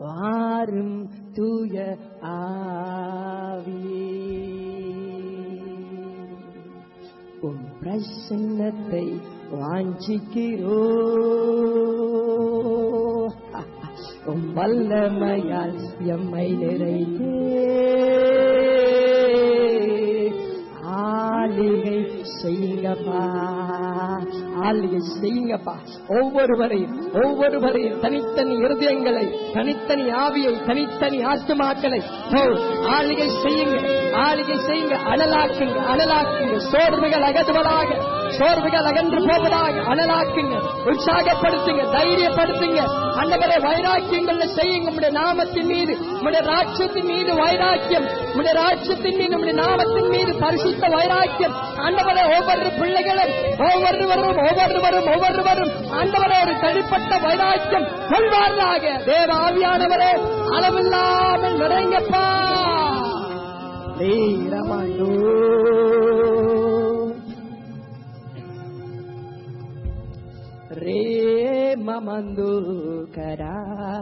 வாரும் தூய ஆவியே உம் பிரசன்னத்தை வாஞ்சிக்கிறோ உம் வல்லமையால் எம்மை நிறைந்தே ஆளிகை செய்யுங்கப்பா ஆளிகை செய்யுங்கப்பா ஒவ்வொருவரையும் ஒவ்வொருவரையும் தனித்தனி இருதயங்களை தனித்தனி ஆவியை தனித்தனி ஆத்துமாக்களை ஓ, ஆளிகை செய்யுங்க ஆளிகை செய்யுங்க அனலாக்குங்க அனலாக்குங்க சோர்வுகள் அகற்றுவதாக சோர்வுகள் அகன்று போவதாக அனலாக்குங்க உற்சாகப்படுத்துங்க தைரியப்படுத்துங்க அந்தவரை வைராக்கியங்கள்ல செய்யுங்க உடைய நாமத்தின் மீது உடைய ராட்சத்தின் மீது வைராக்கியம் உடைய ராட்சத்தின் மீது உடைய நாமத்தின் மீது பரிசுத்த வைராக்கியம் ஆண்டவரை ஒவ்வொரு பிள்ளைகளும் ஒவ்வொருவரும் ஒவ்வொருவரும் ஒவ்வொருவரும் ஆண்டவரை ஒரு தனிப்பட்ட வைராக்கியம் கொள்வார்களாக தேவ ஆவியானவரே அளவில்லாமல் நிறைங்கப்பா நீரமாண்டோ ரே மமந்து கரா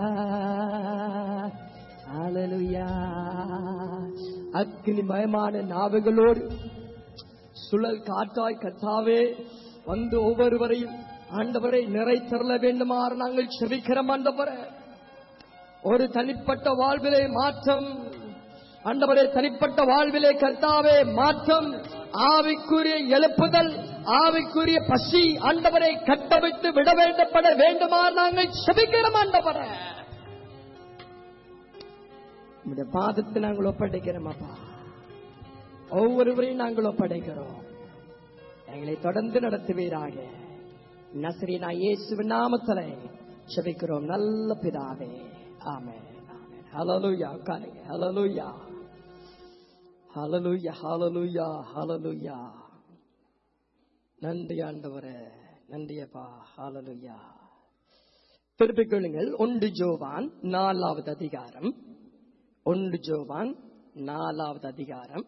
ஹalleluya அக்னி மயமான நாவுகளோடு சுழல் காற்றாய் கத்தாவே வந்து ஒவ்வொருவரையும் ஆண்டவரை நிறை தரல வேண்டுமாறு நாங்கள் செபிக்கிறோம் ஆண்டவரே ஒரு தனிப்பட்ட வாழ்விலே மாற்றம் ஆண்டவரே தனிப்பட்ட வாழ்விலே கர்த்தாவே மாற்றம் ஆவிக்குரிய எழுப்புதல் ஆவிக்குரிய பசி ஆண்டவரை கட்டமைத்து விட வேண்டப்பட வேண்டுமா நாங்கள் செபிக்கிறோம் ஆண்டவரே உம்முடைய பாதத்தை நாங்கள் ஒப்படைக்கிறோம் அப்பா ஒவ்வொருவரையும் நாங்கள் ஒப்படைக்கிறோம் எங்களை தொடர்ந்து நடத்துவீராக நசரீனா இயேசுவின் நாமத்திலே செபிக்கிறோம் நல்ல பிதாவே ஆமென் ஆமென் ஹalleluya உட்காருங்க ஹalleluya ஹalleluya ஹalleluya ஹalleluya நன்றி ஆண்டவரே நன்றி அப்பா ஹalleluya திருப்பிக் கொள்ளுங்கள் ஒன்று ஜோவான் நாலாவது அதிகாரம் ஒன்று ஜோவான் நாலாவது அதிகாரம்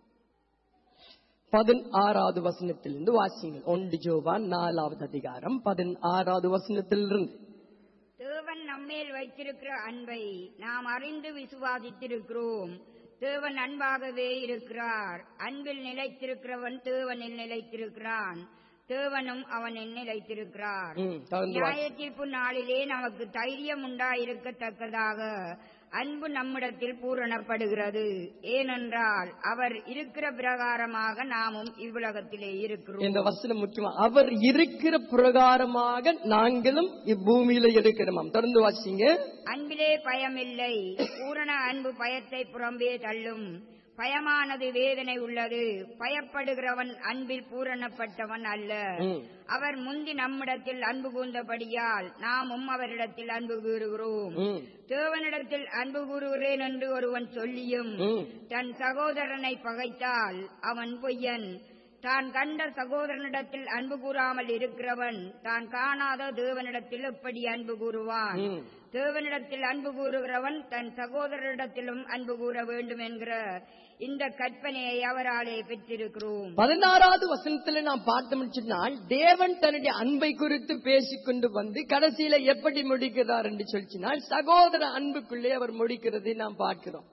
பதினாறாவது வசனத்திலிருந்து வாசிங்கள் ஒன்று ஜோவான் நாலாவது அதிகாரம் பதினாறாவது வசனத்திலிருந்து தேவன் நம்மேல் வைத்திருக்கிற அன்பை நாம் அறிந்து விசுவாசித்திருக்கிறோம் தேவன் அன்பாகவே இருக்கிறார் அன்பில் நிலைத்திருக்கிறவன் தேவனில் நிலைத்திருக்கிறான் தேவனும் அவனில் நிலைத்திருக்கிறார் ம், தொடர்ந்து வாசி. நியாய தீர்ப்பு நாளிலே நமக்கு தைரியம் உண்டாயிருக்கத்தக்கதாக அன்பு நம்மிடத்தில் பூரணப்படுகிறது ஏனென்றால் அவர் இருக்கிற பிரகாரமாக நாமும் இவ்வுலகத்திலே இருக்கிறோம் இந்த வசனம் முக்கியமா அவர் இருக்கிற பிரகாரமாக நாங்களும் இப்பூமியில இருக்கிறோம் தொடர்ந்து வாசிங்க அன்பிலே பயமில்லை பூரண அன்பு பயத்தை புறம்பே தள்ளும் பயமானது வேதனை உள்ளது பயப்படுகிறவன் அன்பில் பூரணப்பட்டவன் அல்ல ம். அவர் முந்தி நம்மிடத்தில் அன்பு கூர்ந்தபடியால் நாமும் அவரிடத்தில் அன்பு கூறுகிறோம் ம், தேவனிடத்தில் அன்பு கூறுகிறேன் என்று ஒருவன் சொல்லியும் ம். தன் சகோதரனை பகைத்தால் அவன் பொய்யன் தான் கண்ட சகோதரனிடத்தில் அன்பு கூறாமல் இருக்கிறவன் தான் காணாத தேவனிடத்தில் எப்படி அன்பு கூறுவான் ம். தேவனிடத்தில் அன்பு கூறுகிறவன் தன் சகோதரரிடத்திலும் அன்பு கூற வேண்டும் என்கிற இந்த கற்பனையை அவராலே பெற்றிருக்கிறோம் பதினாறாவது வசனத்துல நாம் பார்த்தோம்னு சொன்னால் தேவன் தன்னுடைய அன்பை குறித்து பேசிக்கொண்டு வந்து கடைசியில எப்படி முடிக்கிறார் என்று சொல்லினால் சகோதர அன்புக்குள்ளே அவர் முடிக்கிறதை நாம் பார்க்கிறோம்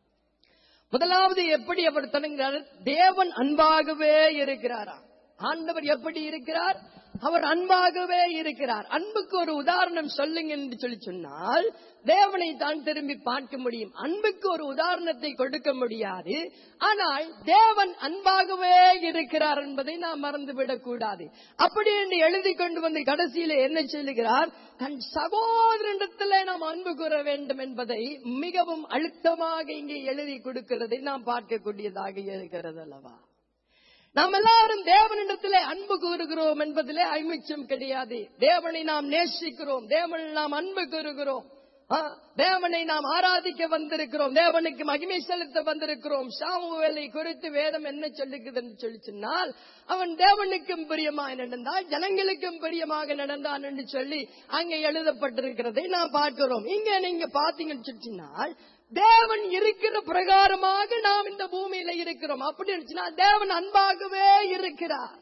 முதலாவது எப்படி அவர் தொடங்குகிறார் தேவன் அன்பாகவே இருக்கிறாரா ஆண்டவர் எப்படி இருக்கிறார் அவர் அன்பாகவே இருக்கிறார் அன்புக்கு ஒரு உதாரணம் சொல்லுங்க என்று சொல்லி சொன்னால் தேவனை தான் திரும்பி பார்க்க முடியும் அன்புக்கு ஒரு உதாரணத்தை கொடுக்க முடியாது ஆனால் தேவன் அன்பாகவே இருக்கிறார் என்பதை நாம் மறந்துவிடக் கூடாது அப்படி என்று எழுதி கொண்டு வந்து கடைசியில என்ன சொல்லுகிறார் தன் சகோதரனிடத்திலே நாம் அன்பு கூற வேண்டும் என்பதை மிகவும் அழுத்தமாக இங்கே எழுதி கொடுக்கிறதை நாம் பார்க்கக்கூடியதாக இருக்கிறது அல்லவா நாம் எல்லாரும் தேவனிடத்திலே அன்பு கூறுகிறோம் என்பதிலே ஐமிச்சம் கிடையாது தேவனை நாம் நேசிக்கிறோம் தேவனில் நாம் அன்பு கூறுகிறோம் ஆ, தேவனை நாம் ஆராதிக்க வந்திருக்கிறோம் தேவனுக்கு மகிமை செலுத்த வந்திருக்கிறோம் சாமுவேலை குறித்து வேதம் என்ன சொல்லுகிறது என்று சொல்லி சொன்னால் அவன் தேவனுக்கும் பிரியமாய் நடந்தால் ஜனங்களுக்கும் பிரியமாக நடந்தான் என்று சொல்லி அங்கே எழுதப்பட்டிருக்கிறதை நாம் பார்க்கிறோம் இங்க நீங்க பாத்தீங்கன்னு சொல்லி சொன்னால் தேவன் இருக்கிற பிரகாரமாக நாம் இந்த பூமியில இருக்கிறோம் அப்படி இருந்துச்சுன்னா தேவன் அன்பாகவே இருக்கிறார்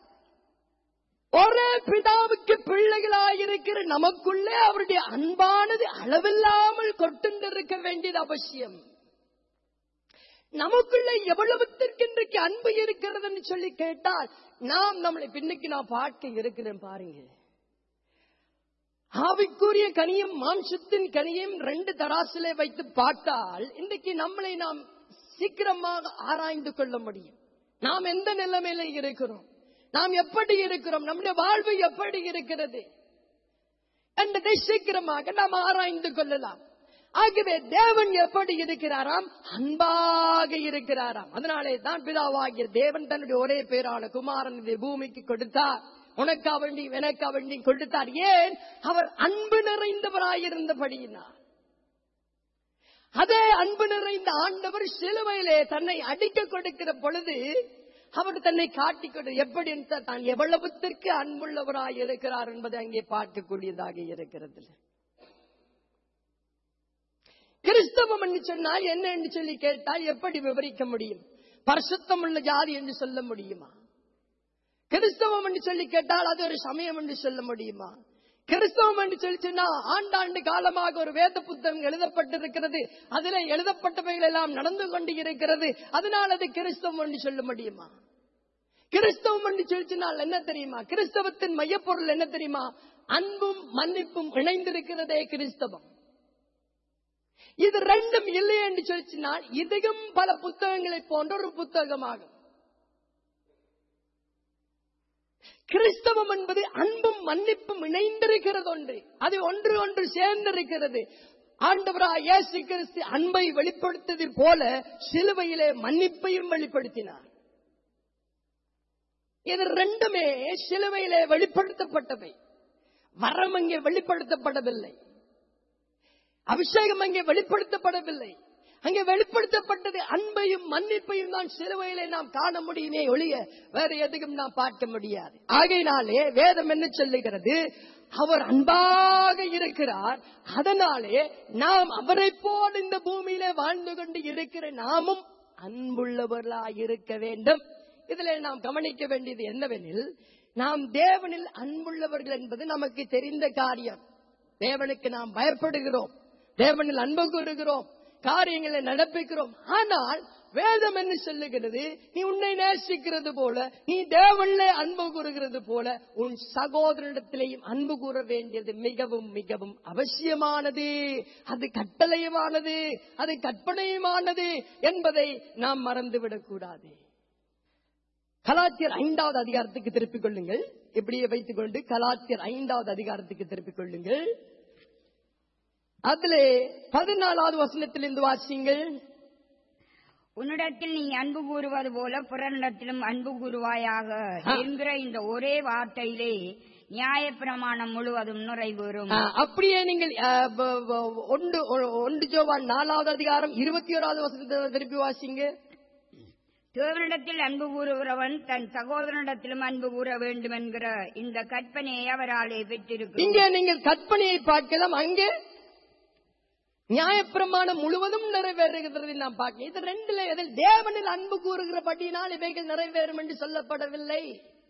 ஒரே பிதாவுக்கு பிள்ளைகளாயிருக்கிற நமக்குள்ளே அவருடைய அன்பானது அளவில்லாமல் கொட்டுண்டிருக்கிறது இருக்க வேண்டியது அவசியம் நமக்குள்ள எவ்வளவுத்திற்கு இன்றைக்கு அன்பு இருக்கிறதுன்னு சொல்லி கேட்டால் நாம் நம்மளை பின்னுக்கு நான் பார்க்க இருக்கிறேன் பாருங்க ஆவிக்குரிய கனியும் மாம்சத்தின் கனியும் ரெண்டு தராசிலே வைத்து பார்த்தால் இன்றைக்கு நம்மளை நாம் சீக்கிரமாக ஆராய்ந்து கொள்ள முடியும் நாம் எந்த நிலைமையில இருக்கிறோம் நாம் எப்படி இருக்கிறோம் நம்முடைய வாழ்வு எப்படி இருக்கிறது என்பதை சீக்கிரமாக நாம் ஆராய்ந்து கொள்ளலாம் ஆகவே தேவன் எப்படி இருக்கிறாராம் அன்பாக இருக்கிறாராம் அதனாலே தான் பிதாவாகிய தேவன் தன்னுடைய ஒரே பேரான குமாரன் இதை பூமிக்கு கொடுத்தார் உனக்கா வேண்டி எனக்கா வேண்டி கொடுத்தார் ஏன் அவர் அன்பு நிறைந்தவராயிருந்தபடியினார் அதே அன்பு நிறைந்த ஆண்டவர் சிலுவையிலே தன்னை அடிக்க கொடுக்கிற பொழுது அவர் தன்னை காட்டிக் கொண்டு எப்படி என்றால் தான் எவ்வளவுத்திற்கு அன்புள்ளவராய் இருக்கிறார் என்பதை அங்கே பார்க்கக்கூடியதாக இருக்கிறது கிறிஸ்தவம் என்று சொன்னால் என்ன என்று சொல்லி கேட்டால் எப்படி விவரிக்க முடியும் பரிசுத்தம் உள்ள ஜாதி என்று சொல்ல முடியுமா கிறிஸ்தவம் என்று சொல்லி கேட்டால் அது ஒரு சமயம் என்று சொல்ல முடியுமா கிறிஸ்தவம் என்று சொல்லி சொன்னா ஆண்டாண்டு காலமாக ஒரு வேத புத்தகம் எழுதப்பட்டிருக்கிறது அதில் எழுதப்பட்டவைகள் எல்லாம் நடந்து கொண்டு இருக்கிறது அதனால் அது கிறிஸ்தவம் என்று சொல்ல முடியுமா கிறிஸ்தவம் என்று சொல்லி சொன்னால் என்ன தெரியுமா கிறிஸ்தவத்தின் மையப்பொருள் என்ன தெரியுமா அன்பும் மன்னிப்பும் இணைந்திருக்கிறதே கிறிஸ்தவம் இது ரெண்டும் இல்லை என்று சொல்லிச்சினால் இதுவும் பல புத்தகங்களை போன்ற ஒரு புத்தகமாகும் கிறிஸ்தவம் என்பது அன்பும் மன்னிப்பும் இணைந்திருக்கிறது ஒன்று அது ஒன்று ஒன்று சேர்ந்திருக்கிறது ஆண்டவராய் இயேசு கிறிஸ்து அன்பை வெளிப்படுத்தது போல சிலுவையிலே மன்னிப்பையும் வெளிப்படுத்தினார் இது ரெண்டுமே சிலுவையிலே வெளிப்படுத்தப்பட்டவை வரம் அங்கே வெளிப்படுத்தப்படவில்லை அபிஷேகம் அங்கே வெளிப்படுத்தப்படவில்லை அங்கே வெளிப்படுத்தப்பட்டது அன்பையும் மன்னிப்பையும் தான் சிலுவையிலே நாம் காண முடியுமே ஒழிய வேற எதுக்கும் நாம் பார்க்க முடியாது ஆகையினாலே வேதம் என்ன சொல்லுகிறது அவர் அன்பாக இருக்கிறார் அதனாலே நாம் அவரை போல் இந்த பூமியிலே வாழ்ந்து கொண்டு இருக்கிற நாமும் அன்புள்ளவர்களாய் இருக்க வேண்டும் இதுல நாம் கவனிக்க வேண்டியது என்னவெனில் நாம் தேவனில் அன்புள்ளவர்கள் என்பது நமக்கு தெரிந்த காரியம் தேவனுக்கு நாம் பயப்படுகிறோம் தேவனில் அன்பு கூறுகிறோம் காரியங்களை நடப்பிக்கிறோம் ஆனால் வேதம் என்ன சொல்லுகிறது நீ உன்னை நேசிக்கிறது போல நீ தேவனிலே அன்பு கூறுகிறது போல உன் சகோதரனிடத்திலேயும் அன்பு கூற வேண்டியது மிகவும் மிகவும் அவசியமானது அது கட்டளையுமானது அது கற்பனையுமானது என்பதை நாம் மறந்துவிடக் கூடாது கலாத்தியர் ஐந்தாவது அதிகாரத்துக்கு திருப்பிக் கொள்ளுங்கள் இப்படியே வைத்துக் கொண்டு கலாத்தியர் ஐந்தாவது அதிகாரத்துக்கு திருப்பிக் கொள்ளுங்கள் அதிலே பதினாலாவது வசனத்திலிருந்து வாசிங்கள் உன்னிடத்தில் நீ அன்பு கூறுவது போல பிறனிடத்திலும் அன்பு கூறுவாயாக ஆ. என்கிற இந்த ஒரே வார்த்தையிலே நியாயப்பிரமாணம் முழுவதும் நிறைவேறும் ஆ, அப்படியே நீங்கள் ஆ, ப- ப- ஒன்று ஒ- ஒன்று ஜோவான் நாலாவது அதிகாரம் இருபத்தி ஓராவது வசனத்தை திருப்பி வாசிங்க தேவனிடத்தில் அன்பு கூறுகிறவன் தன் சகோதரனிடத்திலும் அன்பு கூற வேண்டும் என்கிற இந்த கற்பனையை அவராலே பெற்றிருக்கும் இங்கே நீங்கள் கற்பனையை பார்க்கலாம் அங்கே நியாயப்பிரமாணம் முழுவதும் நிறைவேறுகிறது நாம் பார்க்க இது ரெண்டுல எதில் தேவனில் அன்பு கூறுகிறபடியினால் இவைகள் நிறைவேறும் என்று சொல்லப்படவில்லை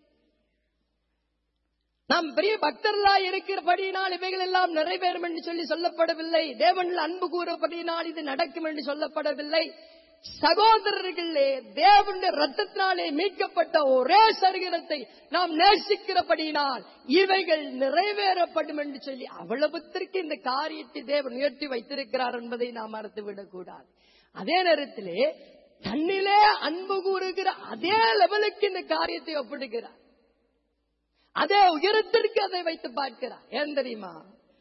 நாம் பெரிய பக்தர்களா இருக்கிறபடியினால் இவைகள் எல்லாம் நிறைவேறும் என்று சொல்லி சொல்லப்படவில்லை தேவனில் அன்பு கூறபடியினால் இது நடக்கும் என்று சொல்லப்படவில்லை சகோதரர்களே தேவனுடைய ரத்தத்தினாலே மீட்கப்பட்ட ஒரே சரீரத்தை நாம் நேசிக்கிறபடியினால் இவைகள் நிறைவேறப்படும் என்று சொல்லி அவ்வளவுத்திற்கு இந்த காரியத்தை தேவன் உயர்த்தி வைத்திருக்கிறார் என்பதை நாம் மறந்துவிடக் கூடாது அதே நேரத்திலே தன்னிலே அன்பு கூறுகிற அதே லெவலுக்கு இந்த காரியத்தை ஒப்பிடுகிறார் அதே உயரத்திற்கு அதை வைத்து பார்க்கிறார் ஏன் தெரியுமா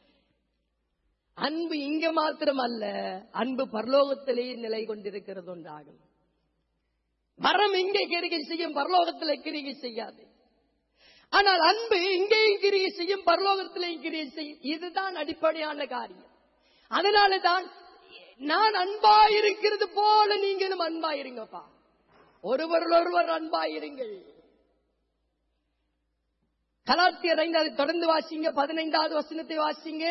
அன்பு இங்க மாத்திரம் அல்ல அன்பு பரலோகத்திலேயே நிலை கொண்டிருக்கிறது ஒன்றாகும் மரம் இங்கே கிரிகை செய்யும் பரலோகத்திலே கிரிகை செய்யாது ஆனால் அன்பு இங்கேயும் கிரியை செய்யும் பரலோகத்திலேயும் கிரியை செய்யும் இதுதான் அடிப்படையான காரியம் அதனால தான் நான் அன்பாயிருக்கிறது போல நீங்களும் அன்பாயிருங்கப்பா ஒருவர் ஒருவர் அன்பாயிருங்கள் கலாத்தியர் ஐந்து அதை தொடர்ந்து வாசிங்க பதினைந்தாவது வசனத்தை வாசிங்க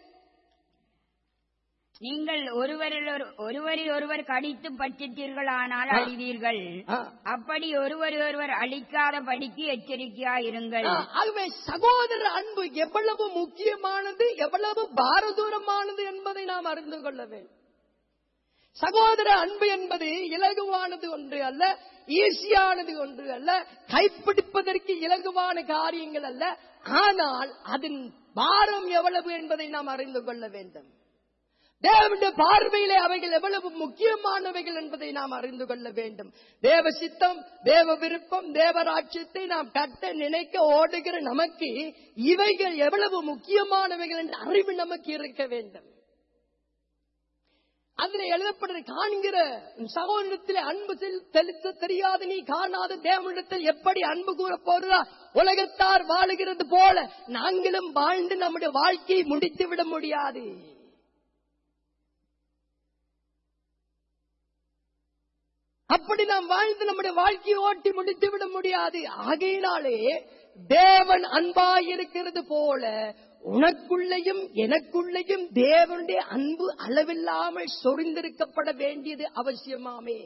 நீங்கள் ஒருவரில் ஒரு- ஒருவரில் ஒருவர் கடித்து பற்றித்தீர்களானால் ஆ. அழிவீர்கள் ஆ. அப்படி ஒருவர் ஒருவர் அழிக்காத படிக்கு எச்சரிக்கையாயிருங்கள் ஆ, ஆகவே சகோதர அன்பு எவ்வளவு முக்கியமானது எவ்வளவு பாரதூரமானது என்பதை நாம் அறிந்து கொள்ள வேண்டும் சகோதர அன்பு என்பது இலகுவானது ஒன்று அல்ல ஈஸியானது ஒன்று அல்ல கைப்பிடிப்பதற்கு இலகுவான காரியங்கள் அல்ல ஆனால் அதன் பாரம் எவ்வளவு என்பதை நாம் அறிந்து கொள்ள வேண்டும் தேவனுடைய பார்வையிலே அவைகள் எவ்வளவு முக்கியமானவைகள் என்பதை நாம் அறிந்து கொள்ள வேண்டும் தேவ சித்தம் தேவ விருப்பம் தேவராட்சியத்தை நாம் கட்ட நினைக்க ஓடுகிற நமக்கு இவைகள் எவ்வளவு முக்கியமானவைகள் என்ற அறிவு நமக்கு இருக்க வேண்டும் அதில் எழுதப்படுற காண்கிற உன் சகோதரத்தில் அன்பு செல்- செலுத்த தெரியாத நீ காணாத தேவனிடத்தில் எப்படி அன்பு கூற போறா உலகத்தார் வாழுகிறது போல நாங்களும் வாழ்ந்து நம்முடைய வாழ்க்கையை முடித்து விட முடியாது அப்படி நாம் வாழ்ந்து நம்முடைய வாழ்க்கையை ஓட்டி முடித்து விட முடியாது ஆகையினாலே தேவன் அன்பாயிருக்கிறது போல உனக்குள்ளேயும் எனக்குள்ளேயும் தேவனுடைய அன்பு அளவில்லாமல் சொரிந்திருக்கப்பட வேண்டியது அவசியமாமே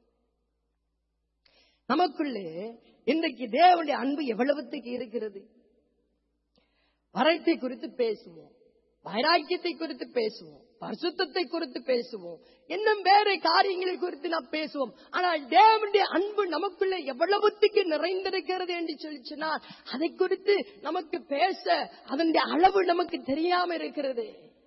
நமக்குள்ளே இன்றைக்கு தேவனுடைய அன்பு எவ்வளவுத்துக்கு இருக்கிறது வரத்தை குறித்து பேசுவோம் வைராக்கியத்தை குறித்து பேசுவோம் பரிசுத்தத்தை குறித்து பேசுவோம் இன்னும் வேற காரியங்களை குறித்து நாம் பேசுவோம் ஆனால் தேவனுடைய அன்பு நமக்குள்ள எவ்வளவுத்துக்கு நிறைந்திருக்கிறது என்று சொல்லி சொன்னால் அதை குறித்து நமக்கு பேச அதனுடைய அளவு நமக்கு தெரியாம இருக்கிறது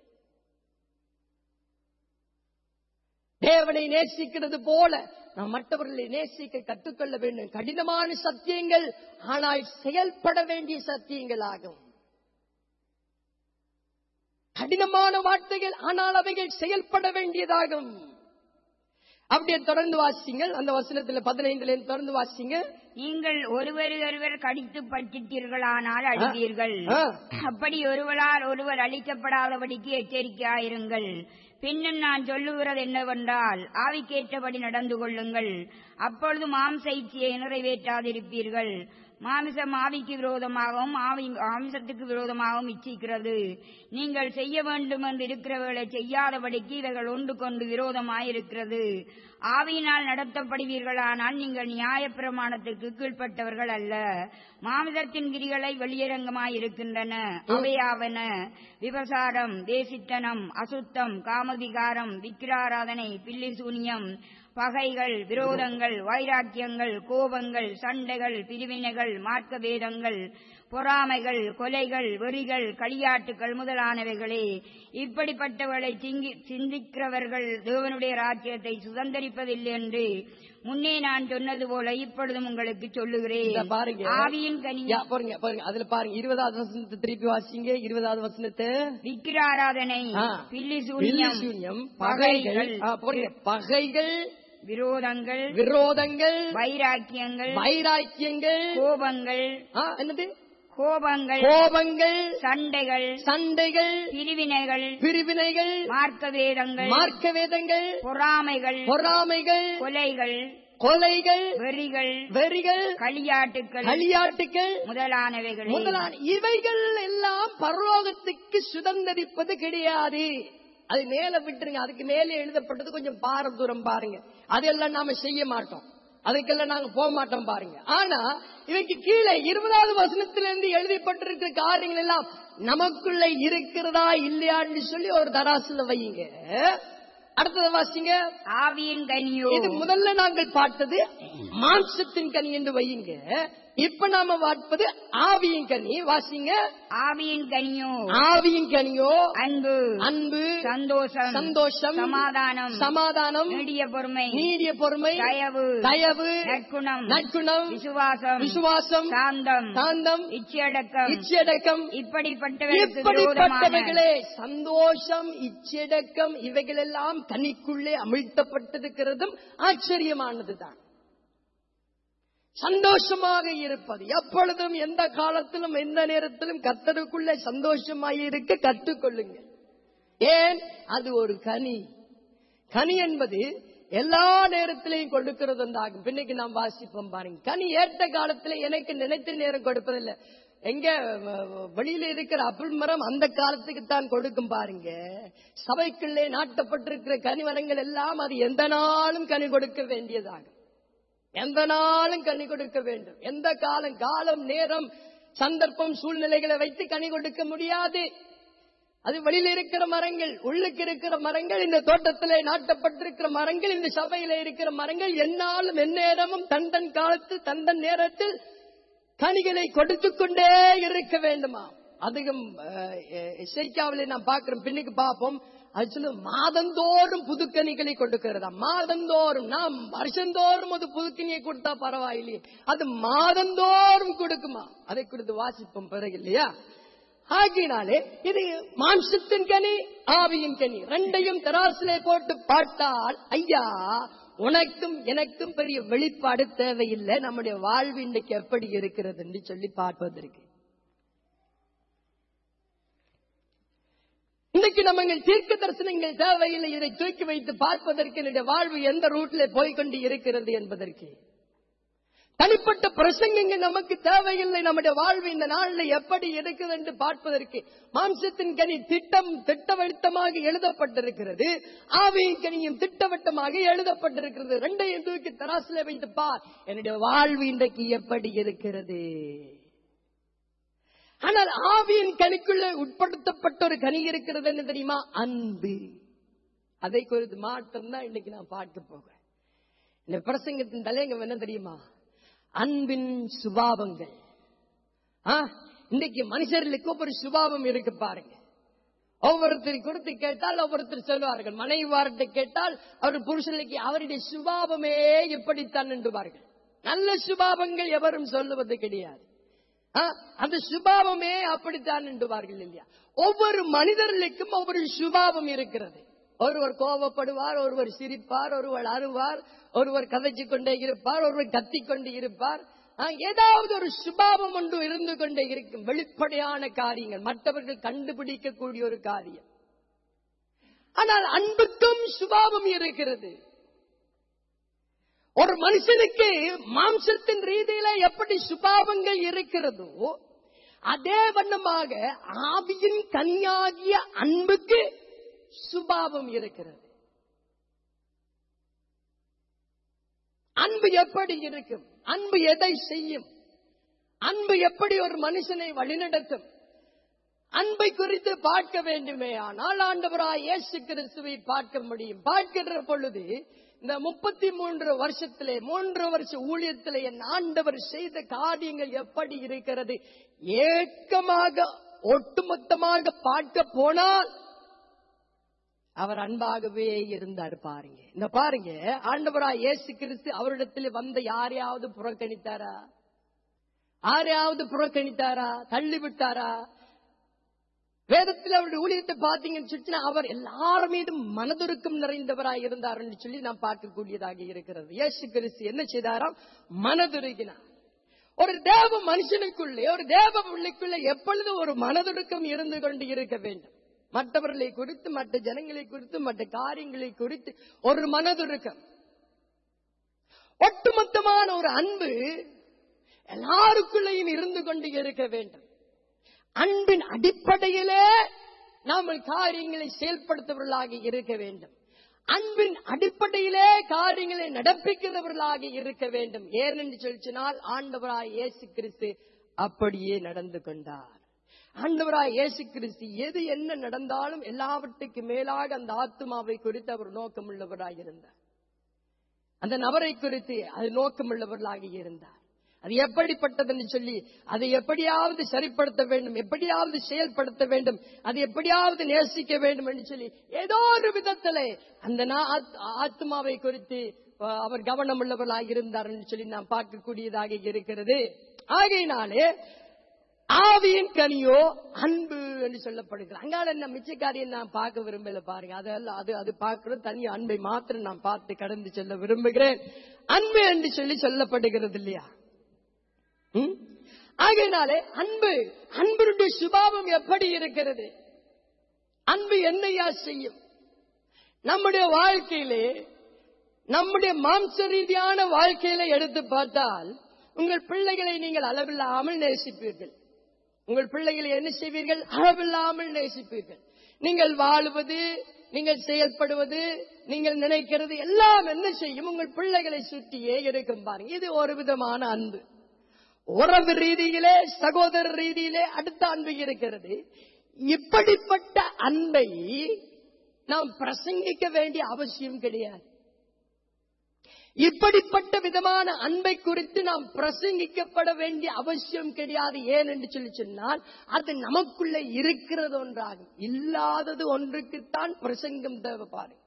தேவனை நேசிக்கிறது போல நாம் மற்றவர்களை நேசிக்க கற்றுக்கொள்ள வேண்டும் கடினமான சத்தியங்கள் ஆனால் செயல்பட வேண்டிய சத்தியங்கள் ஆகும் கடினமான வார்த்தைகள் ஆனால் அவைகள் செயல்பட வேண்டியதாகும் அப்படியே தொடர்ந்து வாசிங்கள் அந்த வசனத்துல பதினைந்துல இருந்து தொடர்ந்து வாசிங்க நீங்கள் ஒருவரையொருவர் கடித்து பற்றித்தீர்களானால் அழுவீர்கள் ஆ. அப்படி ஒருவரால் ஒருவர் அழிக்கப்படாதபடிக்கு எச்சரிக்கையாயிருங்கள் பின்னும் நான் சொல்லுகிறது என்னவென்றால் ஆவிக்கேற்றபடி நடந்து கொள்ளுங்கள் அப்பொழுது மாம்ச இச்சையை நிறைவேற்றாதிருப்பீர்கள் மாமிசம் ஆவிக்கு விரோதமாகவும் ஆவி மாமிசத்துக்கு விரோதமாகவும் இச்சிக்கிறது நீங்கள் செய்ய வேண்டும் என்று இருக்கிறவர்களை செய்யாதபடிக்கு இவர்கள் ஒன்று கொண்டு விரோதமாயிருக்கிறது ஆவியினால் நடத்தப்படுவீர்களானால் நீங்கள் நியாயப்பிரமாணத்திற்கு கீழ்ப்பட்டவர்கள் அல்ல மாமிசத்தின் கிரிகளை வெளியரங்கமாயிருக்கின்றன அவையாவன விபசாரம் தேசித்தனம் அசுத்தம் காமவிகாரம் விக்கிராராதனை பில்லிசூனியம் பகைகள் விரோதங்கள் வைராக்கியங்கள் கோபங்கள் சண்டைகள் பிரிவினைகள் மார்க்க வேதங்கள் பொறாமைகள் கொலைகள் வெறிகள் களியாட்டுகள் முதலானவைகளே இப்படிப்பட்டவர்களை சிங்கி- சிந்திக்கிறவர்கள் தேவனுடைய ராஜ்யத்தை சுதந்தரிப்பதில்லை என்று முன்னே நான் சொன்னது போல இப்பொழுதும் உங்களுக்கு இத சொல்லுகிறேன் பாருங்க ஆவியின் கனி யா, பாருங்க பாருங்க அதுல பாருங்க இருபதாவது வசனத்தை திருப்பி வாசிங்க இருபதாவது வசனத்தை விக்கிராராதனை ஆ. பில்லிசூனியம் பில்லிசூன்யம், பகைகள் பகைகள் ஆ, போடுங்க. பகைகள் விரோதங்கள் விரோதங்கள் வைராக்கியங்கள் வைராக்கியங்கள் கோபங்கள் ஆ, என்னது கோபங்கள் கோபங்கள் சண்டைகள் சண்டைகள் பிரிவினைகள் பிரிவினைகள் மார்க்க வேதங்கள் மார்க்க வேதங்கள் பொறாமைகள் பொறாமைகள் கொலைகள் கொலைகள் வெறிகள் வெறிகள் களியாட்டுக்கள் களியாட்டுகள் முதலானவைகள் முதலான இவைகள் எல்லாம் பரலோகத்துக்கு சுதந்தரிப்பது கிடையாது அது மேல விட்டுருங்க அதுக்கு மேலே எழுதப்பட்டது கொஞ்சம் பாரதூரம் பாருங்க அதெல்லாம் நாம செய்ய மாட்டோம் அதுக்கெல்லாம் நாங்க போக மாட்டோம் பாருங்க ஆனா இவைக்கு கீழே இருபதாவது வசனத்திலிருந்து எழுதப்பட்டிருக்கிற காரியங்கள் எல்லாம் நமக்குள்ள இருக்கிறதா இல்லையான்னு சொல்லி ஒரு தராசுல வையுங்க அடுத்தது வாசிங்க ஆவியின் கனியோ இது முதல்ல நாங்கள் பார்த்தது மாம்சத்தின் கனி என்று வையுங்க இப்ப நாம பார்ப்பது ஆவியின் கனி வாசிங்க ஆவியின் கனியோ ஆவியின் கனியோ அன்பு அன்பு சந்தோஷம் சந்தோஷம் சமாதானம் சமாதானம் நீடிய பொறுமை நீடிய பொறுமை தயவு தயவு நற்குணம் நற்குணம் விசுவாசம் விசுவாசம் சாந்தம் சாந்தம் இச்சையடக்கம் இச்சடக்கம் இப்படிப்பட்டவர்களுக்கு விரோதமான இப்படிப்பட்டவைகளே சந்தோஷம் இச்சடக்கம் இவைகளெல்லாம் கனிக்குள்ளே அமிழ்த்தப்பட்டிருக்கிறதும் ஆச்சரியமானதுதான் சந்தோஷமாக இருப்பது எப்பொழுதும் எந்த காலத்திலும் எந்த நேரத்திலும் கத்தருக்குள்ளே சந்தோஷமாக இருக்க கற்றுக்கொள்ளுங்கள் ஏன் அது ஒரு கனி கனி என்பது எல்லா நேரத்திலையும் கொடுக்கிறது ஒன்றாகும் பின்னைக்கு நாம் வாசிப்போம் பாருங்க கனி ஏற்ற காலத்துல எனக்கு நினைத்த நேரம் கொடுப்பதில்லை எங்க வ- வெளியில இருக்கிற அப்புள் மரம் அந்த காலத்துக்கு தான் கொடுக்கும் பாருங்க சபைக்குள்ளே நாட்டப்பட்டிருக்கிற கனி மரங்கள் எல்லாம் அது எந்த நாளும் கனி கொடுக்க வேண்டியதாகும் எந்த நாளும் கனி கொடுக்க வேண்டும் எந்த காலம் காலம் நேரம் சந்தர்ப்பம் சூழ்நிலைகளை வைத்து கனி கொடுக்க முடியாது அது வெளியில இருக்கிற மரங்கள் உள்ளுக்கு இருக்கிற மரங்கள் இந்த தோட்டத்திலே நாட்டப்பட்டிருக்கிற மரங்கள் இந்த சபையில இருக்கிற மரங்கள் என்னாலும் எந்நேரமும் தன் தன் காலத்து தன் தன் நேரத்தில் கனிகளை கொடுத்து கொண்டே இருக்க வேண்டுமா அதிகம் இசைக்காவிலே நாம் பார்க்கிறோம் பின்னுக்கு பார்ப்போம் அது சொல்லு மாதந்தோறும் புதுக்கனிகளை கொடுக்கிறதா மாதந்தோறும் நாம் வருஷந்தோறும் அது புதுக்கனியை கொடுத்தா பரவாயில்லையே அது மாதந்தோறும் கொடுக்குமா அதை குறித்து வாசிப்போம் பிறகு இல்லையா ஆகினாலே இது மாம்சத்தின் கனி ஆவியின் கனி ரெண்டையும் தராசிலே போட்டு பார்த்தால் ஐயா உனக்கும் எனக்கும் பெரிய வெளிப்பாடு தேவையில்லை நம்முடைய வாழ்வு இன்றைக்கு எப்படி இருக்கிறது என்று சொல்லி பார்ப்பதற்கு இன்றைக்கு நம்ம தீர்க்க தரிசனங்கள் தேவையில்லை இதை தூக்கி வைத்து பார்ப்பதற்கு என்னுடைய வாழ்வு எந்த ரூட்ல போய்கொண்டு இருக்கிறது என்பதற்கு தனிப்பட்ட பிரசங்கங்கள் நமக்கு தேவையில்லை நம்முடைய வாழ்வு இந்த நாளில் எப்படி இருக்குது என்று பார்ப்பதற்கு மாம்சத்தின் கனி திட்டம் திட்டவட்டமாக எழுதப்பட்டிருக்கிறது ஆவியின் கனியும் திட்டவட்டமாக எழுதப்பட்டிருக்கிறது ரெண்டையும் தூக்கி தராசில வைத்து பார் என்னுடைய வாழ்வு இன்றைக்கு எப்படி இருக்கிறது ஆனால் ஆவியின் கனிக்குள்ள உட்படுத்தப்பட்ட ஒரு கனி இருக்கிறது என்ன தெரியுமா அன்பு அதை குறித்து மாற்றம் தான் இன்னைக்கு நான் பார்க்க போகிறேன் இந்த பிரசங்கத்தின் தலையங்கம் என்ன தெரியுமா அன்பின் சுபாவங்கள் இன்னைக்கு மனுஷர்களுக்கு ஒரு சுபாவம் இருக்கு பாருங்க ஒவ்வொருத்தரை கொடுத்து கேட்டால் ஒவ்வொருத்தர் சொல்லுவார்கள் மனைவார்கிட்ட கேட்டால் அவர் புருஷனுக்கு அவருடைய சுபாவமே இப்படித்தான் என்றுவார்கள் நல்ல சுபாவங்கள் எவரும் சொல்லுவது கிடையாது அந்த சுபாவமே அப்படித்தான் என்றுவார்கள் இல்லையா ஒவ்வொரு மனிதர்களுக்கும் ஒவ்வொரு சுபாவம் இருக்கிறது ஒருவர் கோபப்படுவார் ஒருவர் சிரிப்பார் ஒருவர் அருவார் ஒருவர் கதைச்சு கொண்டே இருப்பார் ஒருவர் கத்திக் கொண்டு இருப்பார் ஏதாவது ஒரு சுபாவம் ஒன்று இருந்து கொண்டே இருக்கும் வெளிப்படையான காரியங்கள் மற்றவர்கள் கண்டுபிடிக்கக்கூடிய ஒரு காரியம் ஆனால் அன்புக்கும் சுபாவம் இருக்கிறது ஒரு மனுஷனுக்கு மாம்சத்தின் ரீதியில எப்படி சுபாவங்கள் இருக்கிறதோ அதே வண்ணமாக ஆவியின் கன்யாகிய அன்புக்கு சுபாவம் இருக்கிறது அன்பு எப்படி இருக்கும் அன்பு எதை செய்யும் அன்பு எப்படி ஒரு மனுஷனை வழிநடத்தும் அன்பை குறித்து பார்க்க வேண்டுமே ஆனால் ஆண்டவராய் இயேசு கிறிஸ்துவை பார்க்க முடியும் பார்க்கின்ற பொழுது இந்த முப்பத்தி மூன்று வருஷத்திலே மூன்று வருஷ ஊழியத்திலே என் ஆண்டவர் செய்த காரியங்கள் எப்படி இருக்கிறது ஏக்கமாக ஒட்டுமொத்தமாக பார்க்க போனால் அவர் அன்பாகவே இருந்தார் பாருங்க இந்த பாருங்க ஆண்டவரா இயேசு கிறிஸ்து அவரிடத்தில் வந்த யாரையாவது புறக்கணித்தாரா யாரையாவது புறக்கணித்தாரா தள்ளிவிட்டாரா வேதத்தில் அவருடைய ஊழியத்தை பார்த்தீங்கன்னு சொல்லி அவர் எல்லாரும் மீதும் மனதுருக்கம் நிறைந்தவராய் இருந்தார் என்று சொல்லி நாம் பார்க்கக்கூடியதாக இருக்கிறது இயேசு கிறிஸ்து என்ன செய்தாராம் மனதுருகினார் ஒரு தேவ மனுஷனுக்குள்ளே ஒரு தேவ பிள்ளைக்குள்ளே எப்பொழுதும் ஒரு மனதுருக்கம் இருந்து கொண்டு இருக்க வேண்டும் மற்றவர்களை குறித்து மற்ற ஜனங்களை குறித்து மற்ற காரியங்களை குறித்து ஒரு மனதுருக்கம் ஒட்டுமொத்தமான ஒரு அன்பு எல்லாருக்குள்ளேயும் இருந்து கொண்டு இருக்க வேண்டும் அன்பின் அடிப்படையிலே நாம் காரியங்களை செயல்படுத்துபவர்களாக இருக்க வேண்டும் அன்பின் அடிப்படையிலே காரியங்களை நடப்பிக்கிறவர்களாக இருக்க வேண்டும் ஏனென்று சொல்லினால் ஆண்டவராய் இயேசு கிறிஸ்து அப்படியே நடந்து கொண்டார் ஆண்டவராய் இயேசு கிறிஸ்து எது என்ன நடந்தாலும் எல்லாவற்றுக்கு மேலாக அந்த ஆத்மாவை குறித்து அவர் நோக்கமுள்ளவராக இருந்தார் அந்த நபரை குறித்து அது நோக்கமுள்ளவர்களாக இருந்தார் அது எப்படிப்பட்டதுன்னு சொல்லி அதை எப்படியாவது சரிப்படுத்த வேண்டும் எப்படியாவது செயல்படுத்த வேண்டும் அது எப்படியாவது நேசிக்க வேண்டும் என்று சொல்லி ஏதோ ஒரு விதத்திலே அந்த ஆத்மாவை குறித்து அவர் கவனம் உள்ளவர்களாக இருந்தார் என்று சொல்லி நாம் பார்க்கக்கூடியதாக இருக்கிறது ஆகையினாலே ஆவியின் கனியோ அன்பு என்று சொல்லப்படுகிறது அங்கால என்ன மிச்ச காரியம் நான் பார்க்க விரும்பல பாருங்க அதெல்லாம் அது அது பார்க்கிறது தனி அன்பை மாத்திரம் நான் பார்த்து கடந்து செல்ல விரும்புகிறேன் அன்பு என்று சொல்லி சொல்லப்படுகிறது இல்லையா ஆகையினாலே அன்பு அன்புடைய சுபாவம் எப்படி இருக்கிறது அன்பு என்னையா செய்யும் நம்முடைய வாழ்க்கையிலே நம்முடைய மாம்ச ரீதியான வாழ்க்கையில எடுத்து பார்த்தால் உங்கள் பிள்ளைகளை நீங்கள் அளவில்லாமல் நேசிப்பீர்கள் உங்கள் பிள்ளைகளை என்ன செய்வீர்கள் அளவில்லாமல் நேசிப்பீர்கள் நீங்கள் வாழுவது நீங்கள் செயல்படுவது நீங்கள் நினைக்கிறது எல்லாம் என்ன செய்யும் உங்கள் பிள்ளைகளை சுற்றியே இருக்கும் பாருங்க இது ஒரு விதமான அன்பு உறவு ரீதியிலே சகோதர ரீதியிலே அடுத்த அன்பு இருக்கிறது இப்படிப்பட்ட அன்பை நாம் பிரசங்கிக்க வேண்டிய அவசியம் கிடையாது இப்படிப்பட்ட விதமான அன்பை குறித்து நாம் பிரசங்கிக்கப்பட வேண்டிய அவசியம் கிடையாது ஏன் என்று சொல்லி சொன்னால் அது நமக்குள்ள இருக்கிறது ஒன்றாகும் இல்லாதது ஒன்றுக்குத்தான் பிரசங்கம் தேவை பாருங்க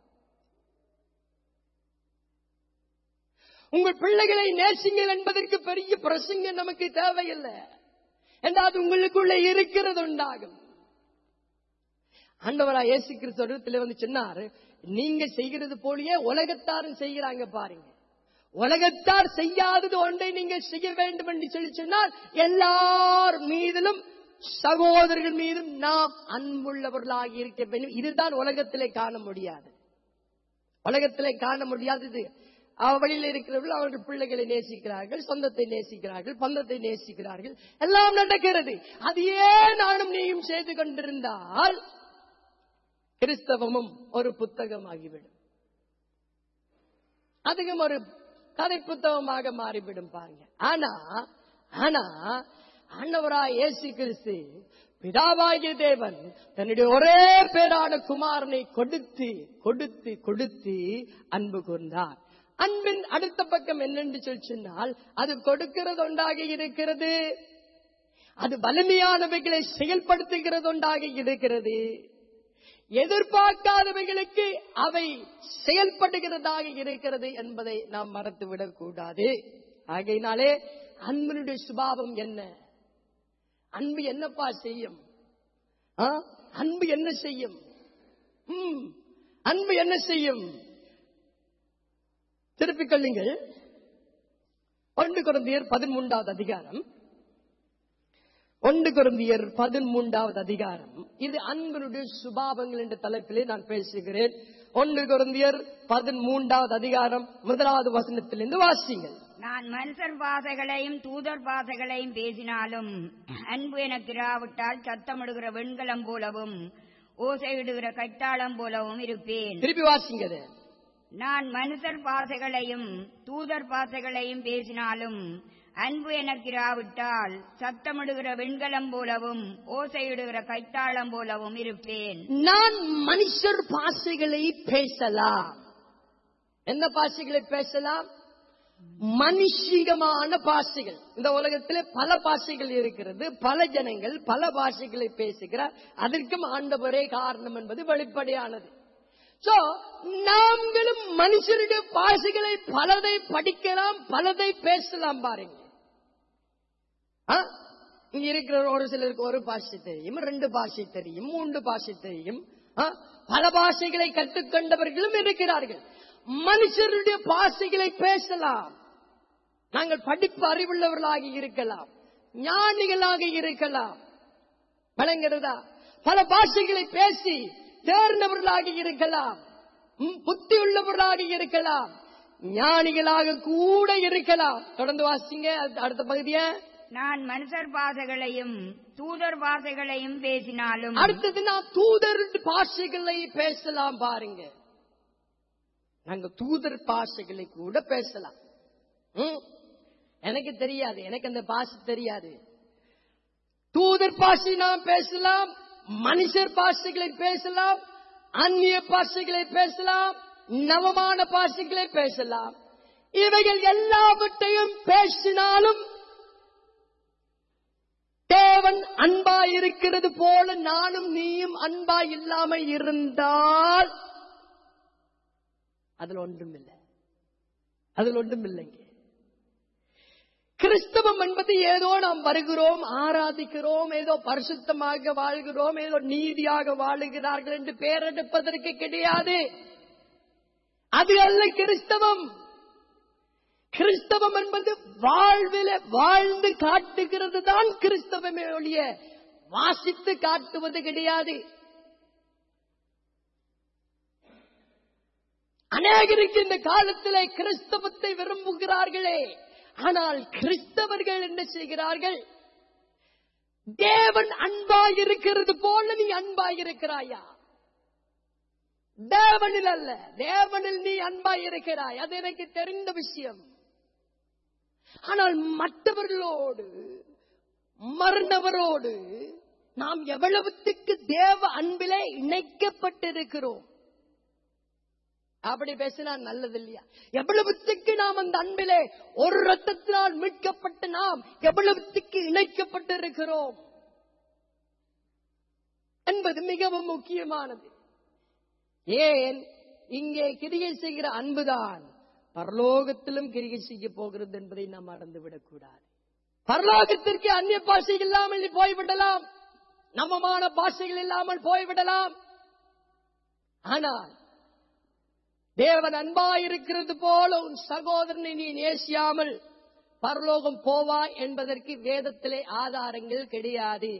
உங்கள் பிள்ளைகளை நேசிங்கள் என்பதற்கு பெரிய பிரசங்கம் நமக்கு தேவையில்லை என்றால் அது உங்களுக்குள்ள இருக்கிறது உண்டாகும் ஆண்டவரா இயேசு கிறிஸ்துவத்தில் வந்து சொன்னார் நீங்க செய்கிறது போலயே உலகத்தாரும் செய்கிறாங்க பாருங்க உலகத்தார் செய்யாதது ஒன்றை நீங்க செய்ய வேண்டும் என்று சொல்லி சொன்னால் எல்லார் மீதிலும் சகோதரர்கள் மீதும் நாம் அன்புள்ளவர்களாக இருக்க வேண்டும் இதுதான் உலகத்திலே காண முடியாது உலகத்திலே காண முடியாதது வழியில் இருக்கிறவர்கள் அவர்கள் பிள்ளைகளை நேசிக்கிறார்கள் சொந்தத்தை நேசிக்கிறார்கள் பந்தத்தை நேசிக்கிறார்கள் எல்லாம் நடக்கிறது அதையே நானும் நீயும் செய்து கொண்டிருந்தால் கிறிஸ்தவமும் ஒரு புத்தகமாகிவிடும் அதுவும் ஒரு கதை புத்தகமாக மாறிவிடும் பாருங்க ஆனா ஆனா ஆண்டவராய் இயேசு கிறிஸ்து பிதாவாகிய தேவன் தன்னுடைய ஒரே பேரான குமாரனை கொடுத்து கொடுத்து கொடுத்து அன்பு கூர்ந்தார் அன்பின் அடுத்த பக்கம் என்னென்று சொல்லி சொன்னால் அது கொடுக்கிறது ஒன்றாக இருக்கிறது அது வலிமையானவைகளை செயல்படுத்துகிறது ஒன்றாக இருக்கிறது எதிர்பார்க்காதவைகளுக்கு அவை செயல்படுகிறதாக இருக்கிறது என்பதை நாம் மறந்துவிடக் கூடாது ஆகையினாலே அன்பினுடைய சுபாவம் என்ன அன்பு என்னப்பா செய்யும் ஆ? அன்பு என்ன செய்யும் ம், அன்பு என்ன செய்யும் திருப்பிக் கொள்ளுங்கள் ஒன்று குழந்தையர் பதிமூன்றாவது அதிகாரம் ஒன்று குருந்தியர் பதிமூன்றாவது அதிகாரம் இது அன்பினுடைய சுபாவங்கள் என்ற தலைப்பிலே நான் பேசுகிறேன் ஒன்று குருந்தியர் பதிமூன்றாவது அதிகாரம் முதலாவது வசனத்திலிருந்து வாசிங்கள் நான் மனுஷர் பாதைகளையும் தூதர் பாதைகளையும் பேசினாலும் அன்பு எனக்கு இராவிட்டால் சத்தமிடுகிற வெண்கலம் போலவும் ஓசையிடுகிற கட்டாளம் போலவும் இருப்பேன் திருப்பி வாசிங்க அதை. நான் மனுஷர் பாசைகளையும் தூதர் பாசைகளையும் பேசினாலும் அன்பு எனக்கு இராவிட்டால் சத்தமிடுகிற வெண்கலம் போலவும் ஓசையிடுகிற கைத்தாளம் போலவும் இருப்பேன் நான் மனுஷர் பாஷைகளை பேசலாம் என்ன பாஷைகளை பேசலாம் மனுஷிகமான பாஷைகள் இந்த உலகத்திலே பல பாஷைகள் இருக்கிறது பல ஜனங்கள் பல பாஷைகளை பேசுகிறார் அதற்கும் ஆண்டவரே காரணம் என்பது வெளிப்படையானது சோ நாங்களும் மனுஷருடைய பாஷைகளை பலதை படிக்கலாம் பலதை பேசலாம் பாருங்க ஆ? இங்க இருக்கிற ஒரு சிலருக்கு ஒரு பாஷை தெரியும் ரெண்டு பாஷை தெரியும் மூன்று பாஷை தெரியும் ஆ? பல பாஷைகளை கற்றுக்கொண்டவர்களும் இருக்கிறார்கள் மனுஷருடைய பாஷைகளை பேசலாம் நாங்கள் படிப்பு அறிவுள்ளவர்களாக இருக்கலாம் ஞானிகளாக இருக்கலாம் வழங்குறதா பல பாஷைகளை பேசி தேர்ந்தவர்களாக இருக்கலாம் ம், புத்தி உள்ளவர்களாக இருக்கலாம் ஞானிகளாக கூட இருக்கலாம் தொடர்ந்து வாசிங்க அடுத்த- அடுத்த பகுதியை நான் மனுஷர் பாசைகளையும் தூதர் பாசைகளையும் பேசினாலும் அடுத்தது நான் தூதர் பாஷைகளை பேசலாம் பாருங்க நாங்க தூதர் பாஷைகளை கூட பேசலாம் ம்? எனக்கு தெரியாது எனக்கு அந்த பாஷை தெரியாது தூதர் பாஷை நாம் பேசலாம் மனுஷர் பாஷைகளை பேசலாம் அந்நிய பாஷைகளை பேசலாம் நவமான பாஷைகளை பேசலாம் இவைகள் எல்லாவற்றையும் பேசினாலும் தேவன் அன்பா இருக்கிறது போல நானும் நீயும் அன்பா இல்லாம இருந்தால் அதுல ஒன்றும் இல்லை அதுல ஒன்றும் இல்லைங்க கிறிஸ்தவம் என்பது ஏதோ நாம் வருகிறோம் ஆராதிக்கிறோம் ஏதோ பரிசுத்தமாக வாழ்கிறோம் ஏதோ நீதியாக வாழுகிறார்கள் என்று பெயரெடுப்பதற்கு கிடையாது அது அல்ல கிறிஸ்தவம் கிறிஸ்தவம் என்பது வாழ்வில வாழ்ந்து காட்டுகிறது தான் கிறிஸ்தவமே ஒழிய வாசித்து காட்டுவது கிடையாது அநேகருக்கு இந்த காலத்திலே கிறிஸ்தவத்தை விரும்புகிறார்களே ஆனால் கிறிஸ்தவர்கள் என்ன செய்கிறார்கள் தேவன் அன்பாய் இருக்கிறது போல நீ அன்பாய் இருக்கிறாயா தேவனில் அல்ல தேவனில் நீ அன்பாய் இருக்கிறாய் அது எனக்கு தெரிந்த விஷயம் ஆனால் மற்றவர்களோடு மறந்தவரோடு நாம் எவ்வளவுத்துக்கு தேவ அன்பிலே இணைக்கப்பட்டிருக்கிறோம் அப்படி பேசினா நல்லது இல்லையா எவ்வளவுத்துக்கு நாம் அந்த அன்பிலே ஒரு ரத்தத்தினால் மீட்கப்பட்ட நாம் எவ்வளவுத்துக்கு இணைக்கப்பட்டிருக்கிறோம் என்பது மிகவும் முக்கியமானது ஏன் இங்கே கிரியை செய்கிற அன்புதான் பரலோகத்திலும் கிரியை செய்ய போகிறது என்பதை நாம் மறந்துவிடக் கூடாது பரலோகத்திற்கு அந்நிய பாஷை இல்லாமல் நீ போய்விடலாம் நம்மமான பாஷைகள் இல்லாமல் போய்விடலாம் ஆனால் தேவன் அன்பாயிருக்கிறது போல உன் சகோதரனை நீ நேசியாமல் பரலோகம் போவா என்பதற்கு வேதத்திலே ஆதாரங்கள் கிடையாது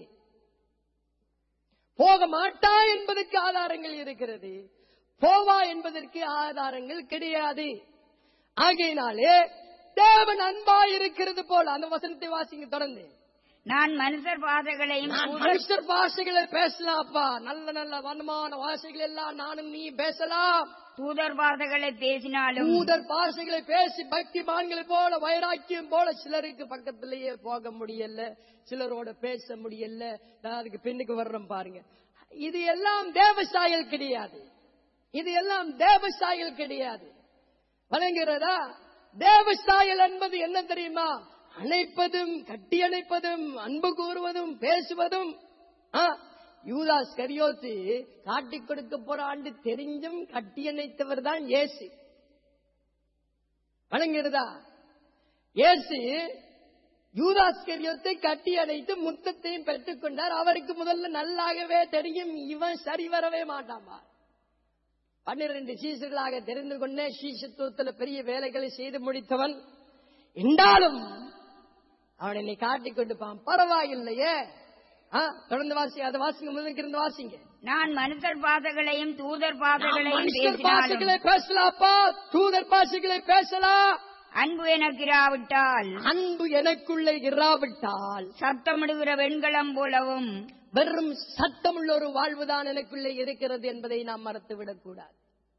போக மாட்டா என்பதற்கு ஆதாரங்கள் இருக்கிறது போவா என்பதற்கு ஆதாரங்கள் கிடையாது ஆகையினாலே தேவன் அன்பாயிருக்கிறது போல அந்த வசனத்தை வாசிங்க தொடர்ந்து நான் மனுஷர் பாதைகளையும் நான் தூதர் மனுஷர் பாஷைகளை பேசலாம்ப்பா நல்ல நல்ல வன்மான வாசைகள் எல்லாம் நானும் நீ பேசலாம் தூதர் பாதைகளை பேசினாலும் தூதர் பாஷைகளை பேசி பக்திமான்களை போல வைராக்கியம் போல சிலருக்கு பக்கத்திலேயே போக முடியல சிலரோட பேச முடியல நான் அதுக்கு பின்னுக்கு வர்றோம் பாருங்க இது எல்லாம் தேவசாயல் கிடையாது இது எல்லாம் தேவசாயல் கிடையாது வழங்குகிறதா தேவசாயல் என்பது என்ன தெரியுமா அணைப்பதும் கட்டி அணைப்பதும் அன்பு கூறுவதும் பேசுவதும் ஆ, யூதாஸ் கரியோத்து காட்டிக் கொடுக்க போற ஆண்டு தெரிஞ்சும் கட்டி அணைத்தவர் தான் இயேசு வழங்குகிறதா இயேசு யூதாஸ் கரியோத்தை கட்டி அணைத்து முத்தத்தையும் பெற்றுக் கொண்டார் அவருக்கு முதல்ல நல்லாகவே தெரியும் இவன் சரி வரவே மாட்டாமா பன்னிரண்டு சீசர்களாக தெரிந்து கொண்ட சீசத்துவத்தில் பெரிய வேலைகளை செய்து முடித்தவன் என்றாலும் அவனை நீ காட்டிக் கொண்டுப்பான் பரவாயில்லையே ஆ, தொடர்ந்து வாசி அதை வாசிங்க முதலுக்கு இருந்து வாசிங்க நான் மனுஷர் பாதைகளையும் தூதர் நாம் பாதைகளையும் மனுஷர் பேசினாலும் பாஷைகளை பேசலாப்பா தூதர் பாஷைகளை பேசலாம் அன்பு எனக்கிராவிட்டால் அன்பு எனக்குள்ளே இராவிட்டால் சத்தமிடுகிற வெண்கலம் போலவும் வெறும் சத்தமுள்ள ஒரு வாழ்வுதான் எனக்குள்ளே இருக்கிறது என்பதை நாம் மறந்துவிடக் கூடாது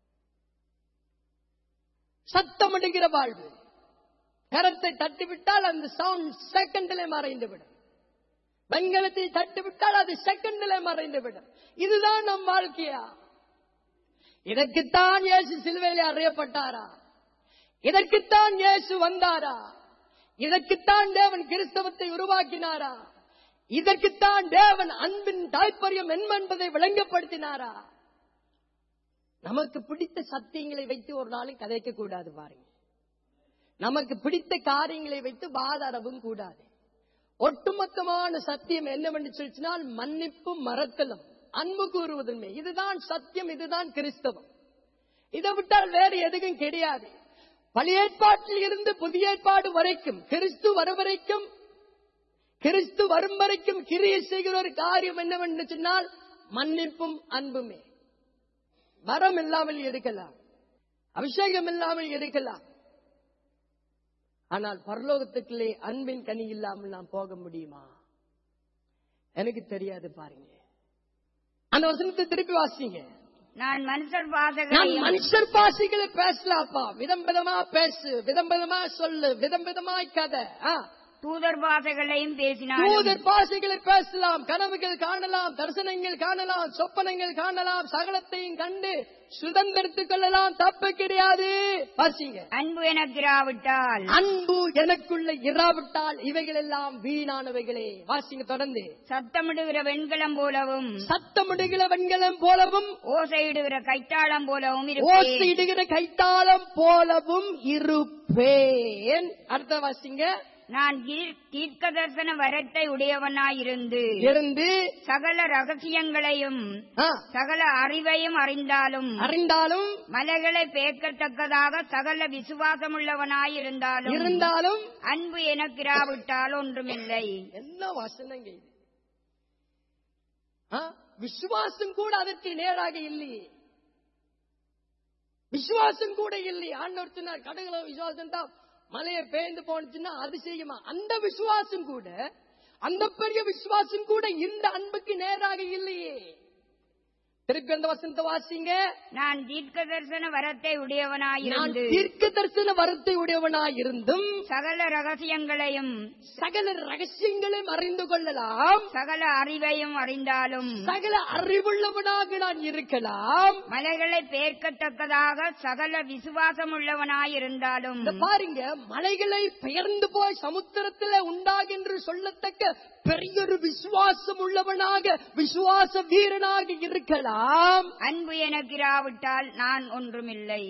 சத்தமிடுகிற வாழ்வு கரத்தை தட்டிவிட்டால் அந்த சவுண்ட் செகண்டிலே மறைந்துவிடும் வெண்கலத்தை தட்டிவிட்டால் அது செகண்டிலே மறைந்துவிடும் இதுதான் நம் வாழ்க்கையா இதற்குத்தான் இயேசு சிலுவையிலே அறியப்பட்டாரா இதற்குத்தான் இயேசு வந்தாரா இதற்குத்தான் தேவன் கிறிஸ்தவத்தை உருவாக்கினாரா இதற்குத்தான் தேவன் அன்பின் தாய்ப்பரியம் என்ன என்பதை விளங்கப்படுத்தினாரா நமக்கு பிடித்த சத்தியங்களை வைத்து ஒரு நாளும் கதைக்க கூடாது பாருங்க நமக்கு பிடித்த காரியங்களை வைத்து வாதாடவும் கூடாது ஒட்டுமொத்தமான சத்தியம் என்னவென்று சொல்லினால் மன்னிப்பும் மறத்தலும் அன்பு கூறுவதுமே இதுதான் சத்தியம் இதுதான் கிறிஸ்தவம் இதை விட்டால் வேறு எதுவும் கிடையாது பழைய ஏற்பாட்டில் இருந்து புதிய ஏற்பாடு வரைக்கும் கிறிஸ்து வரும் வரைக்கும் கிறிஸ்து வரும் வரைக்கும் கிரியை செய்கிற ஒரு காரியம் என்னவென்று சொன்னால் மன்னிப்பும் அன்புமே வரம் இல்லாமல் இருக்கலாம் அபிஷேகம் இல்லாமல் இருக்கலாம் ஆனால் பரலோகத்துக்குள்ளே அன்பின் கனி இல்லாமல் நாம் போக முடியுமா எனக்கு தெரியாது பாருங்க அந்த வசனத்தை திருப்பி வாசிங்க நான் மனுஷர் நான் பாதைகளையும் மனுஷர் பாஷைகளை பேசலாப்பா விதம் விதமா பேசு விதம் விதமா சொல்லு விதம் விதமாய் கதை ஆ. தூதர் பாதைகளையும் பேசினாலும் தூதர் பாஷைகளை பேசலாம் கனவுகள் காணலாம் தரிசனங்கள் காணலாம் சொப்பனங்கள் காணலாம் சகலத்தையும் கண்டு சுதந்திரத்துக் கொள்ளலாம் தப்பு கிடையாது வாசிங்க அன்பு எனக்கிராவிட்டால் அன்பு எனக்குள்ள இராவிட்டால் இவைகள் எல்லாம் வீணானவைகளே வாசிங்க தொடர்ந்து சத்தமிடுகிற வெண்கலம் போலவும் சத்தமிடுகிற வெண்கலம் போலவும் ஓசையிடுகிற கைத்தாளம் போலவும் இருப்பேன் ஓசையிடுகிற கைத்தாளம் போலவும் இருப்பேன் அடுத்த வாசிங்க நான் தீர்- தீர்க்க தரிசன வரத்தை உடையவனாயிருந்து இருந்து சகல ரகசியங்களையும் ஆ, சகல அறிவையும் அறிந்தாலும் அறிந்தாலும் மலைகளை பேக்கத்தக்கதாக சகல விசுவாசமுள்ளவனாயிருந்தாலும் இருந்தாலும் அன்பு எனக்கிராவிட்டால் ஒன்றுமில்லை என்ன வசனங்க இது ஆ, விசுவாசம் கூட அதற்கு நேராக இல்லையே விசுவாசம் கூட இல்லையே ஆண்டவர் சொன்னார் கடவுள விசுவாசம் தான் மலையை பேய்ந்து போனுச்சுன்னா அது செய்யுமா அந்த விசுவாசம் கூட அந்த பெரிய விசுவாசம் கூட இந்த அன்புக்கு நேராக இல்லையே திருப்பி அந்த வசனத்தை வாசிங்க நான் தீர்க்க தரிசன வரத்தை நான் உடையவனாயிருந்து தீர்க்க தரிசன வரத்தை உடையவனாய் இருந்தும் சகல ரகசியங்களையும் சகல ரகசியங்களையும் அறிந்து கொள்ளலாம் சகல அறிவையும் அறிந்தாலும் சகல அறிவுள்ளவனாக நான் இருக்கலாம் மலைகளை பேர்க்கத்தக்கதாக சகல விசுவாசம் உள்ளவனாயிருந்தாலும் இந்த பாருங்க மலைகளை பெயர்ந்து போய் சமுத்திரத்துல உண்டாகென்று சொல்லத்தக்க பெரியொரு விசுவாசம் உள்ளவனாக விசுவாச வீரனாக இருக்கலாம் அன்பு எனக்கிராவிட்டால் நான் ஒன்றுமில்லை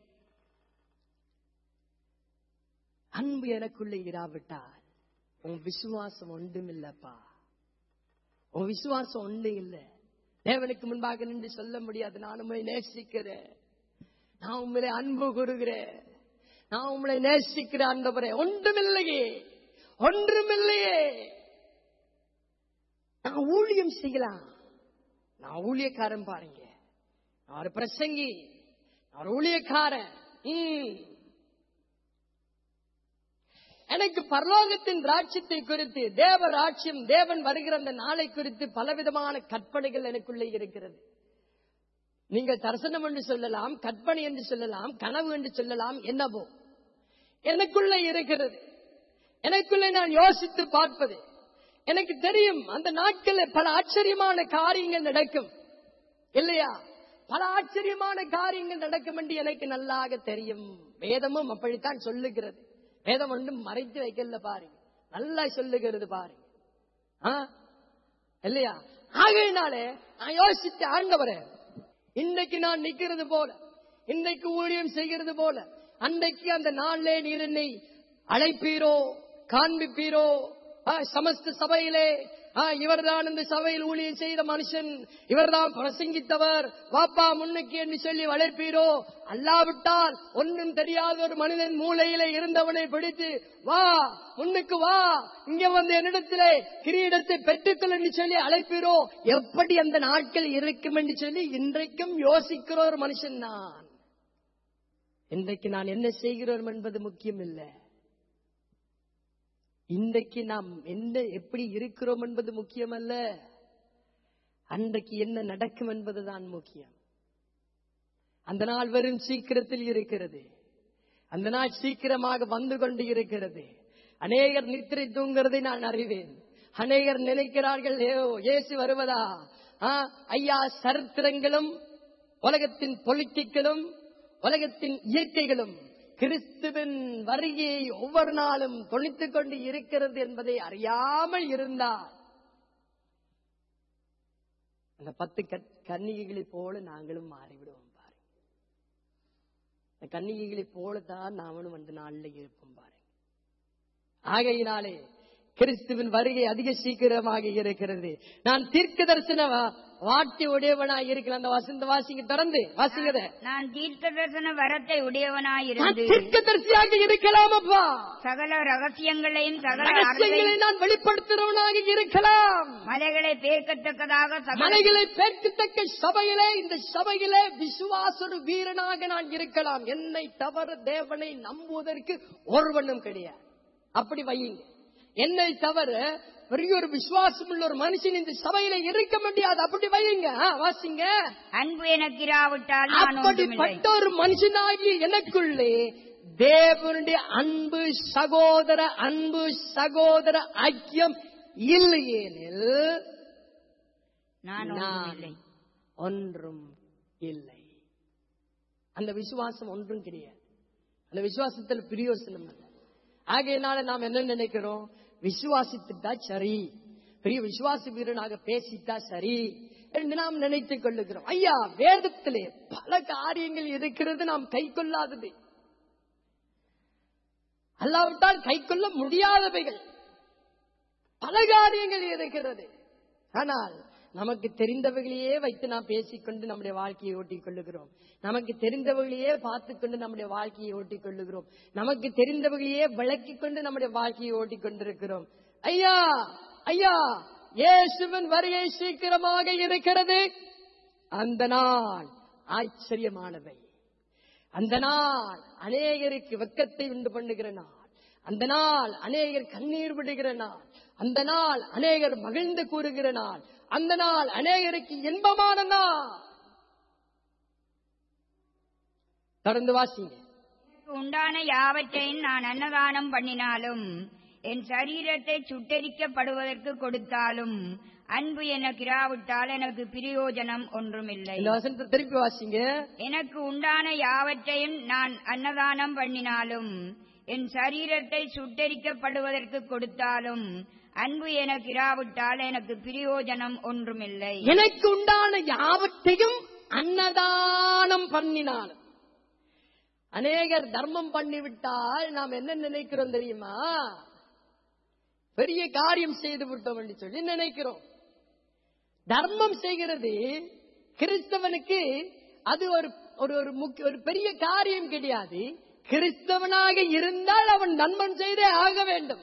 அன்பு எனக்குள்ள இராவிட்டால் உன் விசுவாசம் ஒன்றுமில்லப்பா உன் விசுவாசம் ஒன்று இல்லை தேவனுக்கு முன்பாக நின்று சொல்ல முடியாது நான் உண்மை நேசிக்கிறேன் நான் உண்மையிலே அன்பு கூறுகிறேன் நான் உங்களை நேசிக்கிறேன் ஆண்டவரே ஒன்றுமில்லையே ஒன்றுமில்லையே நான் ஊழியம் செய்யலாம் நான் ஊழியக்காரன் பாருங்க நான் ஒரு பிரசங்கி நான் ஒரு ஊழியக்காரன் ம். எனக்கு பரலோகத்தின் ராட்சியத்தை குறித்து தேவ ராட்சியம் தேவன் வருகிற அந்த நாளை குறித்து பலவிதமான கற்பனைகள் எனக்குள்ளே இருக்கிறது நீங்கள் தரிசனம் என்று சொல்லலாம் கற்பனை என்று சொல்லலாம் கனவு என்று சொல்லலாம் என்னவோ எனக்குள்ளே இருக்கிறது எனக்குள்ளே நான் யோசித்து பார்ப்பது எனக்கு தெரியும் அந்த நாட்களில் பல ஆச்சரியமான காரியங்கள் நடக்கும் இல்லையா பல ஆச்சரியமான காரியங்கள் நடக்கும் என்று எனக்கு நல்லாக தெரியும் வேதமும் அப்படித்தான் சொல்லுகிறது வேதம் ஒன்றும் மறைத்து வைக்கல பாருங்க நல்லா சொல்லுகிறது பாருங்க ஆ? இல்லையா ஆகையினாலே நான் யோசித்து ஆண்டவரே இன்னைக்கு நான் நிக்கிறது போல இன்னைக்கு ஊழியம் செய்கிறது போல அன்றைக்கு அந்த நாளிலே நீர் என்னை அழைப்பீரோ காண்பிப்பீரோ ஆ, சமஸ்த சபையிலே ஆ, இவர்தான் இந்த சபையில் ஊழியம் செய்த மனுஷன் இவர்தான் பிரசங்கித்தவர் வாப்பா முன்னுக்கு என்று சொல்லி வளர்ப்பீரோ அல்லாவிட்டால் ஒன்றும் தெரியாத ஒரு மனிதன் மூலையிலே இருந்தவனை பிடித்து வா முன்னுக்கு வா இங்க வந்து என்னிடத்திலே கிரீடத்தை பெற்றுக்கொள் என்று சொல்லி அழைப்பீரோ எப்படி அந்த நாட்கள் இருக்கும் என்று சொல்லி இன்றைக்கும் யோசிக்கிற ஒரு மனுஷன் நான் இன்றைக்கு நான் என்ன செய்கிறோம் என்பது முக்கியம் இல்லை இன்றைக்கு நாம் என்ன எப்படி இருக்கிறோம் என்பது முக்கியமல்ல அன்றைக்கு என்ன நடக்கும் என்பதுதான் முக்கியம் அந்த நாள் வெறும் சீக்கிரத்தில் இருக்கிறது அந்த நாள் சீக்கிரமாக வந்து கொண்டு இருக்கிறது அநேகர் நித்திரை தூங்குறதை நான் அறிவேன் அநேகர் நினைக்கிறார்கள் "ஏ, இயேசு வருவதா ஆ, ஐயா சரித்திரங்களும் உலகத்தின் பொலிட்டிக்களும் உலகத்தின் இயற்கைகளும் கிறிஸ்துவின் வருகையை ஒவ்வொரு நாளும் தொணித்துக் கொண்டு இருக்கிறது என்பதை அறியாமல் இருந்தார் அந்த பத்து கட்- கன்னிகைகளைப் போல நாங்களும் மாறிவிடுவோம் பாருங்க இந்த கன்னிகைகளைப் போலதான் நாமளும் அந்த நாளில் இருப்போம் பாருங்க ஆகையினாலே கிறிஸ்துவின் வருகை அதிக சீக்கிரமாக இருக்கிறது நான் தீர்க்க தரிசன வா- வாட்டி உடையவனாய் இருக்கிற அந்த வசந்த வாசிங்க திறந்து வாசிக்கிறத நான் தீர்க்க தரிசன வரத்தை நான் உடையவனாயிருந்து தீர்க்க தரிசியாக இருக்கலாம் அப்பா சகல ரகசியங்களையும் சகல ரகசியங்களை அறிவையும் நான் வெளிப்படுத்துறவனாக இருக்கலாம் மலைகளை பேர்க்கத்தக்கதாக சகல மலைகளை பேர்க்கத்தக்க சபையிலே இந்த சபையிலே விசுவாசொரு வீரனாக நான் இருக்கலாம் என்னை தவிர தேவனை நம்புவதற்கு ஒருவனும் கிடையாது அப்படி வையுங்க என்னை தவிர பெரிய ஒரு விசுவாசம் உள்ள ஒரு மனுஷன் இந்த சபையில இருக்க முடியாது அப்படி வையுங்க ஆ, வாசிங்க அன்பு எனக்கிராவிட்டால் நான் ஒன்றுமில்லை அப்படிப்பட்ட ஒரு மனுஷனாகி எனக்குள்ளே தேவனுடைய அன்பு சகோதர அன்பு சகோதர ஐக்கியம் இல்லையேனில் நான் நான் ஒன்றுமில்லை ஒன்றும் இல்லை அந்த விசுவாசம் ஒன்றும் கிடையாது அந்த விசுவாசத்தில் பிரியோசனம் இல்லை ஆகையினால நாம் என்ன நினைக்கிறோம் விசுவாசித்துட்டா சரி பெரிய விசுவாச வீரனாக பேசிட்டா சரி என்று நாம் நினைத்துக் கொள்ளுகிறோம் ஐயா வேதத்திலே பல காரியங்கள் இருக்கிறது நாம் கை கொள்ளாதது அல்லாவிட்டால் கை கொள்ள முடியாதவைகள் பல காரியங்கள் இருக்கிறது ஆனால் நமக்கு தெரிந்தவைகளையே வைத்து நாம் பேசிக்கொண்டு நம்முடைய வாழ்க்கையை ஓட்டிக் கொள்ளுகிறோம் நமக்கு தெரிந்தவர்களையே பார்த்துக் கொண்டு நம்முடைய வாழ்க்கையை ஓட்டிக் கொள்ளுகிறோம் நமக்கு தெரிந்தவர்களையே விளக்கிக் கொண்டு நம்முடைய வாழ்க்கையை ஓட்டிக் கொண்டிருக்கிறோம் ஐயா ஐயா இயேசுவின் வருகை சீக்கிரமாக இருக்கிறது அந்த நாள் ஆச்சரியமானவை அந்த நாள் அநேகருக்கு வெக்கத்தை உண்டு பண்ணுகிற நாள் அந்த நாள் அநேகர் கண்ணீர் விடுகிற நாள் அந்த நாள் அநேகர் மகிழ்ந்து கூறுகிற நாள் அந்த நாள் அநேகருக்கு இன்பமான நாள் தொடர்ந்து வாசிங்க எனக்கு உண்டான யாவற்றையும் நான் அன்னதானம் பண்ணினாலும் என் சரீரத்தை சுட்டரிக்கப்படுவதற்கு கொடுத்தாலும் அன்பு எனக்கு இராவிட்டால் எனக்கு பிரயோஜனம் ஒன்றுமில்லை இந்த வசனத்தை திருப்பி வாசிங்க எனக்கு உண்டான யாவற்றையும் நான் அன்னதானம் பண்ணினாலும் என் சரீரத்தை சுட்டரிக்கப்படுவதற்கு கொடுத்தாலும் அன்பு எனக்கு இராவிட்டால் எனக்கு பிரயோஜனம் ஒன்றுமில்லை எனக்கு உண்டான யாவற்றையும் அன்னதானம் பண்ணினாலும் அநேகர் தர்மம் பண்ணிவிட்டால் நாம் என்ன நினைக்கிறோம் தெரியுமா பெரிய காரியம் செய்து விட்டோம் என்று சொல்லி நினைக்கிறோம் தர்மம் செய்கிறது கிறிஸ்தவனுக்கு அது ஒரு ஒரு ஒரு முக்கிய ஒரு பெரிய காரியம் கிடையாது கிறிஸ்தவனாக இருந்தால் அவன் நன்மம் செய்தே ஆக வேண்டும்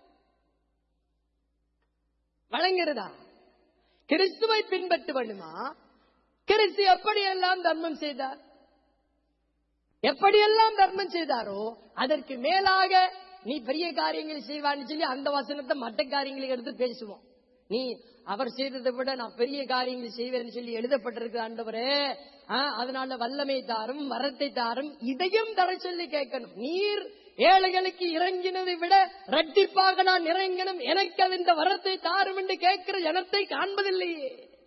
வழங்குறதா கிறிஸ்துவை பின்பற்ற வேண்டுமா கிறிஸ்து எப்படியெல்லாம் தர்மம் செய்தார் எப்படியெல்லாம் தர்மம் செய்தாரோ அதற்கு மேலாக நீ பெரிய காரியங்கள் செய்வான்னு சொல்லி அந்த வசனத்தை மற்ற காரியங்களை எடுத்து பேசுவோம் நீ அவர் செய்ததை விட நான் பெரிய காரியங்கள் செய்வேன்னு சொல்லி எழுதப்பட்டிருக்கு ஆண்டவரே ஆ, அதனால வல்லமை தாரும் வரத்தை தாரும் இதையும் தர சொல்லி கேட்கணும் நீர் ஏழைகளுக்கு இறங்கினதை விட இரட்டிப்பாக நான் இறங்கணும் எனக்கு அது இந்த வரத்தை தாரும் என்று கேட்கிற ஜனத்தை காண்பதில்லையே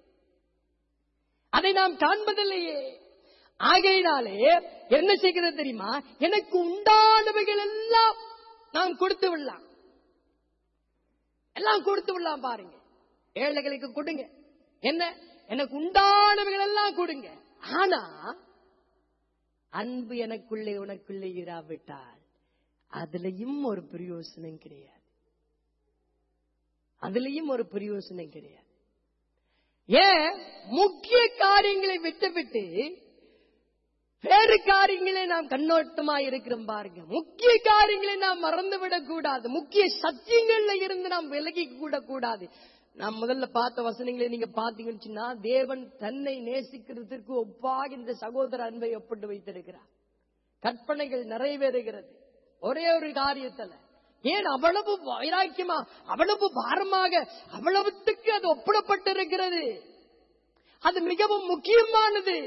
அதை நாம் காண்பதில்லையே ஆகையினாலே என்ன செய்கிறது தெரியுமா எனக்கு உண்டானவைகள் எல்லாம் நாம் கொடுத்து விடலாம் எல்லாம் கொடுத்து விடலாம் பாருங்க ஏழைகளுக்கு கொடுங்க என்ன எனக்கு உண்டானவைகள் எல்லாம் கொடுங்க ஆனா அன்பு எனக்குள்ளே உனக்குள்ளே இராவிட்டால் அதுலயும் ஒரு பிரயோசனம் கிடையாது அதுலயும் ஒரு பிரயோசனம் கிடையாது ஏன் முக்கிய காரியங்களை விட்டுவிட்டு வேறு காரியங்களை நாம் கண்ணோட்டமா இருக்கிறோம் பாருங்க முக்கிய காரியங்களை நாம் மறந்து விடக் கூடாது முக்கிய சத்தியங்கள்ல இருந்து நாம் விலகி கூட கூடாது நாம் முதல்ல பார்த்த வசனங்களை நீங்க பாத்தீங்கன்னு சொன்னா தேவன் தன்னை நேசிக்கிறதுக்கு ஒப்பாக இந்த சகோதர அன்பை ஒப்பிட்டு வைத்திருக்கிறார் கற்பனைகள் நிறைவேறுகிறது ஒரே ஒரு காரியத்துல ஏன் அவ்வளவு வைராக்கியமா அவ்வளவு பாரமாக அவ்வளவுத்துக்கு அது ஒப்பிடப்பட்டிருக்கிறது அது மிகவும் முக்கியமானது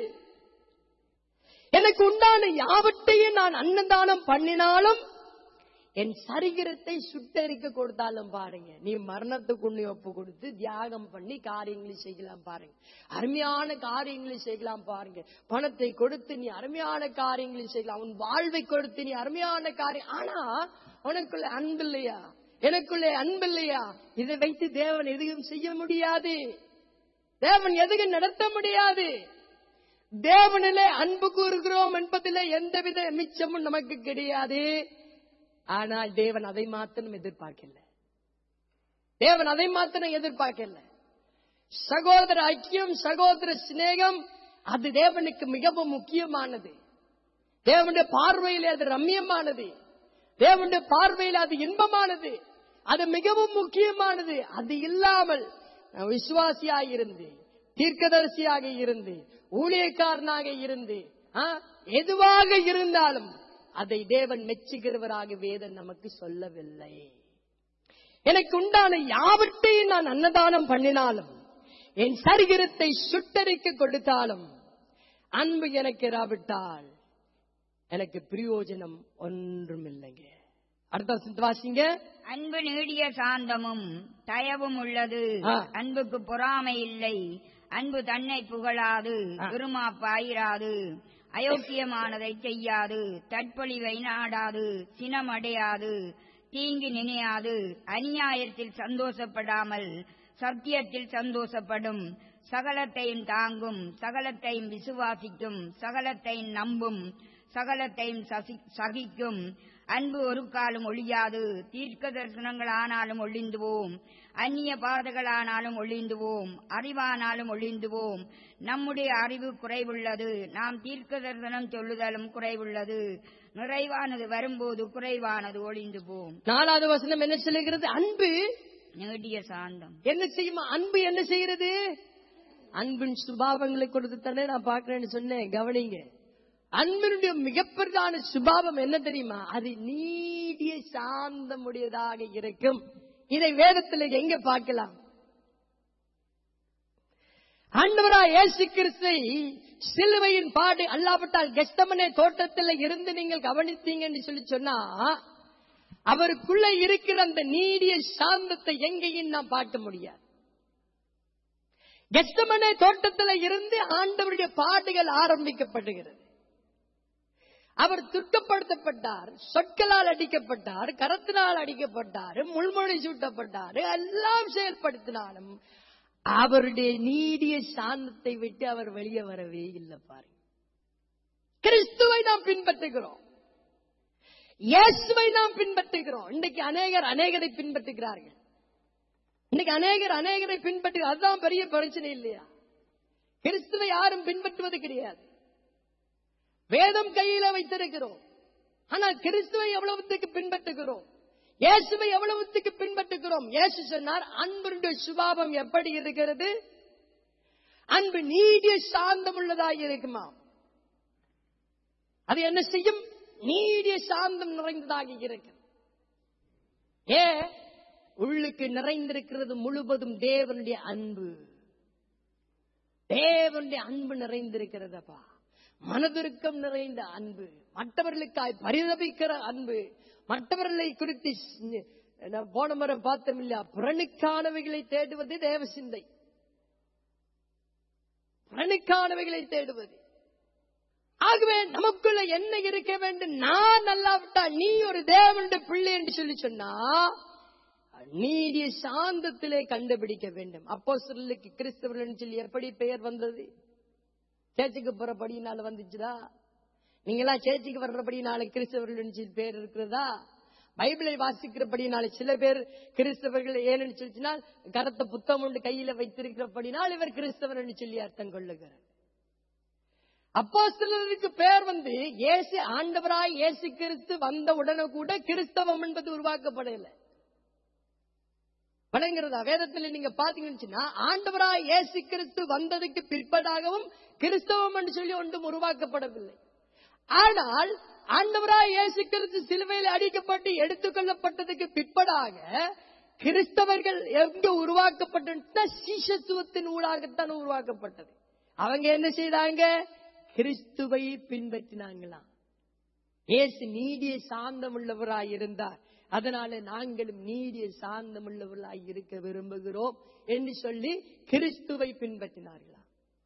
எனக்கு உண்டான யாவற்றையும் நான் அன்னதானம் பண்ணினாலும் என் சரீரத்தை சுட்டரிக்க கொடுத்தாலும் பாருங்க நீ மரணத்துக்கு உன்னை ஒப்பு கொடுத்து தியாகம் பண்ணி காரியங்களை செய்யலாம் பாருங்க அருமையான காரியங்களை செய்யலாம் பாருங்க பணத்தை கொடுத்து நீ அருமையான காரியங்களை செய்யலாம் உன் வாழ்வை கொடுத்து நீ அருமையான காரியம் ஆனா உனக்குள்ள அன்பு இல்லையா எனக்குள்ளே அன்பு இல்லையா இதை வைத்து தேவன் எதுவும் செய்ய முடியாது தேவன் எதுவும் நடத்த முடியாது தேவனிலே அன்பு கூறுகிறோம் என்பதிலே எந்தவித மிச்சமும் நமக்கு கிடையாது ஆனால் தேவன் அதை மாத்திரம் எதிர்பார்க்கல தேவன் அதை மாத்திரம் எதிர்பார்க்கல சகோதர ஐக்கியம் சகோதர சிநேகம் அது தேவனுக்கு மிகவும் முக்கியமானது தேவனுடைய பார்வையில் அது ரம்மியமானது தேவனுடைய பார்வையில் அது இன்பமானது அது மிகவும் முக்கியமானது அது இல்லாமல் நான் விசுவாசியாக இருந்து தீர்க்கதரிசியாக இருந்து ஊழியக்காரனாக இருந்து ஆ, எதுவாக இருந்தாலும் அதை தேவன் மெச்சுகிறவராக வேதன் நமக்கு சொல்லவில்லை எனக்கு உண்டான யாவற்றையும் நான் அன்னதானம் பண்ணினாலும் என் சரீரத்தை சுட்டரிக்க கொடுத்தாலும் அன்பு எனக்கு இராவிட்டால் எனக்கு பிரயோஜனம் ஒன்றும் இல்லைங்க அடுத்த வசனத்தை வாசிங்க அன்பு நீடிய சாந்தமும் தயவும் உள்ளது ஆ. அன்புக்கு பொறாமை இல்லை அன்பு தன்னை புகழாது ஆ. விருமாப்பாயிராது அயோக்கியமானதை செய்யாது தற்பொழிவை நாடாது சினமடையாது தீங்கு நினையாது அநியாயத்தில் சந்தோஷப்படாமல் சத்தியத்தில் சந்தோஷப்படும் சகலத்தையும் தாங்கும் சகலத்தையும் விசுவாசிக்கும் சகலத்தையும் நம்பும் சகலத்தையும் சசி- சகிக்கும் அன்பு ஒரு காலம் ஒழியாது தீர்க்க தரிசனங்கள் ஆனாலும் ஒளிந்துவோம் அந்நிய பாதைகளானாலும் ஒளிந்துவோம் அறிவானாலும் ஒளிந்துவோம் நம்முடைய அறிவு குறைவுள்ளது நாம் தீர்க்க தரிசனம் சொல்லுதலும் குறைவுள்ளது நிறைவானது வரும்போது குறைவானது ஒளிந்து போம் நாலாவது வசனம் என்ன சொல்லுகிறது அன்பு நீடிய சாந்தம் என்ன செய்யுமா அன்பு என்ன செய்கிறது அன்பின் சுபாவங்களை கொடுத்து தானே நான் பார்க்கிறேன்னு சொன்னேன் கவனிங்க அன்பினுடைய மிகப்பெரிதான சுபாவம் என்ன தெரியுமா அது நீடிய சாந்தமுடையதாக இருக்கும் இதை வேதத்தில் எங்க பார்க்கலாம் ஆண்டவரா இயேசு கிறிஸ்தை சிலுவையின் பாடு அல்லாவிட்டால் கெஸ்தமனே தோட்டத்தில் இருந்து நீங்கள் கவனித்தீங்கன்னு சொல்லி சொன்னா அவருக்குள்ள இருக்கிற அந்த நீடிய சாந்தத்தை எங்கேயும் நாம் பார்க்க முடியாது கெஸ்தமனே தோட்டத்தில் இருந்து ஆண்டவருடைய பாடுகள் ஆரம்பிக்கப்படுகிறது அவர் துக்கப்படுத்தப்பட்டார் சொற்களால் அடிக்கப்பட்டார் கரத்தினால் அடிக்கப்பட்டார் முள்மொழி சூட்டப்பட்டார் எல்லாம் செயல்படுத்தினாலும் அவருடைய நீடிய சாந்தத்தை விட்டு அவர் வெளியே வரவே இல்லை பாருங்க கிறிஸ்துவை நாம் பின்பற்றுகிறோம் இயேசுவை நாம் பின்பற்றுகிறோம் இன்னைக்கு அநேகர் அநேகரை பின்பற்றுகிறார்கள் இன்னைக்கு அநேகர் அநேகரை பின்பற்று அதுதான் பெரிய பிரச்சனை இல்லையா கிறிஸ்துவை யாரும் பின்பற்றுவது கிடையாது வேதம் கையில வைத்திருக்கிறோம் ஆனால் கிறிஸ்துவை எவ்வளவுத்துக்கு பின்பற்றுகிறோம் இயேசுவை எவ்வளவுத்துக்கு பின்பற்றுகிறோம் இயேசு சொன்னார் அன்புடைய சுபாவம் எப்படி இருக்கிறது அன்பு நீடிய சாந்தம் உள்ளதாக இருக்குமா அது என்ன செய்யும் நீடிய சாந்தம் நிறைந்ததாக இருக்கு ஏ உள்ளுக்கு நிறைந்திருக்கிறது முழுவதும் தேவனுடைய அன்பு தேவனுடைய அன்பு நிறைந்திருக்கிறதப்பா மனதிருக்கம் நிறைந்த அன்பு மற்றவர்களுக்காய் பரிதபிக்கிற அன்பு மற்றவர்களை குறித்து ஸ்- நான் போன முறை பார்த்தோம் இல்லையா புறனுக்கானவைகளை தேடுவது தேவ சிந்தை புறனுக்கானவைகளை தேடுவது ஆகவே நமக்குள்ள என்ன இருக்க வேண்டும் நான் நல்லாவிட்டா நீ ஒரு தேவனுடைய பிள்ளை என்று சொல்லி சொன்னா நீடிய சாந்தத்திலே கண்டுபிடிக்க வேண்டும் அப்போ சிலருக்கு கிறிஸ்தவர்கள் சொல்லி எப்படி பெயர் வந்தது சேர்ச்சுக்கு போறபடினால வந்துச்சுதா நீங்களா சேர்ச்சுக்கு வர்றபடினால கிறிஸ்தவர்கள் சொல்லி பேர் இருக்கிறதா பைபிளை வாசிக்கிறபடினால சில பேர் கிறிஸ்தவர்கள் ஏன்னு சொல்லிச்சுன்னா கரத்த புத்தகம் உண்டு கையில வைத்திருக்கிறபடினால் இவர் கிறிஸ்தவர் என்று சொல்லி அர்த்தம் கொள்ளுகிறார் அப்போ சிலருக்கு பேர் வந்து இயேசு ஆண்டவராய் இயேசு கிறிஸ்து வந்த உடனே கூட கிறிஸ்தவம் என்பது உருவாக்கப்படவில்லை வணங்குறதா வேதத்தில் நீங்க பாத்தீங்கன்னு சொன்னா, ஆண்டவராய் இயேசு கிறிஸ்து வந்ததுக்கு பிற்படாகவும் கிறிஸ்தவம் என்று சொல்லி ஒன்றும் உருவாக்கப்படவில்லை ஆனால் ஆண்டவராய் இயேசு கிறிஸ்து சிலுவையில் அடிக்கப்பட்டு எடுத்துக்கொள்ளப்பட்டதுக்கு பிற்படாக கிறிஸ்தவர்கள் எங்க உருவாக்கப்பட்ட சீசத்துவத்தின் ஊடாகத்தான் உருவாக்கப்பட்டது அவங்க என்ன செய்தாங்க கிறிஸ்துவை பின்பற்றினாங்களாம் இயேசு நீடிய சாந்தம் உள்ளவராய் இருந்தார் அதனால நாங்களும் நீடிய சாந்தம் உள்ளவர்களாய் இருக்க விரும்புகிறோம் என்று சொல்லி கிறிஸ்துவை பின்பற்றினார்களாம்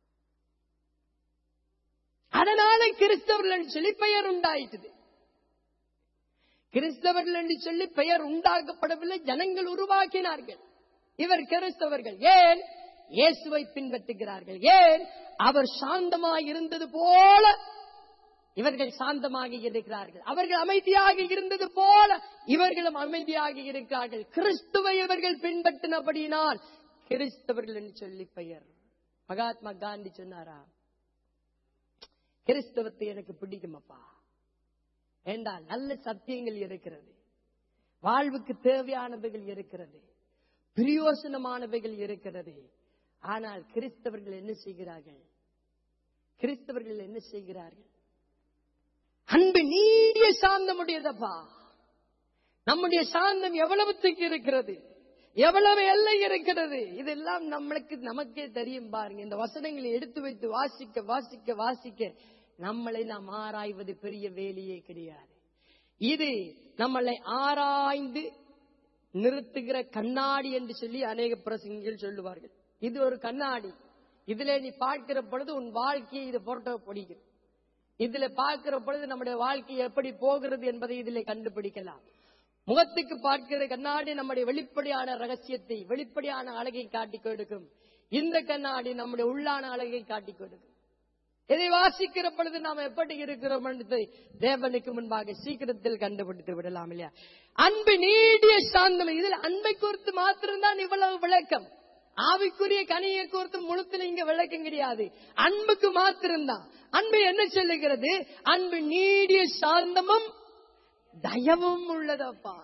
அதனால கிறிஸ்தவர்கள் என்று சொல்லி பெயர் உண்டாயிட்டது கிறிஸ்தவர்கள் என்று சொல்லி பெயர் உண்டாக்கப்படவில்லை ஜனங்கள் உருவாக்கினார்கள் இவர் கிறிஸ்தவர்கள் ஏன் இயேசுவை பின்பற்றுகிறார்கள் ஏன் அவர் சாந்தமாய் இருந்தது போல இவர்கள் சாந்தமாக இருக்கிறார்கள் அவர்கள் அமைதியாக இருந்தது போல இவர்களும் அமைதியாக இருக்கிறார்கள் கிறிஸ்துவை இவர்கள் பின்பற்றினபடியினால் கிறிஸ்தவர்கள் என்று சொல்லி பெயர் மகாத்மா காந்தி சொன்னாரா கிறிஸ்தவத்தை எனக்கு பிடிக்குமப்பா ஏண்டால் நல்ல சத்தியங்கள் இருக்கிறது வாழ்வுக்கு தேவையானவைகள் இருக்கிறது பிரயோசனமானவைகள் இருக்கிறது ஆனால் கிறிஸ்தவர்கள் என்ன செய்கிறார்கள் கிறிஸ்தவர்கள் என்ன செய்கிறார்கள் அன்பு நீடிய சாந்தம் உடையதப்பா நம்முடைய சாந்தம் எவ்வளவுத்துக்கு இருக்கிறது எவ்வளவு எல்லை இருக்கிறது இதெல்லாம் நம்மளுக்கு நமக்கே தெரியும் பாருங்க இந்த வசனங்களை எடுத்து வைத்து வாசிக்க வாசிக்க வாசிக்க நம்மளை நாம் ஆராய்வது பெரிய வேலையே கிடையாது இது நம்மளை ஆராய்ந்து நிறுத்துகிற கண்ணாடி என்று சொல்லி அநேக பிரசங்கிகள் சொல்லுவார்கள் இது ஒரு கண்ணாடி இதுல நீ பார்க்கிற பொழுது உன் வாழ்க்கையை இது போட்டோ பிடிக்கும் இதுல பார்க்கிற பொழுது நம்முடைய வாழ்க்கை எப்படி போகிறது என்பதை இதில் கண்டுபிடிக்கலாம் முகத்துக்கு பார்க்கிற கண்ணாடி நம்முடைய வெளிப்படையான ரகசியத்தை வெளிப்படையான அழகை காட்டிக் கொடுக்கும் இந்த கண்ணாடி நம்முடைய உள்ளான அழகை காட்டிக் கொடுக்கும் இதை வாசிக்கிற பொழுது நாம் எப்படி இருக்கிறோம் என்பதை தேவனுக்கு முன்பாக சீக்கிரத்தில் கண்டுபிடித்து விடலாம் இல்லையா அன்பு நீடிய சாந்தம் இதில் அன்பை குறித்து மாத்திரம்தான் இவ்வளவு விளக்கம் ஆவிக்குரிய கனியை குறித்து முழுத்துல இங்க விளக்கம் கிடையாது அன்புக்கு மாத்திரம்தான் அன்பு என்ன சொல்லுகிறது அன்பு நீடிய சாந்தமும் தயவும் உள்ளதப்பா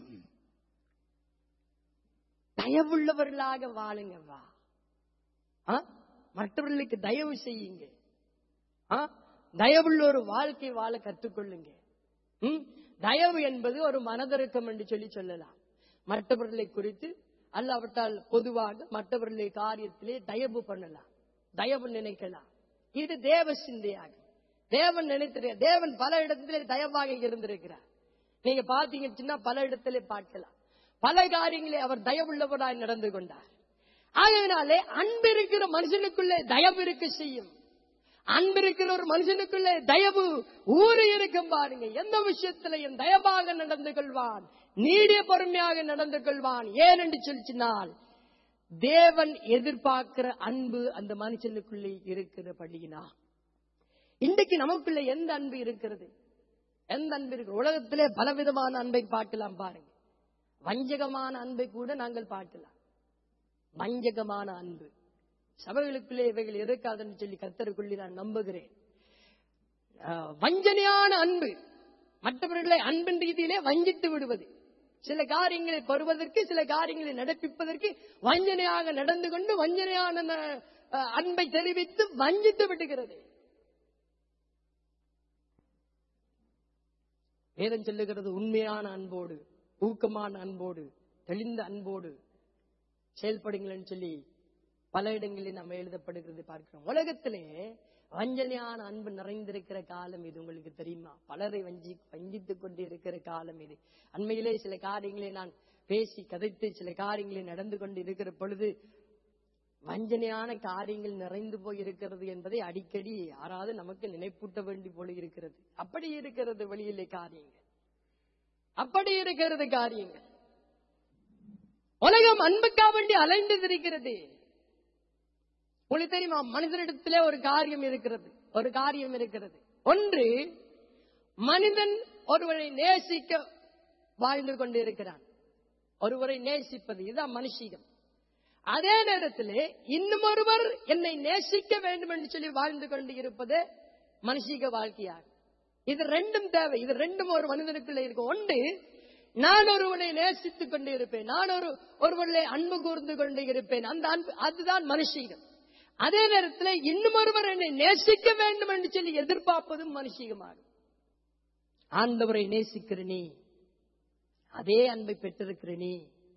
தயவுள்ளவர்களாக வாழுங்கப்பா ஆ? மற்றவர்களுக்கு தயவு செய்யுங்க ஆ? தயவுள்ள ஒரு வாழ்க்கை வாழ கற்றுக்கொள்ளுங்க ம்? தயவு என்பது ஒரு மனதிறக்கம் என்று சொல்லி சொல்லலாம் மற்றவர்களை குறித்து அல்லாவிட்டால் பொதுவாக மற்றவர்களை காரியத்திலே தயவு பண்ணலாம் தயவு நினைக்கலாம் இது தேவ சிந்தையாகும் தேவன் நினைத்திரு தேவன் பல இடத்திலே தயவாக இருந்திருக்கிறார் நீங்க பாத்தீங்கன்னா பல இடத்திலே பார்க்கலாம் பல காரியங்களை அவர் தயவுள்ளவராய் நடந்து கொண்டார் ஆகையினாலே அன்பு இருக்கிற மனுஷனுக்குள்ளே தயவு இருக்க செய்யும் அன்பு இருக்கிற ஒரு மனுஷனுக்குள்ளே தயவு ஊறி இருக்கும் பாருங்க எந்த விஷயத்திலையும் தயவாக நடந்து கொள்வான் நீடிய பொறுமையாக நடந்து கொள்வான் ஏன் என்று சொல்லிச்சினால் தேவன் எதிர்பார்க்கிற அன்பு அந்த மனுஷனுக்குள்ளே இருக்கிறபடியினா இன்றைக்கு நமக்குள்ள எந்த அன்பு இருக்கிறது எந்த அன்பு இருக்கு உலகத்திலே பலவிதமான அன்பை பார்க்கலாம் பாருங்க வஞ்சகமான அன்பை கூட நாங்கள் பார்க்கலாம் வஞ்சகமான அன்பு சபைகளுக்குள்ளே இவைகள் இருக்காதுன்னு சொல்லி கத்தருக்குள்ளே நான் நம்புகிறேன் ஆஹ், வஞ்சனையான அன்பு மற்றவர்களை அன்பின் ரீதியிலே வஞ்சித்து விடுவது சில காரியங்களை பெறுவதற்கு சில காரியங்களை நடப்பிப்பதற்கு வஞ்சனையாக நடந்து கொண்டு வஞ்சனையான ந- ஆஹ், அன்பை தெரிவித்து வஞ்சித்து விடுகிறது வேதம் சொல்லுகிறது உண்மையான அன்போடு ஊக்கமான அன்போடு தெளிந்த அன்போடு செயல்படுங்களேன்னு சொல்லி பல இடங்களில் நம்ம எழுதப்படுகிறது பார்க்கிறோம் உலகத்திலே வஞ்சனையான அன்பு நிறைந்திருக்கிற காலம் இது உங்களுக்கு தெரியுமா பலரை வஞ்சி வஞ்சித்துக் கொண்டு இருக்கிற காலம் இது அண்மையிலே சில காரியங்களை நான் பேசி கதைத்து சில காரியங்களை நடந்து கொண்டு இருக்கிற பொழுது வஞ்சனையான காரியங்கள் நிறைந்து போய் இருக்கிறது என்பதை அடிக்கடி யாராவது நமக்கு நினைப்பூட்ட வேண்டி போல இருக்கிறது அப்படி இருக்கிறது வெளியிலே காரியங்கள் அப்படி இருக்கிறது காரியங்கள் உலகம் அன்புக்கா வேண்டி அலைந்து இருக்கிறது உங்களுக்கு தெரியுமா மனிதனிடத்திலே ஒரு காரியம் இருக்கிறது ஒரு காரியம் இருக்கிறது ஒன்று மனிதன் ஒருவரை நேசிக்க வாழ்ந்து கொண்டிருக்கிறான் ஒருவரை நேசிப்பது இதுதான் மனுஷீகம் அதே நேரத்திலே இன்னும் ஒருவர் என்னை நேசிக்க வேண்டும் என்று சொல்லி வாழ்ந்து கொண்டு இருப்பது மனுஷீக வாழ்க்கையாகும் இது ரெண்டும் தேவை இது ரெண்டும் ஒரு மனிதனுக்குள்ள இருக்கு ஒன்று நான் ஒருவனை நேசித்துக் கொண்டு இருப்பேன் நான் ஒரு ஒருவரை அன்பு கூர்ந்து கொண்டு இருப்பேன் அந்த அன்பு அதுதான் மனுஷீகம் அதே நேரத்தில் இன்னும் ஒருவர் என்னை நேசிக்க வேண்டும் என்று சொல்லி எதிர்பார்ப்பதும் மனுஷீகமாகும் ஆண்டவரை நேசிக்கிற நீ அதே அன்பை பெற்றிருக்கிற நீ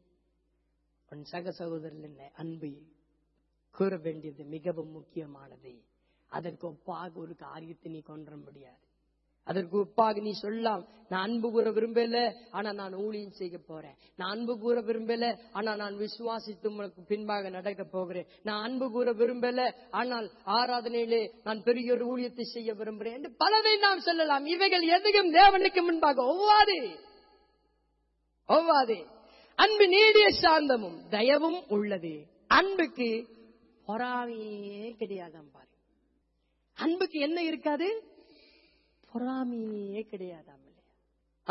உன் சக சகோதரன் அன்பை கூற வேண்டியது மிகவும் முக்கியமானது அதற்கு ஒப்பாக ஒரு காரியத்தை நீ கொன்ற முடியாது அதற்கு ஒப்பாக நீ சொல்லலாம் நான் அன்பு கூற விரும்பல ஆனா நான் ஊழியம் செய்ய போறேன் நான் அன்பு கூற விரும்பல ஆனா நான் விசுவாசித்து உனக்கு பின்பாக நடக்க போகிறேன் நான் அன்பு கூற விரும்பல ஆனால் ஆராதனையிலே நான் பெரிய ஒரு ஊழியத்தை செய்ய விரும்புகிறேன் என்று பலதை நாம் சொல்லலாம் இவைகள் எதுவும் தேவனுக்கு முன்பாக ஒவ்வாது ஒவ்வாது அன்பு நீடிய சாந்தமும் தயவும் உள்ளது அன்புக்கு பொறாமையே கிடையாதாம் பாரு அன்புக்கு என்ன இருக்காது பொறாமையே கிடையாதாம் இல்லையா ஆ?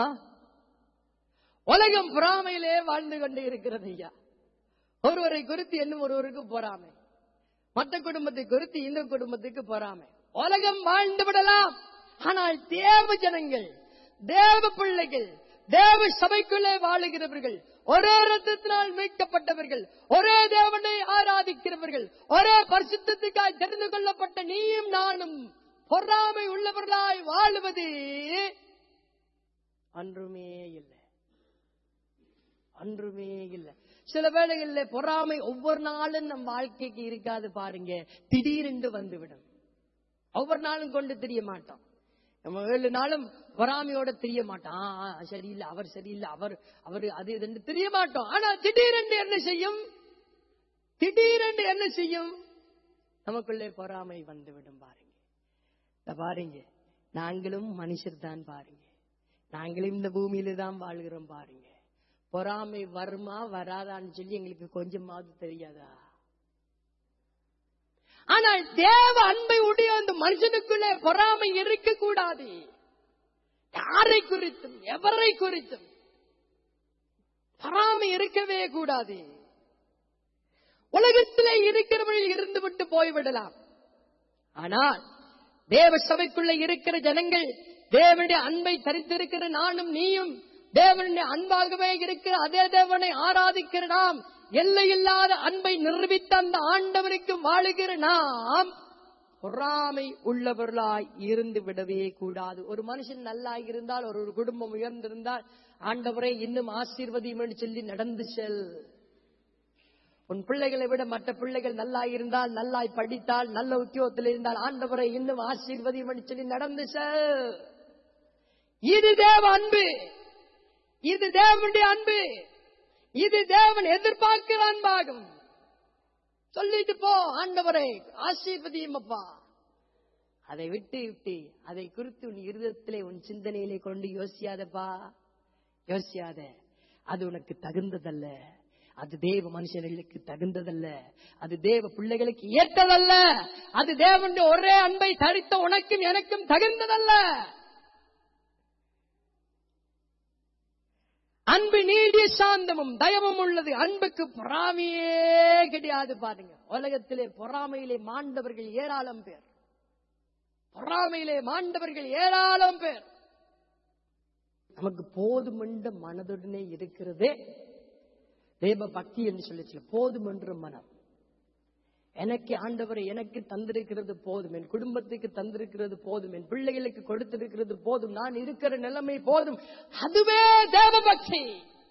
உலகம் பொறாமையிலே வாழ்ந்து கொண்டு இருக்கிறது ஐயா ஒருவரை குறித்து இன்னும் ஒருவருக்கு பொறாமை மற்ற குடும்பத்தை குறித்து இந்த குடும்பத்துக்கு பொறாமை உலகம் வாழ்ந்து விடலாம் ஆனால் தேவ ஜனங்கள் தேவ பிள்ளைகள் தேவ சபைக்குள்ளே வாழுகிறவர்கள் ஒரே ரத்தத்தினால் மீட்கப்பட்டவர்கள் ஒரே தேவனை ஆராதிக்கிறவர்கள் ஒரே பரிசுத்தத்துக்காய் தெரிந்து கொள்ளப்பட்ட நீயும் நானும் பொறாமை உள்ளவர்களாய் வாழுவது அன்றுமே இல்லை அன்றுமே இல்லை சில வேளைகளில் பொறாமை ஒவ்வொரு நாளும் நம் வாழ்க்கைக்கு இருக்காது பாருங்க திடீரென்று வந்துவிடும் ஒவ்வொரு நாளும் கொண்டு தெரிய மாட்டோம் நம்ம ஏழு நாளும் பொறாமையோட தெரிய மாட்டோம் ஆ, ஆ, சரியில்லை அவர் சரியில்லை அவர் அவர் அது இதுன்னு தெரிய மாட்டோம் ஆனா திடீரென்று என்ன செய்யும் திடீரென்று என்ன செய்யும் நமக்குள்ளே பொறாமை வந்துவிடும் பாருங்க இத பாருங்க நாங்களும் மனுஷர் தான் பாருங்க நாங்களும் இந்த பூமியில தான் வாழ்கிறோம் பாருங்க பொறாமை வருமா வராதான்னு சொல்லி எங்களுக்கு கொஞ்சமாவது தெரியாதா ஆனால் தேவ அன்பை உடைய அந்த மனுஷனுக்குள்ளே பொறாமை இருக்க கூடாது யாரை குறித்தும் எவரை குறித்தும் பொறாமை இருக்கவே கூடாது உலகத்திலே இருக்கிறவர்கள் இருந்து விட்டு போய்விடலாம் ஆனால் தேவ சபைக்குள்ள இருக்கிற ஜனங்கள் தேவனுடைய அன்பை தரித்திருக்கிற நானும் நீயும் தேவனுடைய அன்பாகவே இருக்கிற அதே தேவனை ஆராதிக்கிற நாம் எல்லையில்லாத அன்பை நிரூபித்த அந்த ஆண்டவருக்கு வாழுகிற நாம் பொறாமை உள்ளவர்களாய் இருந்து விடவே கூடாது ஒரு மனுஷன் நல்லா இருந்தால் ஒரு ஒரு குடும்பம் உயர்ந்திருந்தால் ஆண்டவரை இன்னும் ஆசீர்வதியும் என்று சொல்லி நடந்து செல் உன் பிள்ளைகளை விட மற்ற பிள்ளைகள் நல்லா இருந்தால் நல்லாய் படித்தால் நல்ல உத்தியோகத்தில் இருந்தால் ஆண்டவரை இன்னும் ஆசீர்வதியும் என்று சொல்லி நடந்து செல். இது தேவ அன்பு இது தேவனுடைய அன்பு இது தேவன் எதிர்பார்க்கிற அன்பாகும் சொல்லிட்டு போ ஆண்டவரை ஆசீர்வதியும் அப்பா அதை விட்டு விட்டு அதை குறித்து உன் இருதயத்திலே உன் சிந்தனையிலே கொண்டு யோசியாதப்பா யோசியாத அது உனக்கு தகுந்ததல்ல அது தேவ மனுஷர்களுக்கு தகுந்ததல்ல அது தேவ பிள்ளைகளுக்கு ஏற்றதல்ல அது தேவனுடைய ஒரே அன்பை தரித்த உனக்கும் எனக்கும் தகுந்ததல்ல அன்பு நீடிய சாந்தமும் தயமும் உள்ளது அன்புக்கு பொறாமையே கிடையாது பாருங்க உலகத்திலே பொறாமையிலே மாண்டவர்கள் ஏராளம் பேர் பொறாமையிலே மாண்டவர்கள் ஏராளம் பேர் நமக்கு போதுமென்ற மனதுடனே இருக்கிறதே தேவ பக்தி என்று சொல்லி போதுமென்ற மனம் எனக்கு ஆண்டவரை எனக்கு தந்திருக்கிறது போதும் என் குடும்பத்துக்கு தந்திருக்கிறது போதும் என் பிள்ளைகளுக்கு கொடுத்திருக்கிறது போதும் நான் இருக்கிற நிலைமை போதும் அதுவே தேவ பக்தி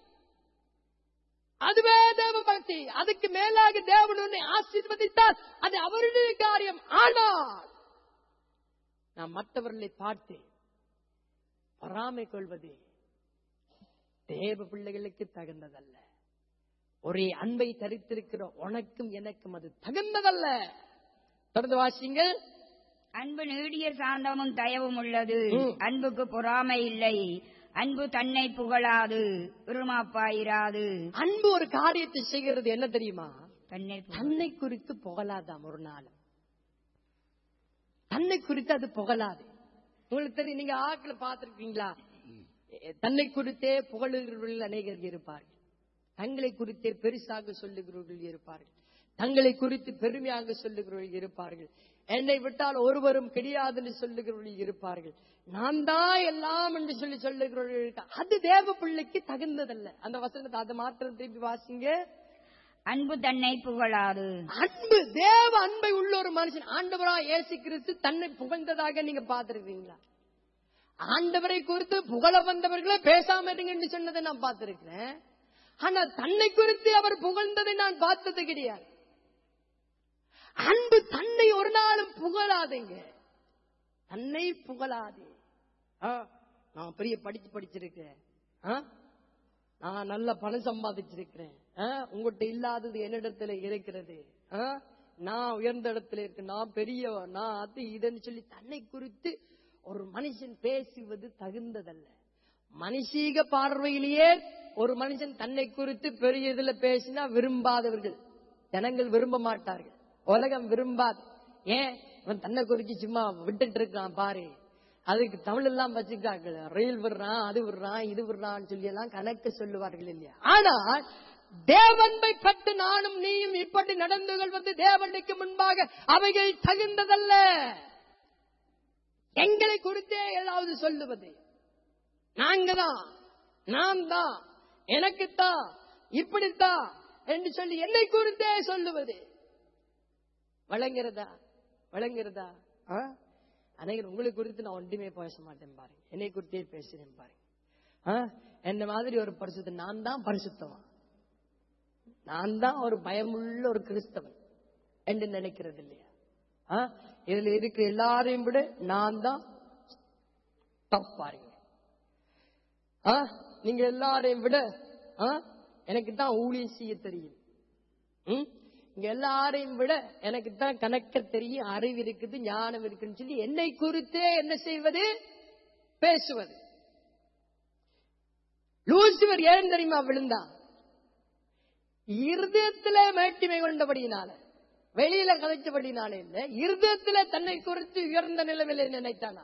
அதுவே தேவ பக்தி அதுக்கு மேலாக தேவன் உன்னை ஆசீர்வதித்தால் அது அவருடைய காரியம் ஆனால் நான் மற்றவர்களை பார்த்து பொறாமை கொள்வது தேவ பிள்ளைகளுக்கு தகுந்ததல்ல ஒரே அன்பை தரித்திருக்கிற உனக்கும் எனக்கும் அது தகுந்ததல்ல தொடர்ந்து வாசிங்கள் அன்பு நீடிய சாந்தமும் தயவும் உள்ளது ம். அன்புக்கு பொறாமை இல்லை அன்பு தன்னை புகழாது இருமாப்பாயிராது அன்பு ஒரு காரியத்தை செய்கிறது என்ன தெரியுமா தன்னை புகழ்- தன்னை குறித்து புகழாதாம் ஒரு நாள் தன்னை குறித்து அது புகழாது உங்களுக்கு தெரியும் நீங்க ஆட்களை பார்த்திருக்கீங்களா தன்னை குறித்தே புகழுகிறவர்கள் அநேகர் இருப்பார்கள் தங்களை குறித்தே பெருசாக சொல்லுகிறவர்கள் இருப்பார்கள் தங்களை குறித்து பெருமையாக சொல்லுகிறவர்கள் இருப்பார்கள் என்னை விட்டால் ஒருவரும் கிடையாதுன்னு சொல்லுகிறவர்கள் இருப்பார்கள் நான் தான் எல்லாம் என்று சொல்லி சொல்லுகிறவர்கள் இருக்கா- அது தேவ பிள்ளைக்கு தகுந்ததல்ல அந்த வசனத்தை அதை மாற்றம் திருப்பி வாசிங்க அன்பு தன்னை புகழாது அன்பு தேவ அன்பை உள்ள ஒரு மனுஷன் ஆண்டவரா இயேசு கிறிஸ்து தன்னை புகழ்ந்ததாக நீங்க பார்த்திருக்கீங்களா ஆண்டவரை குறித்து புகழ வந்தவர்களே பேசாம இருங்கன்னு சொன்னதை நான் பார்த்திருக்கிறேன் ஆனா தன்னை குறித்து அவர் புகழ்ந்ததை நான் பார்த்தது கிடையாது அன்பு தன்னை ஒரு நாளும் புகழாதீங்க தன்னை புகழாதே ஆ, நான் பெரிய படிச்சு படிச்சிருக்கேன் ஆ? நான் நல்ல பணம் சம்பாதிச்சிருக்கிறேன் ஆ, உங்கள்கிட்ட இல்லாதது என்னிடத்துல இருக்கிறது ஆ, நான் உயர்ந்த இடத்துல இருக்கு நான் பெரியவன் நான் அது இதுன்னு சொல்லி தன்னை குறித்து ஒரு மனுஷன் பேசுவது தகுந்ததல்ல மனுஷீக பார்வையிலேயே ஒரு மனுஷன் தன்னை குறித்து பெரிய இதுல பேசினா விரும்பாதவர்கள் ஜனங்கள் விரும்ப மாட்டார்கள் உலகம் விரும்பாது ஏன் இவன் தன்னை குறித்து சும்மா விட்டுட்டு இருக்கான் பாரு அதுக்கு தமிழ் எல்லாம் வச்சுக்காங்க ரயில் விடுறான் அது விடுறான் இது விடுறான்னு சொல்லி எல்லாம் கணக்கு சொல்லுவார்கள் இல்லையா ஆனால் தேவன்பை பட்டு நானும் நீயும் இப்படி நடந்து கொள்வது தேவனுக்கு முன்பாக அவைகள் தகுந்ததல்ல எங்களை குறித்தே ஏதாவது சொல்லுவது நாங்க தான் நான் தான் எனக்குத்தான் இப்படித்தான் என்று சொல்லி என்னை குறித்தே சொல்லுவது வழங்குறதா வழங்குறதா ஆ? அநேகர் உங்களை குறித்து நான் ஒன்றுமே பேச மாட்டேன் பாருங்க என்னை குறித்தே பேசுறேன் பாருங்க ஆ? என்ன மாதிரி ஒரு பரிசுத்த நான் தான் பரிசுத்தவன் நான் தான் ஒரு பயமுள்ள ஒரு கிறிஸ்தவன் என்று நினைக்கிறது இல்லையா ஆ? இதுல இருக்கிற எல்லாரையும் விட நான் தான் top பாருங்க ஆ? நீங்க எல்லாரையும் விட ஆ? எனக்கு தான் ஊழியம் செய்ய தெரியும் ம்? இங்க எல்லாரையும் விட எனக்கு தான் கணக்க தெரியும் அறிவு இருக்குது ஞானம் இருக்குன்னு சொல்லி என்னை குறித்தே என்ன செய்வது பேசுவது லூசிபர் ஏன் தெரியுமா விழுந்தான் இருதயத்திலே மேட்டிமை கொண்டபடியினால வெளியில கதைச்சபடினால இல்ல இருதயத்திலே தன்னை குறித்து உயர்ந்த நிலைமையில நினைத்தானா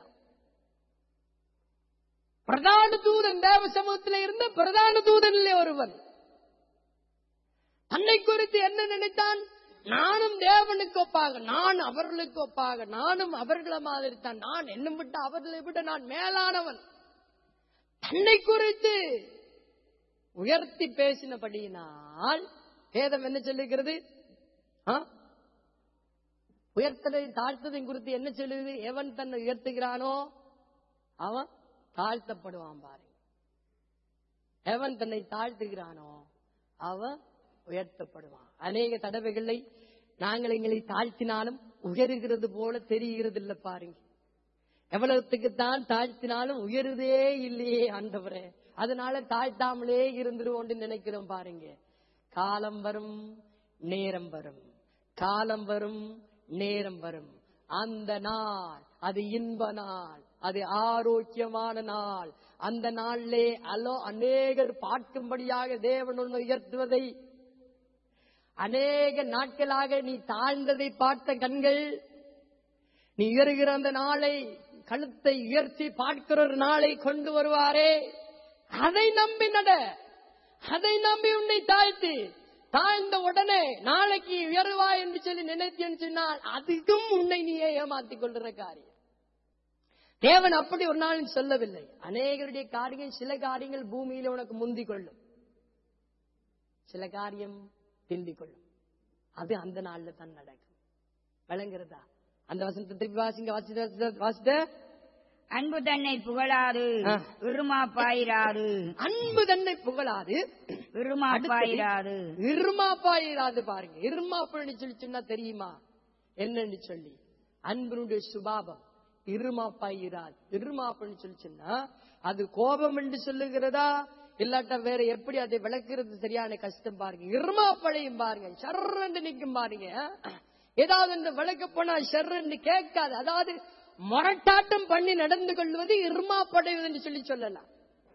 பிரதான தூதன் தேவ சமூகத்தில் இருந்த பிரதான தூதனிலே ஒருவன் தன்னை குறித்து என்ன நினைத்தான் நானும் தேவனுக்கு ஒப்பாக நான் அவர்களுக்கு ஒப்பாக நானும் அவர்களை மாதிரி தான் நான் என்னும் விட்டு அவர்களை விட நான் மேலானவன் தன்னை குறித்து உயர்த்தி பேசினபடியினால் வேதம் என்ன சொல்லுகிறது ஆ? உயர்த்தலையும் தாழ்த்ததையும் குறித்து என்ன சொல்லுது எவன் தன்னை உயர்த்துகிறானோ அவன் தாழ்த்தப்படுவான் பாருங்க எவன் தன்னை தாழ்த்துகிறானோ அவன் உயர்த்தப்படுவான் அநேக தடவைகளை நாங்கள் எங்களை தாழ்த்தினாலும் உயருகிறது போல தெரிகிறது இல்ல பாருங்க எவ்வளவுத்துக்கு தான் தாழ்த்தினாலும் உயருதே இல்லையே ஆண்டவரே அதனால தாழ்த்தாமலே இருந்துருவோம்னு நினைக்கிறோம் பாருங்க காலம் வரும் நேரம் வரும் காலம் வரும் நேரம் வரும் அந்த நாள் அது இன்ப நாள் அது ஆரோக்கியமான நாள் அந்த நாளிலே அலோ அநேகர் பார்க்கும்படியாக தேவன் உன்னை உயர்த்துவதை அநேக நாட்களாக நீ தாழ்ந்ததை பார்த்த கண்கள் நீ உயர்கிற அந்த நாளை கழுத்தை உயர்த்தி பார்க்கிற ஒரு நாளை கொண்டு வருவாரே அதை நம்பி நட அதை நம்பி உன்னை தாழ்த்தி தாழ்ந்த உடனே நாளைக்கு உயர்வாய் என்று சொல்லி நினைத்தேன்னு சொன்னால் அதுக்கும் உன்னை நீயே ஏமாத்திக் கொள்கிற காரியம் தேவன் அப்படி ஒரு நாள் சொல்லவில்லை அநேகருடைய காரியம் சில காரியங்கள் பூமியில உனக்கு முந்திக் கொள்ளும் சில காரியம் பிந்திக் கொள்ளும் அது அந்த நாள்ல தான் நடக்கும் விளங்குறதா அந்த வசனத்தை திருப்பி வாசிங்க வாசித்த வாசித்த அன்பு தன்னை புகழாது ஆ. விருமாப்பாயிராது அன்பு தன்னை புகழாது விருமாப்பாயிராது இருமாப்பாயிராது பாருங்க இருமாப்புன்னு சொல்லி சொன்னா தெரியுமா என்னன்னு சொல்லி அன்பினுடைய சுபாவம் இருமாப்பாயிராது இருமாப்புன்னு சொல்லி சொன்னா அது கோபம் என்று சொல்லுகிறதா இல்லாட்டா வேற எப்படி அதை விளக்குறது சரியான கஷ்டம் பாருங்க இருமாப்பழையும் பாருங்க சர்றன்னு நிக்கும் பாருங்க ஏதாவது இந்த விளக்க போனா ஷர்ன்னு கேட்காது அதாவது முரட்டாட்டம் பண்ணி நடந்து கொள்வது இருமாப்படைவது என்று சொல்லி சொல்லலாம்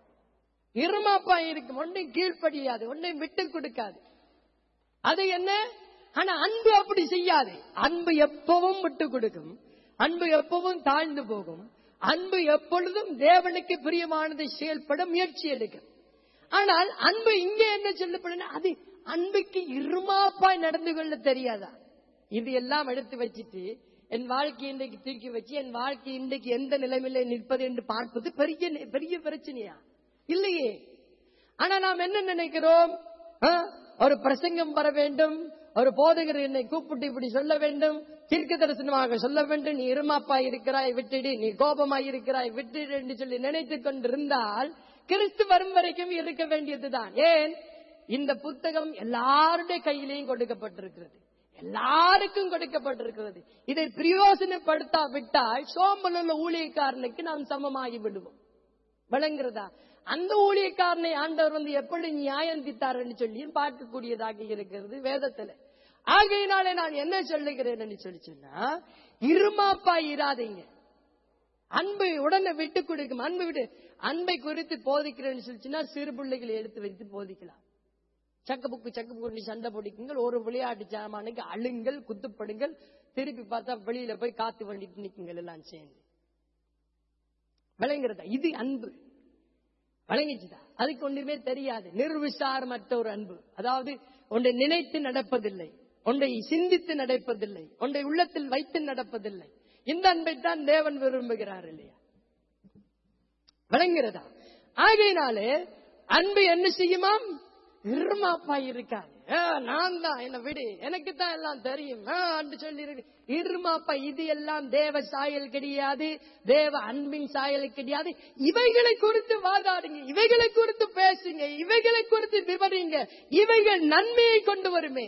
இருமாப்பா இருக்கும் ஒன்றையும் கீழ்ப்படியாது ஒன்றையும் விட்டு கொடுக்காது அது என்ன ஆனா அன்பு அப்படி செய்யாது அன்பு எப்பவும் விட்டு கொடுக்கும் அன்பு எப்பவும் தாழ்ந்து போகும் அன்பு எப்பொழுதும் தேவனுக்கு பிரியமானதை செயல்பட முயற்சி எடுக்கும் ஆனால் அன்பு இங்கே என்ன சொல்லப்படும் அது அன்புக்கு இருமாப்பாய் நடந்து கொள்ள தெரியாதா இது எல்லாம் எடுத்து வச்சிட்டு என் வாழ்க்கை இன்றைக்கு தூக்கி வச்சு என் வாழ்க்கை இன்றைக்கு எந்த நிலைமையில நிற்பது என்று பார்ப்பது பெரிய பெரிய பிரச்சனையா இல்லையே ஆனா நாம் என்ன நினைக்கிறோம் ஆ? ஒரு பிரசங்கம் வர வேண்டும் ஒரு போதகர் என்னை கூப்பிட்டு இப்படி சொல்ல வேண்டும் தீர்க்க தரிசனமாக சொல்ல வேண்டும் நீ இருமாப்பா இருக்கிறாய் விட்டுடு நீ கோபமாய் இருக்கிறாய் விட்டுடு என்று சொல்லி நினைத்துக் கொண்டிருந்தால் கிறிஸ்து வரும் வரைக்கும் இருக்க வேண்டியதுதான் ஏன் இந்த புத்தகம் எல்லாருடைய கையிலையும் கொடுக்கப்பட்டிருக்கிறது எல்லாருக்கும் கொடுக்கப்பட்டிருக்கிறது இதை பிரயோசனப்படுத்தா விட்டால் சோம்பல் உள்ள ஊழியக்காரனுக்கு நாம் சமமாகி விடுவோம் விளங்குறதா அந்த ஊழியக்காரனை ஆண்டவர் வந்து எப்படி நியாயம் தீத்தார்னு சொல்லி பார்க்கக்கூடியதாக இருக்கிறது வேதத்துல ஆகையினாலே நான் என்ன சொல்லுகிறேன் என்று சொல்லி சொன்னா இருமாப்பா இராதீங்க அன்பை உடனே விட்டு கொடுக்கும் அன்பு விட்டு அன்பை குறித்து போதிக்கிறேன்னு சொல்லிச்சுன்னா சிறு பிள்ளைகளை எடுத்து வைத்து போதிக்கலாம் சக்க புக்கு சக்க புக்கு சண்டை பிடிக்குங்கள் ஒரு விளையாட்டு சாமானுக்கு அழுங்கள் குத்துப்படுங்கள் திருப்பி பார்த்தா வெளியில போய் காத்து வண்டிட்டு நிக்குங்கள் எல்லாம் சேர்ந்து விளங்குறதா இது அன்பு வழங்கிச்சுதா அதுக்கு ஒன்றுமே தெரியாது நிர்விசாரமற்ற ஒரு அன்பு அதாவது ஒன்றை நினைத்து நடப்பதில்லை ஒன்றை சிந்தித்து நடப்பதில்லை ஒன்றை உள்ளத்தில் வைத்து நடப்பதில்லை இந்த அன்பைத்தான் தேவன் விரும்புகிறார் இல்லையா விளங்குகிறதா ஆகையினாலே அன்பு என்ன செய்யுமாம் இருமாப்பா இருக்காது ஆ, நான் தான் என்ன விடு எனக்கு தான் எல்லாம் தெரியும் ஆ, என்று சொல்லி இருக்கு. இருமாப்பா இது எல்லாம் தேவ சாயல் கிடையாது தேவ அன்பின் சாயல் கிடையாது இவைகளை குறித்து வாதாடுங்க இவைகளை குறித்து பேசுங்க இவைகளை குறித்து விவரிங்க இவைகள் நன்மையை கொண்டு வருமே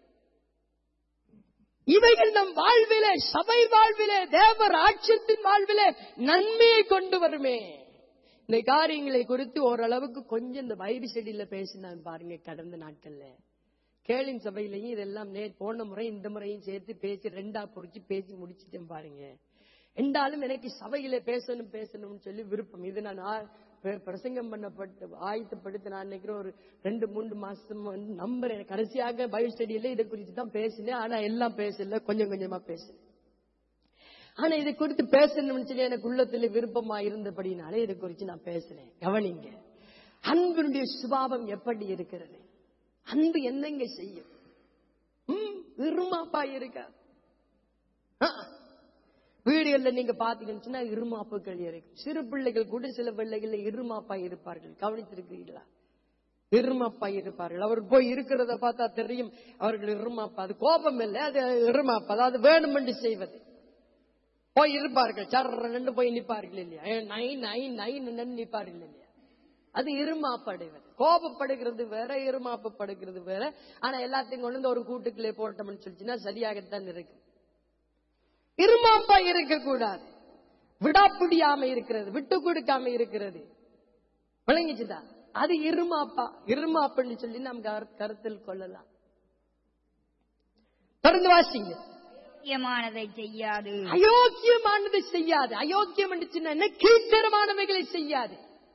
இவைகள் நம் வாழ்விலே சபை வாழ்விலே தேவ ராட்சியத்தின் வாழ்விலே நன்மையை கொண்டு வருமே இந்த காரியங்களை குறித்து ஓரளவுக்கு கொஞ்சம் இந்த வைரி செடியில பேசினான் பாருங்க கடந்த நாட்கள்ல கேளின் சபையிலையும் இதெல்லாம் நே போன முறை இந்த முறையும் சேர்த்து பேசி ரெண்டா பொறிச்சு பேசி முடிச்சிட்டேன் பாருங்க என்றாலும் எனக்கு சபையில பேசணும் பேசணும்னு சொல்லி விருப்பம் இது நான் ஆ- பிர- பிரசங்கம் பண்ணப்பட்டு ஆயத்தப்படுத்த நான் நினைக்கிறேன் ஒரு ரெண்டு மூன்று மாசம் வந்து நம்புறேன் கடைசியாக பைபிள் ஸ்டடியில இதை குறித்து தான் பேசினேன் ஆனா எல்லாம் பேசல கொஞ்சம் கொஞ்சமா பேசினேன் ஆனா இதை குறித்து பேசணும்னு சொல்லி எனக்கு உள்ளத்துல விருப்பமா இருந்தபடினாலே இதை குறித்து நான் பேசுறேன் கவனிங்க அன்பினுடைய சுபாவம் எப்படி இருக்கிறது அன்பு என்னங்க செய்யும் ம், இருமாப்பா இருக்கா ஆ. வீடுகள்ல நீங்க பாத்தீங்கன்னு சொன்னா இருமாப்புகள் இருக்கு சிறு பிள்ளைகள் கூட சில பிள்ளைகள் இருமாப்பா இருப்பார்கள் கவனித்திருக்கிறீர்களா இருமாப்பா இருப்பார்கள் அவர் போய் இருக்கிறத பார்த்தா தெரியும் அவர்கள் இருமாப்பா அது கோபம் இல்லை அது இருமாப்பா அதாவது வேணுமென்று செய்வது போய் இருப்பார்கள் சர்ற நின்று போய் நிற்பார்கள் இல்லையா ஏ, நை நை நை நின்று நிற்பார்கள் இல்லையா அது இருமாப்படைவது கோபப்படுகிறது வேற இருமாப்பப்படுகிறது வேற ஆனா எல்லாத்தையும் கொண்டு வந்து ஒரு கூட்டுக்குள்ளே போட்டோம்னு சொல்லிச்சுன்னா சரியாகத்தான் இருக்கு இருமாப்பா இருக்கக்கூடாது விடாப்பிடியாம இருக்கிறது விட்டு கொடுக்காம இருக்கிறது விளங்கிச்சுதா அது இருமாப்பா இருமாப்புன்னு சொல்லி நம்ம கரு- கருத்தில் கொள்ளலாம் தொடர்ந்து வாசிங்க முக்கியமானதை செய்யாது அயோக்கியமானதை செய்யாது அயோக்கியம் என்று சொன்னா என்ன கீழ்த்தரமானவைகளை செய்யாது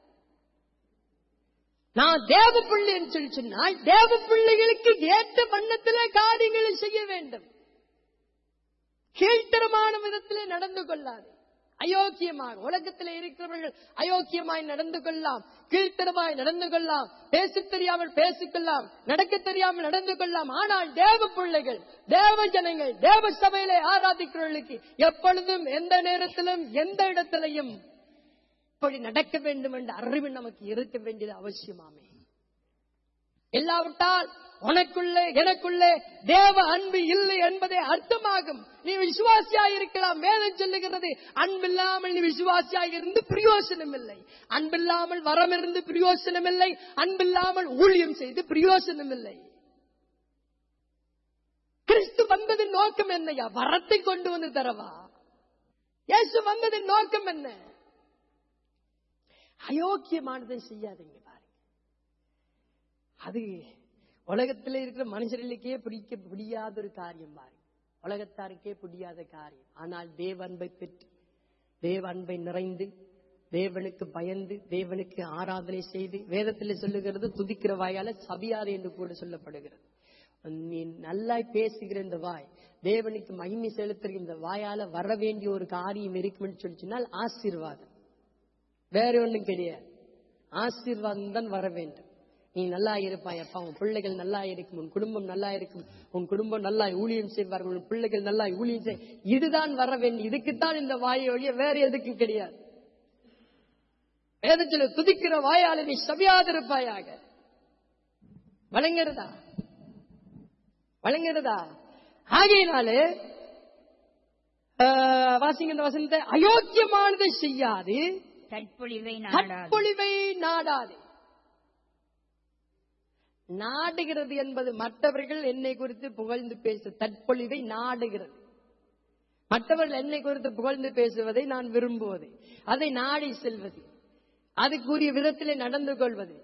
நான் தேவ பிள்ளைன்னு சொல்லி சொன்னால் தேவ பிள்ளைகளுக்கு ஏற்ற வண்ணத்திலே காரியங்களை செய்ய வேண்டும் கீழ்த்தரமான விதத்திலே நடந்து கொள்ளாது அயோக்கியமாக உலகத்தில் இருக்கிறவர்கள் அயோக்கியமாய் நடந்து கொள்ளலாம் கீழ்த்தரமாய் நடந்து கொள்ளலாம் பேசத் தெரியாமல் பேசிக்கொள்ளலாம் நடக்க தெரியாமல் நடந்து கொள்ளலாம் ஆனால் தேவ பிள்ளைகள் தேவ ஜனங்கள் தேவ சபையிலே ஆராதிக்கிறவர்களுக்கு எப்பொழுதும் எந்த நேரத்திலும் எந்த இடத்திலையும் இப்படி நடக்க வேண்டும் என்ற அறிவு நமக்கு இருக்க வேண்டியது அவசியமாமே இல்லாவிட்டால் உனக்குள்ளே எனக்குள்ளே தேவ அன்பு இல்லை என்பதே அர்த்தமாகும் நீ விசுவாசியாய் இருக்கலாம் வேதம் சொல்லுகிறது அன்பில்லாமல் நீ விசுவாசியாய் இருந்து பிரயோசனம் இல்லை அன்பில்லாமல் வரம் இருந்து பிரயோசனம் இல்லை அன்பில்லாமல் ஊழியம் செய்து பிரயோசனம் இல்லை கிறிஸ்து வந்ததின் நோக்கம் என்னையா வரத்தை கொண்டு வந்து தரவா இயேசு வந்ததின் நோக்கம் என்ன அயோக்கியமானதை செய்யாதீங்க பாருங்க அது உலகத்தில் இருக்கிற மனுஷர்களுக்கே பிடிக்க முடியாத ஒரு காரியம் பாருங்க உலகத்தாருக்கே புரியாத காரியம் ஆனால் தேவ அன்பை பெற்று தேவ அன்பை நிறைந்து தேவனுக்கு பயந்து தேவனுக்கு ஆராதனை செய்து வேதத்தில் சொல்லுகிறது துதிக்கிற வாயால சபியாது என்று கூட சொல்லப்படுகிறது நீ நல்லா பேசுகிற இந்த வாய் தேவனுக்கு மகிமை செலுத்துகிற இந்த வாயால வர வேண்டிய ஒரு காரியம் இருக்கும்னு சொல்லி சொன்னால் ஆசீர்வாதம் வேற ஒண்ணும் கிடையாது ஆசீர்வாதம் தான் வர வேண்டும் நீ நல்லா இருப்பாய் அப்பா உன் பிள்ளைகள் நல்லா இருக்கும் உன் குடும்பம் நல்லா இருக்கும் உன் குடும்பம் நல்லா ஊழியம் செய்வார்கள் உன் பிள்ளைகள் நல்லா ஊழியம் செய் இதுதான் வர வேண்டும் இதுக்குத்தான் இந்த வாயை ஒழிய வேற எதுக்கும் கிடையாது வேதத்தில் துதிக்கிற வாயால நீ சபியாதிருப்பாயாக வழங்குறதா வழங்குறதா ஆகையினாலே ஆஹ், வாசிங்க இந்த வசனத்தை அயோக்கியமானதை செய்யாது தற்பொழிவை நாடாது தற்பொழிவை நாடாது நாடுகிறது என்பது மற்றவர்கள் என்னை குறித்து புகழ்ந்து பேசு தற்பொழிவை நாடுகிறது மற்றவர்கள் என்னை குறித்து புகழ்ந்து பேசுவதை நான் விரும்புவது அதை நாடி செல்வது அதுக்குரிய விதத்திலே நடந்து கொள்வது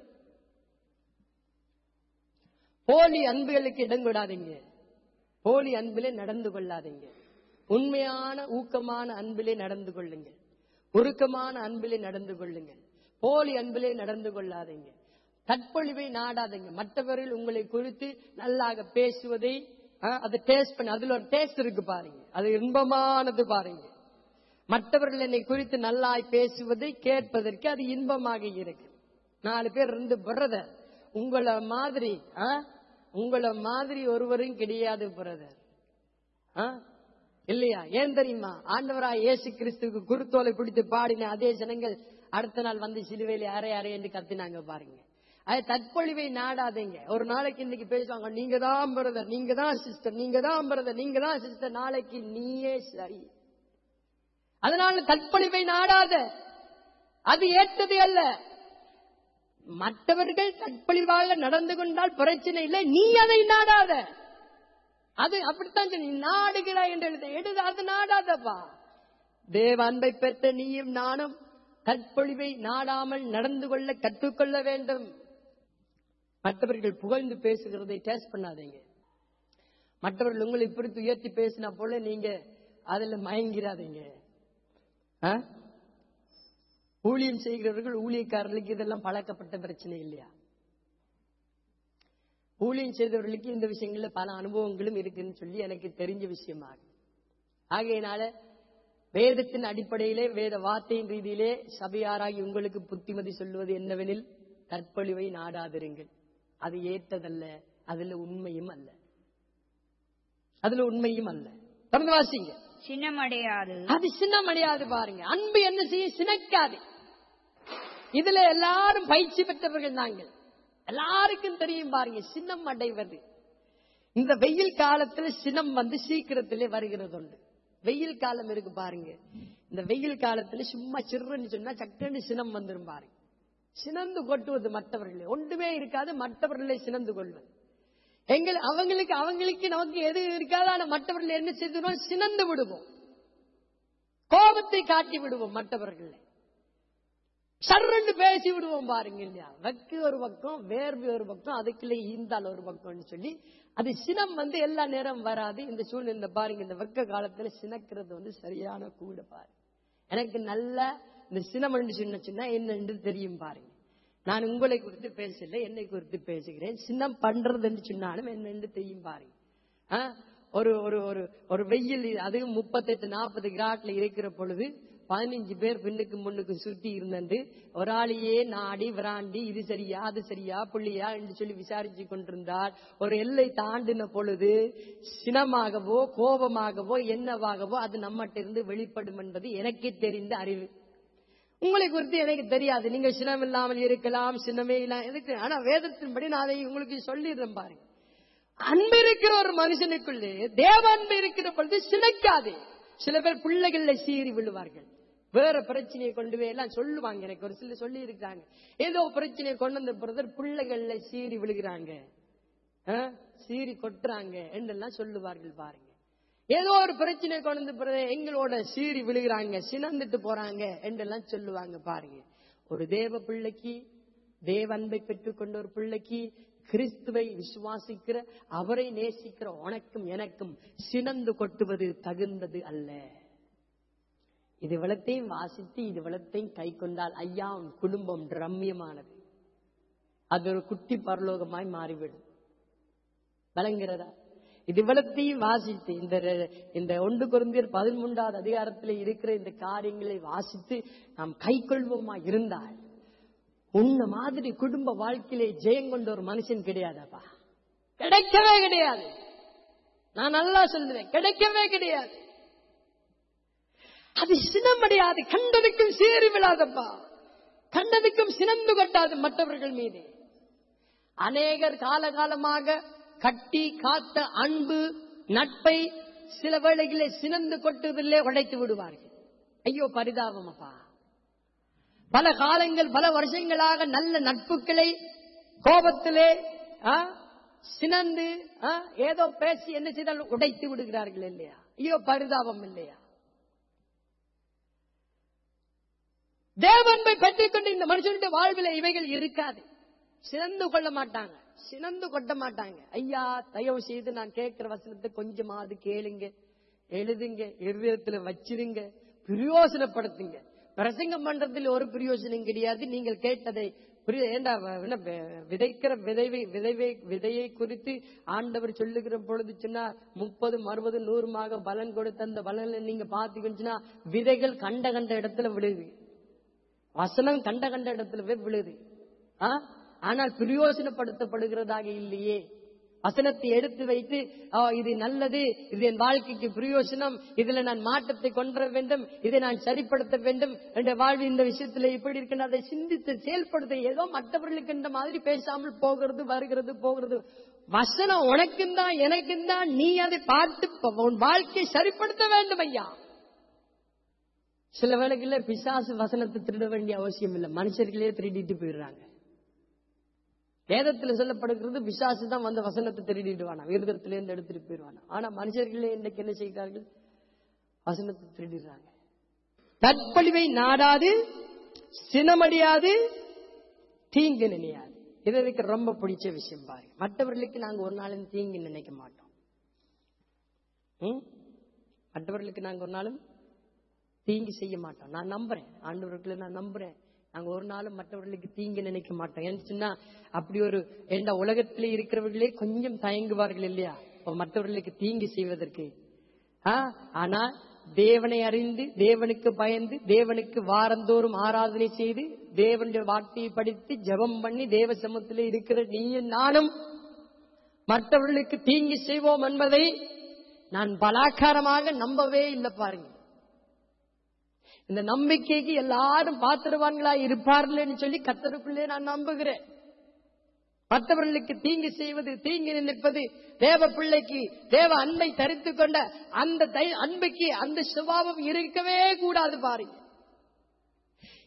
போலி அன்புகளுக்கு இடம் கொடாதீங்க போலி அன்பிலே நடந்து கொள்ளாதீங்க உண்மையான ஊக்கமான அன்பிலே நடந்து கொள்ளுங்கள் உருக்கமான அன்பிலே நடந்து கொள்ளுங்கள் போலி அன்பிலே நடந்து கொள்ளாதீங்க தற்பொழிவை நாடாதீங்க மற்றவர்கள் உங்களை குறித்து நல்லாக பேசுவதை ஆ, அதை டேஸ்ட் பண்ண அதுல ஒரு டேஸ்ட் இருக்கு பாருங்க அது இன்பமானது பாருங்க மற்றவர்கள் என்னை குறித்து நல்லாய் பேசுவதை கேட்பதற்கு அது இன்பமாக இருக்கு நாலு பேர் இருந்து பிரதர் உங்களை மாதிரி ஆ, உங்களை மாதிரி ஒருவரும் கிடையாது பிரதர் ஆ? இல்லையா ஏன் தெரியுமா ஆண்டவராய் இயேசு கிறிஸ்துவுக்கு குருத்தோலை பிடித்து பாடின அதே ஜனங்கள் அடுத்த நாள் வந்து சிலுவையில அரை அரை என்று கத்தினாங்க பாருங்க அது தற்பொழிவை நாடாதீங்க ஒரு நாளைக்கு இன்னைக்கு பேசுவாங்க நீங்க தான் பிரதர் நீங்க தான் சிஸ்டர் நீங்க தான் பிரதர் நீங்க தான் சிஸ்டர் நாளைக்கு நீயே சரி அதனால தற்பொழிவை நாடாத அது ஏற்றது அல்ல மற்றவர்கள் தற்பொழிவாக நடந்து கொண்டால் பிரச்சனை இல்லை நீ அதை நாடாத அது அப்படித்தான் சொல்லி நீ நாடுகிறாய் என்று எழுத எழுத அது நாடாதப்பா தேவ அன்பை பெற்ற நீயும் நானும் தற்பொழிவை நாடாமல் நடந்து கொள்ள கற்றுக்கொள்ள வேண்டும் மற்றவர்கள் புகழ்ந்து பேசுகிறதை டேஸ்ட் பண்ணாதீங்க மற்றவர்கள் உங்களை குறித்து உயர்த்தி பேசினா போல நீங்க அதுல மயங்கிறாதீங்க ஆ? ஊழியம் செய்கிறவர்கள் ஊழியக்காரர்களுக்கு இதெல்லாம் பழக்கப்பட்ட பிரச்சனை இல்லையா ஊழியம் செய்தவர்களுக்கு இந்த விஷயங்கள்ல பல அனுபவங்களும் இருக்குன்னு சொல்லி எனக்கு தெரிஞ்ச விஷயமாக ஆகையினால வேதத்தின் அடிப்படையிலே வேத வார்த்தையின் ரீதியிலே சபையாராகி உங்களுக்கு புத்திமதி சொல்லுவது என்னவெனில் தற்பொழிவை நாடாதிருங்கள் அது ஏற்றதல்ல அதுல உண்மையும் அல்ல அதுல உண்மையும் அல்ல தொடர்ந்து வாசிங்க சின்னமடையாது அது சின்னமடையாது பாருங்க அன்பு என்ன செய்ய சினக்காது இதுல எல்லாரும் பயிற்சி பெற்றவர்கள் நாங்கள் எல்லாருக்கும் தெரியும் பாருங்க சின்னம் அடைவது இந்த வெயில் காலத்துல சினம் வந்து சீக்கிரத்திலே வருகிறது உண்டு வெயில் காலம் இருக்கு பாருங்க இந்த வெயில் காலத்துல சும்மா சிறுன்னு சொன்னா சட்டுன்னு சினம் வந்துரும் பாருங்க சினந்து கொட்டுவது மற்றவர்களை ஒன்றுமே இருக்காது மற்றவர்களை சினந்து கொள்வது எங்கள் அவங்களுக்கு அவங்களுக்கு நமக்கு எது இருக்காது ஆனா மற்றவர்கள் என்ன செய்துவோம் சினந்து விடுவோம் கோபத்தை காட்டி விடுவோம் மற்றவர்களை சர்றண்டு பேசி விடுவோம் பாருங்க இல்லையா வெக்கு ஒரு பக்கம் வேர்வை ஒரு பக்கம் அதுக்குள்ளே ஈந்தால் ஒரு பக்கம்னு சொல்லி அது சினம் வந்து எல்லா நேரம் வராது இந்த சூழ்நிலை பாருங்க இந்த வெக்க காலத்துல சினக்கிறது வந்து சரியான கூட பாருங்க எனக்கு நல்ல இந்த சினம் என்று சொன்ன சொன்னா என்னன்னு தெரியும் பாருங்க நான் உங்களை குறித்து பேசல என்னை குறித்து பேசுகிறேன் சின்னம் பண்றது என்று சொன்னாலும் என்னன்னு தெரியும் பாருங்க ஆ? ஒரு ஒரு ஒரு ஒரு வெயில் அதுவும் முப்பத்தெட்டு நாற்பது கிராட்ல இருக்கிற பொழுது பதினஞ்சு பேர் பின்னுக்கு முன்னுக்கு சுத்தி இருந்தது ஒரு ஆளையே நாடி விராண்டி இது சரியா அது சரியா புள்ளியா என்று சொல்லி விசாரிச்சு கொண்டிருந்தால் ஒரு எல்லை தாண்டின பொழுது சினமாகவோ கோபமாகவோ என்னவாகவோ அது நம்மகிட்ட இருந்து வெளிப்படும் என்பது எனக்கே தெரிந்த அறிவு உங்களை குறித்து எனக்கு தெரியாது நீங்க சினம் இல்லாமல் இருக்கலாம் சினமே இல்லாம எதுக்கு ஆனா வேதத்தின்படி நான் அதை உங்களுக்கு சொல்லிடுறேன் பாருங்க அன்பு இருக்கிற ஒரு மனுஷனுக்குள்ளே தேவ அன்பு இருக்கிற பொழுது சினைக்காது சில பேர் பிள்ளைகள்ல சீறி விழுவார்கள் வேற பிரச்சனையை கொண்டு போய் எல்லாம் சொல்லுவாங்க எனக்கு ஒரு சில சொல்லி இருக்காங்க ஏதோ பிரச்சனையை கொண்டு வந்த பிரதர் பிள்ளைகள்ல சீறி விழுகிறாங்க ஆ? சீறி கொட்டுறாங்க என்றெல்லாம் சொல்லுவார்கள் பாருங்க ஏதோ ஒரு பிரச்சனை கொண்டு வந்து பிறகு எங்களோட சீறி விழுகிறாங்க சினந்துட்டு போறாங்க என்றெல்லாம் சொல்லுவாங்க பாருங்க ஒரு தேவ பிள்ளைக்கு தேவ அன்பை பெற்றுக்கொண்ட ஒரு பிள்ளைக்கு கிறிஸ்துவை விசுவாசிக்கிற அவரை நேசிக்கிற உனக்கும் எனக்கும் சினந்து கொட்டுவது தகுந்தது அல்ல இது வளத்தையும் வாசித்து இது வளத்தையும் கை கொண்டால் ஐயா உன் குடும்பம் ரம்யமானது அது ஒரு குட்டி பரலோகமாய் மாறிவிடும் வழங்குகிறதா இது இவ்வளத்தையும் வாசித்து இந்த இந்த ஒன்று குருந்தியர் பதிமூன்றாவது அதிகாரத்தில் இருக்கிற இந்த காரியங்களை வாசித்து நாம் கை கொள்வோமா இருந்தால் உன்ன மாதிரி குடும்ப வாழ்க்கையிலே ஜெயம் கொண்ட ஒரு மனுஷன் கிடையாதப்பா கிடைக்கவே கிடையாது நான் நல்லா சொல்லுவேன் கிடைக்கவே கிடையாது அது சினமடையாது கண்டதுக்கும் சீறி விழாதப்பா கண்டதுக்கும் சினந்து கொட்டாது மற்றவர்கள் மீது அநேகர் காலகாலமாக கட்டி காத்த அன்பு நட்பை சில வேளைகளில் சினந்து கொட்டுவதிலே உடைத்து விடுவார்கள் ஐயோ பரிதாபம் அப்பா பல காலங்கள் பல வருஷங்களாக நல்ல நட்புகளை கோபத்திலே ஆ, சினந்து ஆ, ஏதோ பேசி என்ன செய்தாலும் உடைத்து விடுகிறார்கள் இல்லையா ஐயோ பரிதாபம் இல்லையா தேவன்பை பெற்றுக்கொண்டு இந்த மனுஷனுடைய வாழ்வில் இவைகள் இருக்காது சினந்து கொள்ள மாட்டாங்க சினந்து கொட்ட மாட்டாங்க ஐயா தயவு செய்து நான் கேட்கிற வசனத்தை கொஞ்சமாவது கேளுங்க எழுதுங்க இருதயத்துல வச்சிருங்க பிரயோசனப்படுத்துங்க பிரசங்கம் பண்றதுல ஒரு பிரயோஜனம் கிடையாது நீங்கள் கேட்டதை புரிய- ஏண்டா வ- என்ன வி- விதைக்கிற விதைவை விதைவை விதையை குறித்து ஆண்டவர் சொல்லுகிற பொழுது சொன்னா முப்பது அறுபது நூறுமாக பலன் கொடுத்த அந்த பலனை நீங்க பாத்தீங்கன்னா விதைகள் கண்ட கண்ட இடத்துல விழுது வசனம் கண்ட கண்ட இடத்துல போய் விழுது ஆ? ஆனால் பிரயோஜனப்படுத்தப்படுகிறதாக இல்லையே வசனத்தை எடுத்து வைத்து ஆ, இது நல்லது இது என் வாழ்க்கைக்கு பிரயோஜனம் இதுல நான் மாற்றத்தை கொண்டு வர வேண்டும் இதை நான் சரிப்படுத்த வேண்டும் என்ற வாழ்வு இந்த விஷயத்துல இப்படி இருக்கின்ற அதை சிந்தித்து செயல்படுத்த ஏதோ மற்றவர்களுக்கு இந்த மாதிரி பேசாமல் போகிறது வருகிறது போகிறது வசனம் உனக்கும் தான் எனக்கும் தான் நீ அதை பார்த்து ப- உன் வாழ்க்கையை சரிப்படுத்த வேண்டும் ஐயா சில வேளைகளில் பிசாசு வசனத்தை திருட வேண்டிய அவசியம் இல்லை மனுஷர்களே திருடிட்டு போயிடுறாங்க வேதத்துல சொல்லப்படுகிறது பிசாசு தான் வந்து வசனத்தை திருடிட்டு வானா விருதத்தில இருந்து எடுத்துட்டு போயிடுவானா ஆனா மனுஷர்களே இன்னைக்கு என்ன செய்கிறார்கள் வசனத்தை திருடிடுறாங்க தற்பழிவை நாடாது சினமடியாது தீங்கு நினையாது இது எனக்கு ரொம்ப பிடிச்ச விஷயம் பாருங்க மற்றவர்களுக்கு நாங்க ஒரு நாளும் தீங்கு நினைக்க மாட்டோம் ம்? மற்றவர்களுக்கு நாங்க ஒரு நாளும் தீங்கு செய்ய மாட்டோம் நான் நம்புறேன் ஆண்டவர்களை நான் நம்புறேன் நாங்க ஒரு நாளும் மற்றவர்களுக்கு தீங்கு நினைக்க மாட்டோம் ஏன்னு சொன்னா அப்படி ஒரு எந்த உலகத்திலே இருக்கிறவர்களே கொஞ்சம் தயங்குவார்கள் இல்லையா அப்ப மற்றவர்களுக்கு தீங்கு செய்வதற்கு ஆ, ஆனா தேவனை அறிந்து தேவனுக்கு பயந்து தேவனுக்கு வாரந்தோறும் ஆராதனை செய்து தேவனுடைய வார்த்தையை படித்து ஜெபம் பண்ணி தேவ சமூகத்திலே இருக்கிற நீயும் நானும் மற்றவர்களுக்கு தீங்கு செய்வோம் என்பதை நான் பலாக்காரமாக நம்பவே இல்லை பாருங்க இந்த நம்பிக்கைக்கு எல்லாரும் பாத்திரவான்களா இருப்பார்கள்னு சொல்லி கத்தருக்குள்ளே நான் நம்புகிறேன் மற்றவர்களுக்கு தீங்கு செய்வது தீங்கு நினைப்பது தேவ பிள்ளைக்கு தேவ அன்பை தரித்துக் கொண்ட அந்த தை- அன்புக்கு அந்த சுபாவம் இருக்கவே கூடாது பாருங்க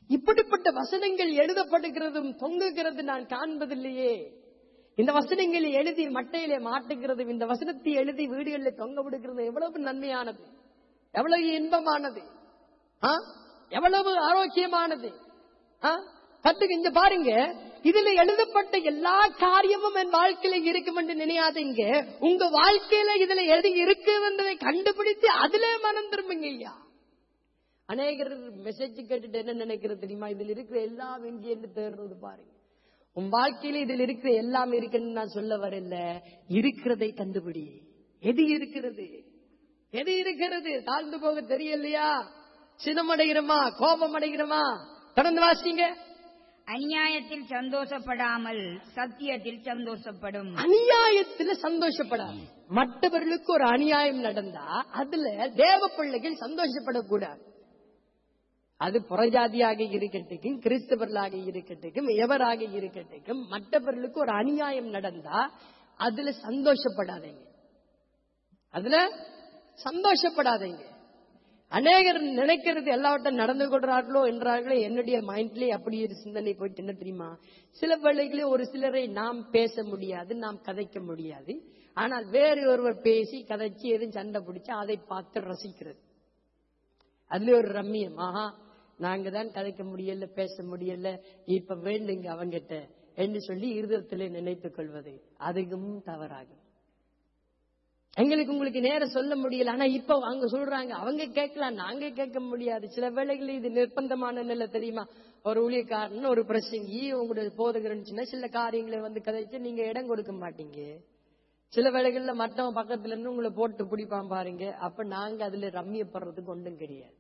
இப்படிப்பட்ட வசனங்கள் எழுதப்படுகிறதும் தொங்குகிறது நான் காண்பதில்லையே இந்த வசனங்களை எழுதி மட்டையிலே மாட்டுகிறதும் இந்த வசனத்தை எழுதி வீடுகளில் தொங்க விடுகிறது எவ்வளவு நன்மையானது எவ்வளவு இன்பமானது ஆ? எவ்வளவு ஆரோக்கியமானது ஆ? கத்துக்கு இங்க பாருங்க இதுல எழுதப்பட்ட எல்லா காரியமும் என் வாழ்க்கையில இருக்கும் என்று நினையாதீங்க உங்க வாழ்க்கையில இதுல எழுதி இருக்கு என்பதை கண்டுபிடித்து அதிலே மனம் திரும்புங்க ஐயா அநேகர் மெசேஜ் கேட்டுட்டு என்ன நினைக்கிறது தெரியுமா இதுல இருக்கிற எல்லாம் எங்கே என்று தேடுறது பாருங்க உன் வாழ்க்கையில இதுல இருக்கிற எல்லாம் இருக்குன்னு நான் சொல்ல வரல இருக்கிறதை கண்டுபிடி எது இருக்கிறது எது இருக்கிறது தாழ்ந்து போக தெரியலையா சினமடைகிறோமா கோபம் அடைகிறோமா தொடர்ந்து வாசிங்க அநியாயத்தில் சந்தோஷப்படாமல் சத்தியத்தில் சந்தோஷப்படும் அநியாயத்துல சந்தோஷப்படாது மற்றவர்களுக்கு ஒரு அநியாயம் நடந்தா அதுல தேவ பிள்ளைகள் சந்தோஷப்படக்கூடாது அது புறஜாதியாக இருக்கட்டும் கிறிஸ்தவர்களாக இருக்கட்டும் எவராக இருக்கட்டும் மற்றவர்களுக்கு ஒரு அநியாயம் நடந்தா அதுல சந்தோஷப்படாதீங்க அதுல சந்தோஷப்படாதீங்க அநேகர் நினைக்கிறது எல்லாவற்றும் நடந்து கொள்றார்களோ என்றார்களோ என்னுடைய மைண்ட்லயே அப்படி ஒரு சிந்தனை போயிட்டு என்ன தெரியுமா சில வேளைகளில் ஒரு சிலரை நாம் பேச முடியாது நாம் கதைக்க முடியாது ஆனால் வேறு ஒருவர் பேசி கதைச்சு எதுவும் சண்டை பிடிச்சு அதை பார்த்து ரசிக்கிறது அதுல ஒரு ரம்மியம் ஆஹா நாங்க தான் கதைக்க முடியல பேச முடியல இப்ப வேண்டுங்க அவங்கிட்ட என்று சொல்லி இருதயத்திலே நினைத்துக் கொள்வது அதுவும் தவறாகும் எங்களுக்கு உங்களுக்கு நேரம் சொல்ல முடியல ஆனா இப்ப அவங்க சொல்றாங்க அவங்க கேட்கலாம் நாங்க கேட்க முடியாது சில வேளைகளில் இது நிர்பந்தமான நிலை தெரியுமா ஒரு ஊழியக்காரன் ஒரு பிரசங்கி உங்களுடைய போதகர்னுச்சுன்னா சில காரியங்களை வந்து கதைச்சு நீங்க இடம் கொடுக்க மாட்டீங்க சில வேளைகள்ல மற்றவன் பக்கத்துல இருந்து உங்களை போட்டு பிடிப்பான் பாருங்க அப்ப நாங்க அதுல ரம்மியப்படுறதுக்கு ஒன்றும் கிடையாது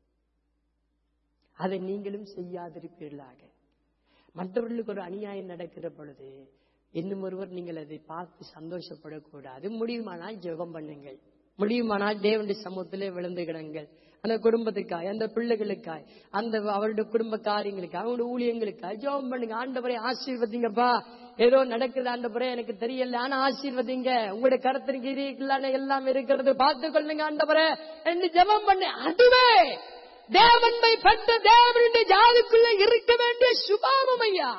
அதை நீங்களும் செய்யாதிருப்பீர்களாக மற்றவர்களுக்கு ஒரு அநியாயம் நடக்கிற பொழுது இன்னும் ஒருவர் நீங்கள் அதை பார்த்து சந்தோஷப்படக்கூடாது முடியுமானால் ஜெபம் பண்ணுங்கள் முடியுமானால் தேவனுடைய சமூகத்திலே விழுந்து கிடங்கள் அந்த குடும்பத்துக்காய் அந்த பிள்ளைகளுக்காய் அந்த அவருடைய குடும்ப காரியங்களுக்காய் அவங்களுடைய ஊழியங்களுக்காய் ஜெபம் பண்ணுங்க ஆண்டவரை ஆசீர்வதிங்கப்பா ஏதோ நடக்குது ஆண்டவரே எனக்கு தெரியல ஆனா ஆசீர்வதிங்க உங்களுடைய கருத்திற்கு இருக்கலான எல்லாம் இருக்கிறது பார்த்து கொள்ளுங்க ஆண்டவரே என்று ஜெபம் பண்ணு அதுவே தேவன்மை பெற்ற தேவனுடைய ஜாதிக்குள்ள இருக்க வேண்டிய சுபாவம் ஐயா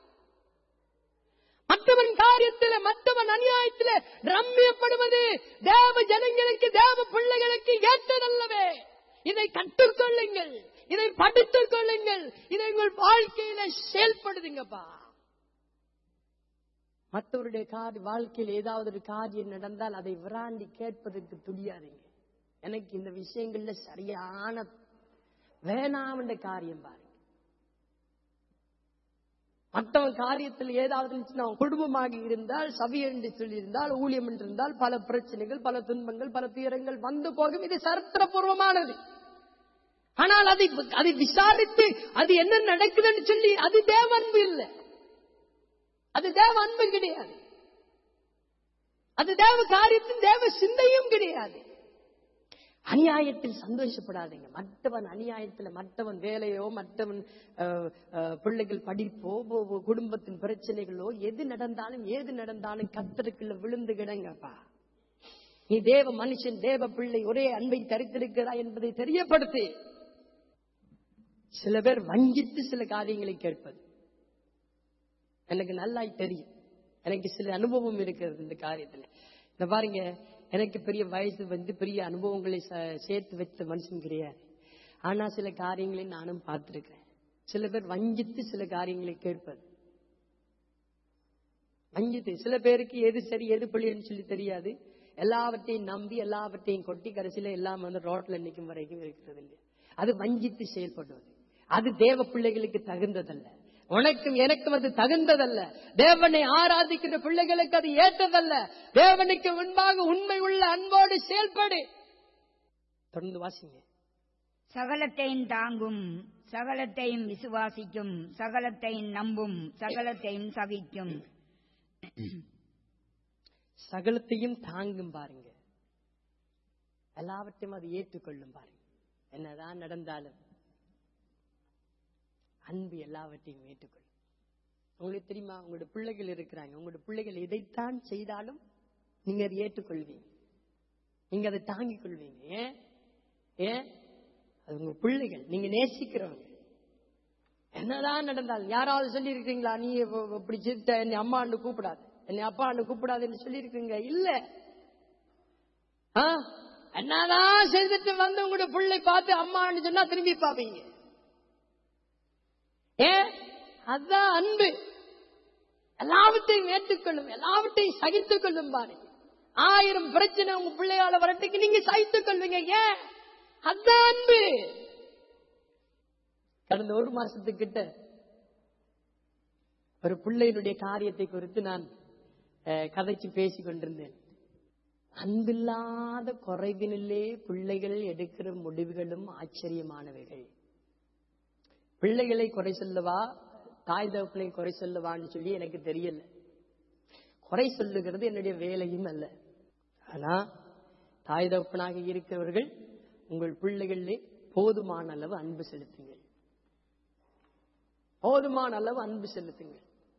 மற்றவன் காரியத்தில் மற்றவன் அநியாயத்தில் ரம்மியப்படுவது தேவ ஜனங்களுக்கு தேவ பிள்ளைகளுக்கு ஏற்றதல்லவே இதை கற்றுக்கொள்ளுங்கள் இதை படித்துக் கொள்ளுங்கள் இதை உங்கள் வாழ்க்கையில செயல்படுதுங்கப்பா மற்றவருடைய கார் வாழ்க்கையில் ஏதாவது ஒரு காரியம் நடந்தால் அதை விராண்டி கேட்பதற்கு துடியாதீங்க எனக்கு இந்த விஷயங்கள்ல சரியான வேணாமன்ற காரியம் பாருங்க மற்றவன் காரியத்தில் ஏதாவது இருந்துச்சுன்னா, அவன் குடும்பமாக இருந்தால் சபை என்று சொல்லியிருந்தால் ஊழியம் என்று இருந்தால் பல பிரச்சனைகள் பல துன்பங்கள் பல துயரங்கள் வந்து போகும் இது சரித்திரபூர்வமானது ஆனால் அதை அதை விசாரித்து அது என்ன நடக்குதுன்னு சொல்லி அது தேவ அன்பு இல்லை அது தேவ அன்பு கிடையாது அது தேவ காரியத்தின் தேவ சிந்தையும் கிடையாது அநியாயத்தில் சந்தோஷப்படாதீங்க மற்றவன் அநியாயத்தில் மற்றவன் வேலையோ மற்றவன் அஹ், அஹ், பிள்ளைகள் படிப்போ போ- போ- குடும்பத்தின் பிரச்சனைகளோ எது நடந்தாலும் ஏது நடந்தாலும் கத்தருக்குள்ள விழுந்து கிடங்கப்பா நீ தேவ மனுஷன் தேவ பிள்ளை ஒரே அன்பை தரித்திருக்கிறா என்பதை தெரியப்படுத்து சில பேர் வஞ்சித்து சில காரியங்களை கேட்பது எனக்கு நல்லாய் தெரியும் எனக்கு சில அனுபவம் இருக்கிறது இந்த காரியத்துல இந்த பாருங்க எனக்கு பெரிய வயசு வந்து பெரிய அனுபவங்களை ச- சேர்த்து வைத்த மனுஷன் கிடையாது ஆனா சில காரியங்களை நானும் பார்த்திருக்கிறேன் சில பேர் வஞ்சித்து சில காரியங்களை கேட்பது வஞ்சித்து சில பேருக்கு எது சரி எது பிள்ளைன்னு சொல்லி தெரியாது எல்லாவற்றையும் நம்பி எல்லாவற்றையும் கொட்டி கடைசியில எல்லாம் வந்து ரோட்ல நிற்கும் வரைக்கும் இருக்கிறது இல்லையா அது வஞ்சித்து செயல்படுவது அது தேவ பிள்ளைகளுக்கு தகுந்ததல்ல உனக்கும் எனக்கும் அது தகுந்ததல்ல தேவனை ஆராதிக்கின்ற பிள்ளைகளுக்கு அது ஏற்றதல்ல தேவனுக்கு முன்பாக உண்மை உள்ள அன்போடு செயல்படு தொடர்ந்து வாசிங்க சகலத்தையும் தாங்கும் சகலத்தையும் விசுவாசிக்கும் சகலத்தையும் நம்பும் சகலத்தையும் சகிக்கும் சகலத்தையும் தாங்கும் பாருங்க எல்லாவற்றையும் அது ஏற்றுக்கொள்ளும் பாருங்க என்னதான் நடந்தாலும் அன்பு எல்லாவற்றையும் ஏற்றுக்கொள்ளும் உங்களுக்கு தெரியுமா உங்களோட பிள்ளைகள் இருக்கிறாங்க உங்களோட பிள்ளைகள் எதைத்தான் செய்தாலும் நீங்க அதை ஏற்றுக்கொள்வீங்க நீங்க அதை தாங்கிக் கொள்வீங்க ஏன் ஏன் அது உங்க பிள்ளைகள் நீங்க நேசிக்கிறவங்க என்னதான் நடந்தால் யாராவது சொல்லி இருக்கீங்களா நீ இப்ப- இப்படி சித்த என்னை அம்மான்னு கூப்பிடாது என்னை அப்பான்னு கூப்பிடாதுன்னு சொல்லி இருக்கீங்க இல்ல ஆ? என்னதான் செய்துட்டு வந்து உங்களோட பிள்ளை பார்த்து அம்மான்னு சொன்னா திரும்பி பாப்பீங்க ஏன் அதான் அன்பு எல்லாவற்றையும் ஏற்றுக்கொள்ளும் எல்லாவற்றையும் சகித்துக் கொள்ளும் பாருங்க ஆயிரம் பிரச்சனை உங்க பிள்ளையால வரட்டுக்கு நீங்க சகித்துக் கொள்வீங்க ஏன் அதான் அன்பு கடந்த ஒரு மாசத்துக்கிட்ட ஒரு பிள்ளையினுடைய காரியத்தை குறித்து நான் அஹ், கதைச்சு பேசிக் கொண்டிருந்தேன் அன்பில்லாத குறைவினிலே பிள்ளைகள் எடுக்கிற முடிவுகளும் ஆச்சரியமானவைகள் பிள்ளைகளை குறை சொல்லவா தாய் தகப்பனை குறை சொல்லவான்னு சொல்லி எனக்கு தெரியல குறை சொல்லுகிறது என்னுடைய வேலையும் அல்ல ஆனா தாய் தகப்பனாக இருக்கிறவர்கள் உங்கள் பிள்ளைகளிலே போதுமான அளவு அன்பு செலுத்துங்கள் போதுமான அளவு அன்பு செலுத்துங்கள்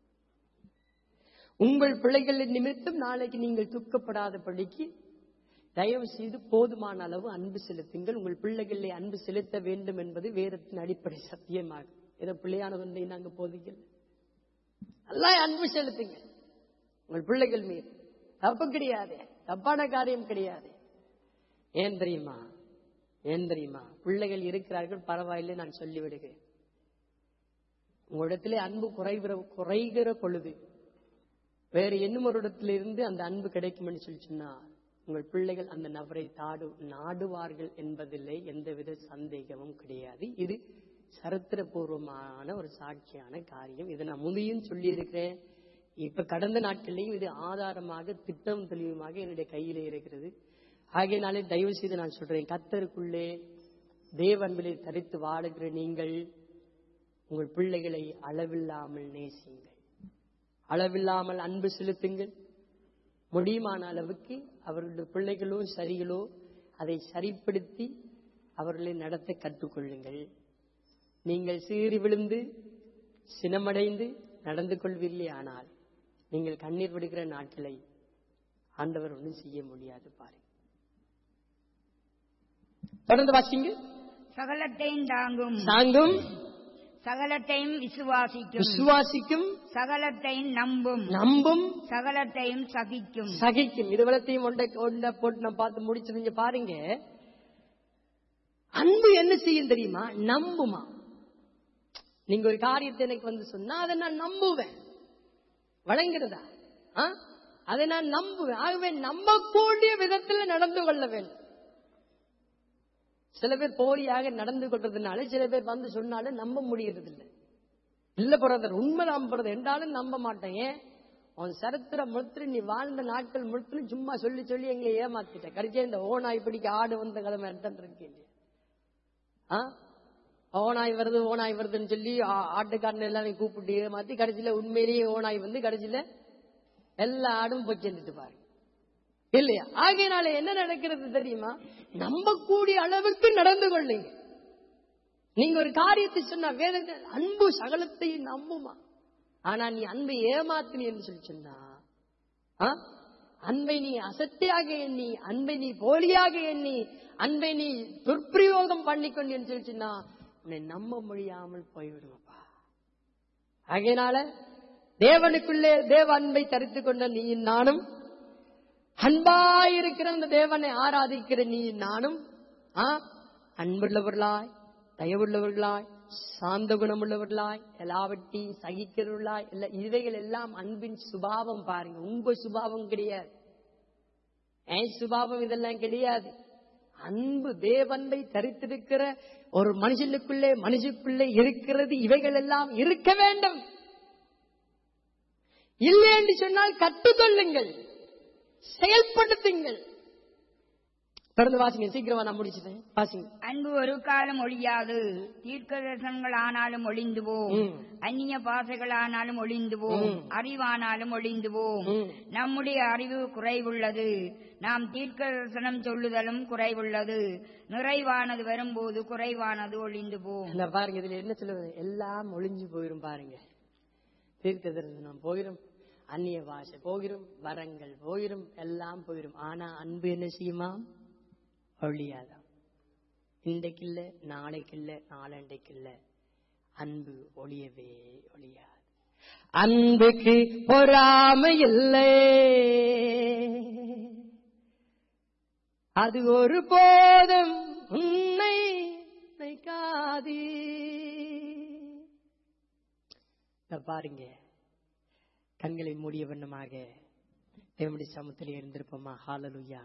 உங்கள் பிள்ளைகளின் நிமித்தம் நாளைக்கு நீங்கள் துக்கப்படாதபடிக்கு தயவு செய்து போதுமான அளவு அன்பு செலுத்துங்கள் உங்கள் பிள்ளைகளை அன்பு செலுத்த வேண்டும் என்பது வேதத்தின் அடிப்படை சத்தியமாகும் ஏதோ பிள்ளையானது ஒன்றை நாங்க போதிக்கல எல்லாம் அன்பு செலுத்துங்க உங்கள் பிள்ளைகள் மீது தப்பு கிடையாது தப்பான காரியம் கிடையாது ஏன் தெரியுமா ஏன் தெரியுமா பிள்ளைகள் இருக்கிறார்கள் பரவாயில்லை நான் சொல்லிவிடுகிறேன் உங்களிடத்திலே அன்பு குறைகிற குறைகிற பொழுது வேறு இன்னும் ஒரு இடத்திலிருந்து அந்த அன்பு கிடைக்கும்னு சொல்லி சொன்னா உங்கள் பிள்ளைகள் அந்த நபரை தாடு நாடுவார்கள் என்பதிலே எந்தவித சந்தேகமும் கிடையாது இது சரித்திரபூர்வமான ஒரு சாட்சியான காரியம் இதை நான் முந்தையும் சொல்லி இருக்கிறேன் இப்ப கடந்த நாட்கள்லையும் இது ஆதாரமாக திட்டம் தெளிவுமாக என்னுடைய கையிலே இருக்கிறது ஆகையினாலே தயவு செய்து நான் சொல்றேன் கத்தருக்குள்ளே தேவ அன்பிலே தரித்து வாழுகிற நீங்கள் உங்கள் பிள்ளைகளை அளவில்லாமல் நேசியுங்கள் அளவில்லாமல் அன்பு செலுத்துங்கள் முடியுமான அளவுக்கு அவர்களுடைய பிள்ளைகளோ சரிகளோ அதை சரிப்படுத்தி அவர்களை நடத்த கற்றுக்கொள்ளுங்கள் நீங்கள் சீறி விழுந்து சினமடைந்து நடந்து கொள்வீர்களே ஆனால் நீங்கள் கண்ணீர் விடுகிற நாட்களை ஆண்டவர் ஒன்றும் செய்ய முடியாது பாருங்க தொடர்ந்து வாசிங்க சகலத்தையும் தாங்கும் சாங்கும் சகலத்தையும் விசுவாசிக்கும் விசுவாசிக்கும் சகலத்தையும் நம்பும் நம்பும் சகலத்தையும் சகிக்கும் சகிக்கும் இதுவளத்தையும் ஒன்றை ஒன்றை போட்டு நான் பார்த்து முடிச்சிருங்க பாருங்க அன்பு என்ன செய்யும் தெரியுமா நம்புமா நீங்க ஒரு காரியத்தை எனக்கு வந்து சொன்னா அதை நான் நம்புவேன் வழங்குறதா ஆ? அதை நான் நம்புவேன் ஆகவே நம்பக்கூடிய விதத்துல நடந்து கொள்ள வேண்டும் சில பேர் போலியாக நடந்து கொள்றதுனால சில பேர் வந்து சொன்னாலும் நம்ப முடியறது இல்லை இல்ல பிரதர் உண்மைதான் பிரதர் என்றாலும் நம்ப மாட்டேன் ஏன் உன் சரித்திர முழுத்து நீ வாழ்ந்த நாட்கள் முழுத்து சும்மா சொல்லி சொல்லி எங்களை ஏமாத்திட்ட கடைசியா இந்த ஓனாய் பிடிக்க ஆடு வந்த கிழமை எடுத்துட்டு இருக்கீங்க ஆ? ஓனாய் வருது ஓனாய் வருதுன்னு சொல்லி ஆ- ஆட்டுக்காரன் எல்லாம் நீ கூப்பிட்டு ஏமாத்தி கடைசியில உண்மையிலேயே ஓனாய் வந்து கடைசியில எல்லா ஆடும் போய் சென்றுட்டு பாருங்க இல்லையா ஆகையினால என்ன நடக்கிறது தெரியுமா நம்பக்கூடிய அளவுக்கு நடந்து கொள்ளுங்க நீங்க ஒரு காரியத்தை சொன்னா வேற அன்பு சகலத்தையும் நம்புமா ஆனா நீ அன்பை ஏமாத்தினி என்று சொல்லி சொன்னா ஆ? அன்பை நீ அசத்தியாக எண்ணி அன்பை நீ போலியாக எண்ணி அன்பை நீ துர்பிரயோகம் பண்ணிக்கொண்டு என்று சொல்லி சொன்னா உன்னை நம்ப முடியாமல் போய்விடுவப்பா ஆகையினால தேவனுக்குள்ளே தேவ அன்பை தரித்து கொண்ட நீ நானும் அன்பாயிருக்கிற அந்த தேவனை ஆராதிக்கிற நீ நானும் ஆ அன்புள்ளவர்களாய் தயவுள்ளவர்களாய் சாந்த குணமுள்ளவர்களாய் எல்லாவற்றையும் சகிக்கிறவர்களாய் இல்ல இவைகள் எல்லாம் அன்பின் சுபாவம் பாருங்க உங்க சுபாவம் கிடையாது என் சுபாவம் இதெல்லாம் கிடையாது அன்பு தேவன்பை தரித்திருக்கிற ஒரு மனுஷனுக்குள்ளே மனுஷனுக்குள்ளே இருக்கிறது இவைகள் எல்லாம் இருக்க வேண்டும் இல்லை என்று சொன்னால் கற்றுக்கொள்ளுங்கள் செயல்படுத்துங்கள் தொடர்ந்து வாசிங்க சீக்கிரமா நான் முடிச்சிட்டேன் வாசிங்க அன்பு ஒரு காலம் ஒழியாது தீர்க்க தரிசனங்கள் ஆனாலும் ஒளிந்து போம் ம். அந்நிய பாசைகள் ஆனாலும் ஒளிந்து போம் ம். அறிவானாலும் ஒளிந்து போம் ம். நம்முடைய அறிவு குறைவுள்ளது நாம் தீர்க்க தரிசனம் சொல்லுதலும் குறைவுள்ளது நிறைவானது வரும்போது குறைவானது ஒளிந்து போம் இந்த பாருங்க இதுல என்ன சொல்லுவது எல்லாம் ஒளிஞ்சு போயிரும் பாருங்க தீர்க்க தரிசனம் போயிரும் அந்நிய பாஷை போயிரும் வரங்கள் போயிரும் எல்லாம் போயிரும் ஆனா அன்பு என்ன செய்யுமா ஒழியாதான் இன்றைக்கு இல்ல நாளைக்கு இல்ல நாளண்டைக்கு இல்ல அன்பு ஒளியவே ஒளியாது அன்புக்கு பொறாமை இல்லை அது ஒரு போதும் உன்னை நினைக்காது இத பாருங்க கண்களை மூடிய வண்ணமாக தேவனுடைய சமத்தில் இருந்திருப்போமா ஹாலலுயா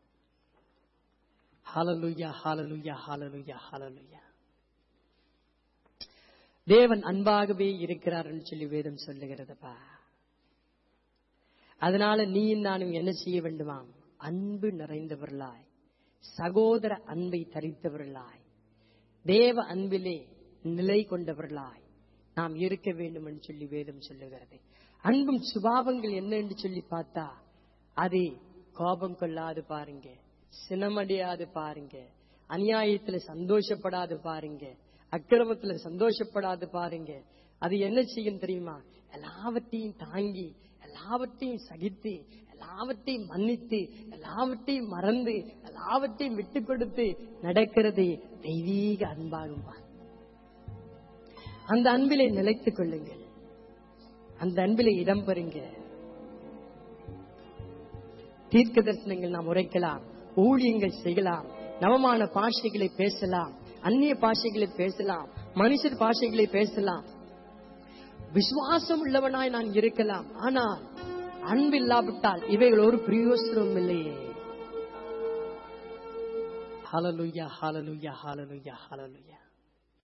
ஹாலலுயா ஹாலலுயா ஹாலலுயா ஹாலலுயா தேவன் அன்பாகவே இருக்கிறார்னு சொல்லி வேதம் சொல்லுகிறதப்பா அதனால நீயும் நானும் என்ன செய்ய வேண்டுமாம் அன்பு நிறைந்தவர்களாய் சகோதர அன்பை தரித்தவர்களாய் தேவ அன்பிலே நிலை கொண்டவர்களாய் நாம் இருக்க வேண்டும் என்று சொல்லி வேதம் சொல்லுகிறது அன்பும் சுபாவங்கள் என்ன என்று சொல்லி பார்த்தா அது கோபம் கொள்ளாது பாருங்க சினமடையாது பாருங்க அநியாயத்துல சந்தோஷப்படாது பாருங்க அக்கிரமத்துல சந்தோஷப்படாது பாருங்க அது என்ன செய்யும் தெரியுமா எல்லாவற்றையும் தாங்கி எல்லாவற்றையும் சகித்து எல்லாவற்றையும் மன்னித்து எல்லாவற்றையும் மறந்து எல்லாவற்றையும் விட்டு கொடுத்து நடக்கிறது தெய்வீக அன்பாகும் பார். அந்த அன்பிலே நிலைத்துக் கொள்ளுங்கள் அந்த அன்பிலே இடம் பெறுங்க தீர்க்க தரிசனங்கள் நாம் உரைக்கலாம் ஊழியங்கள் செய்யலாம் நவமான பாஷைகளை பேசலாம் அந்நிய பாஷைகளை பேசலாம் மனுஷர் பாஷைகளை பேசலாம் விசுவாசம் உள்ளவனாய் நான் இருக்கலாம் ஆனால் அன்பு இல்லாவிட்டால் இவைகள் ஒரு பிரயோசனம் இல்லையே ஹalleluya ஹalleluya ஹalleluya ஹalleluya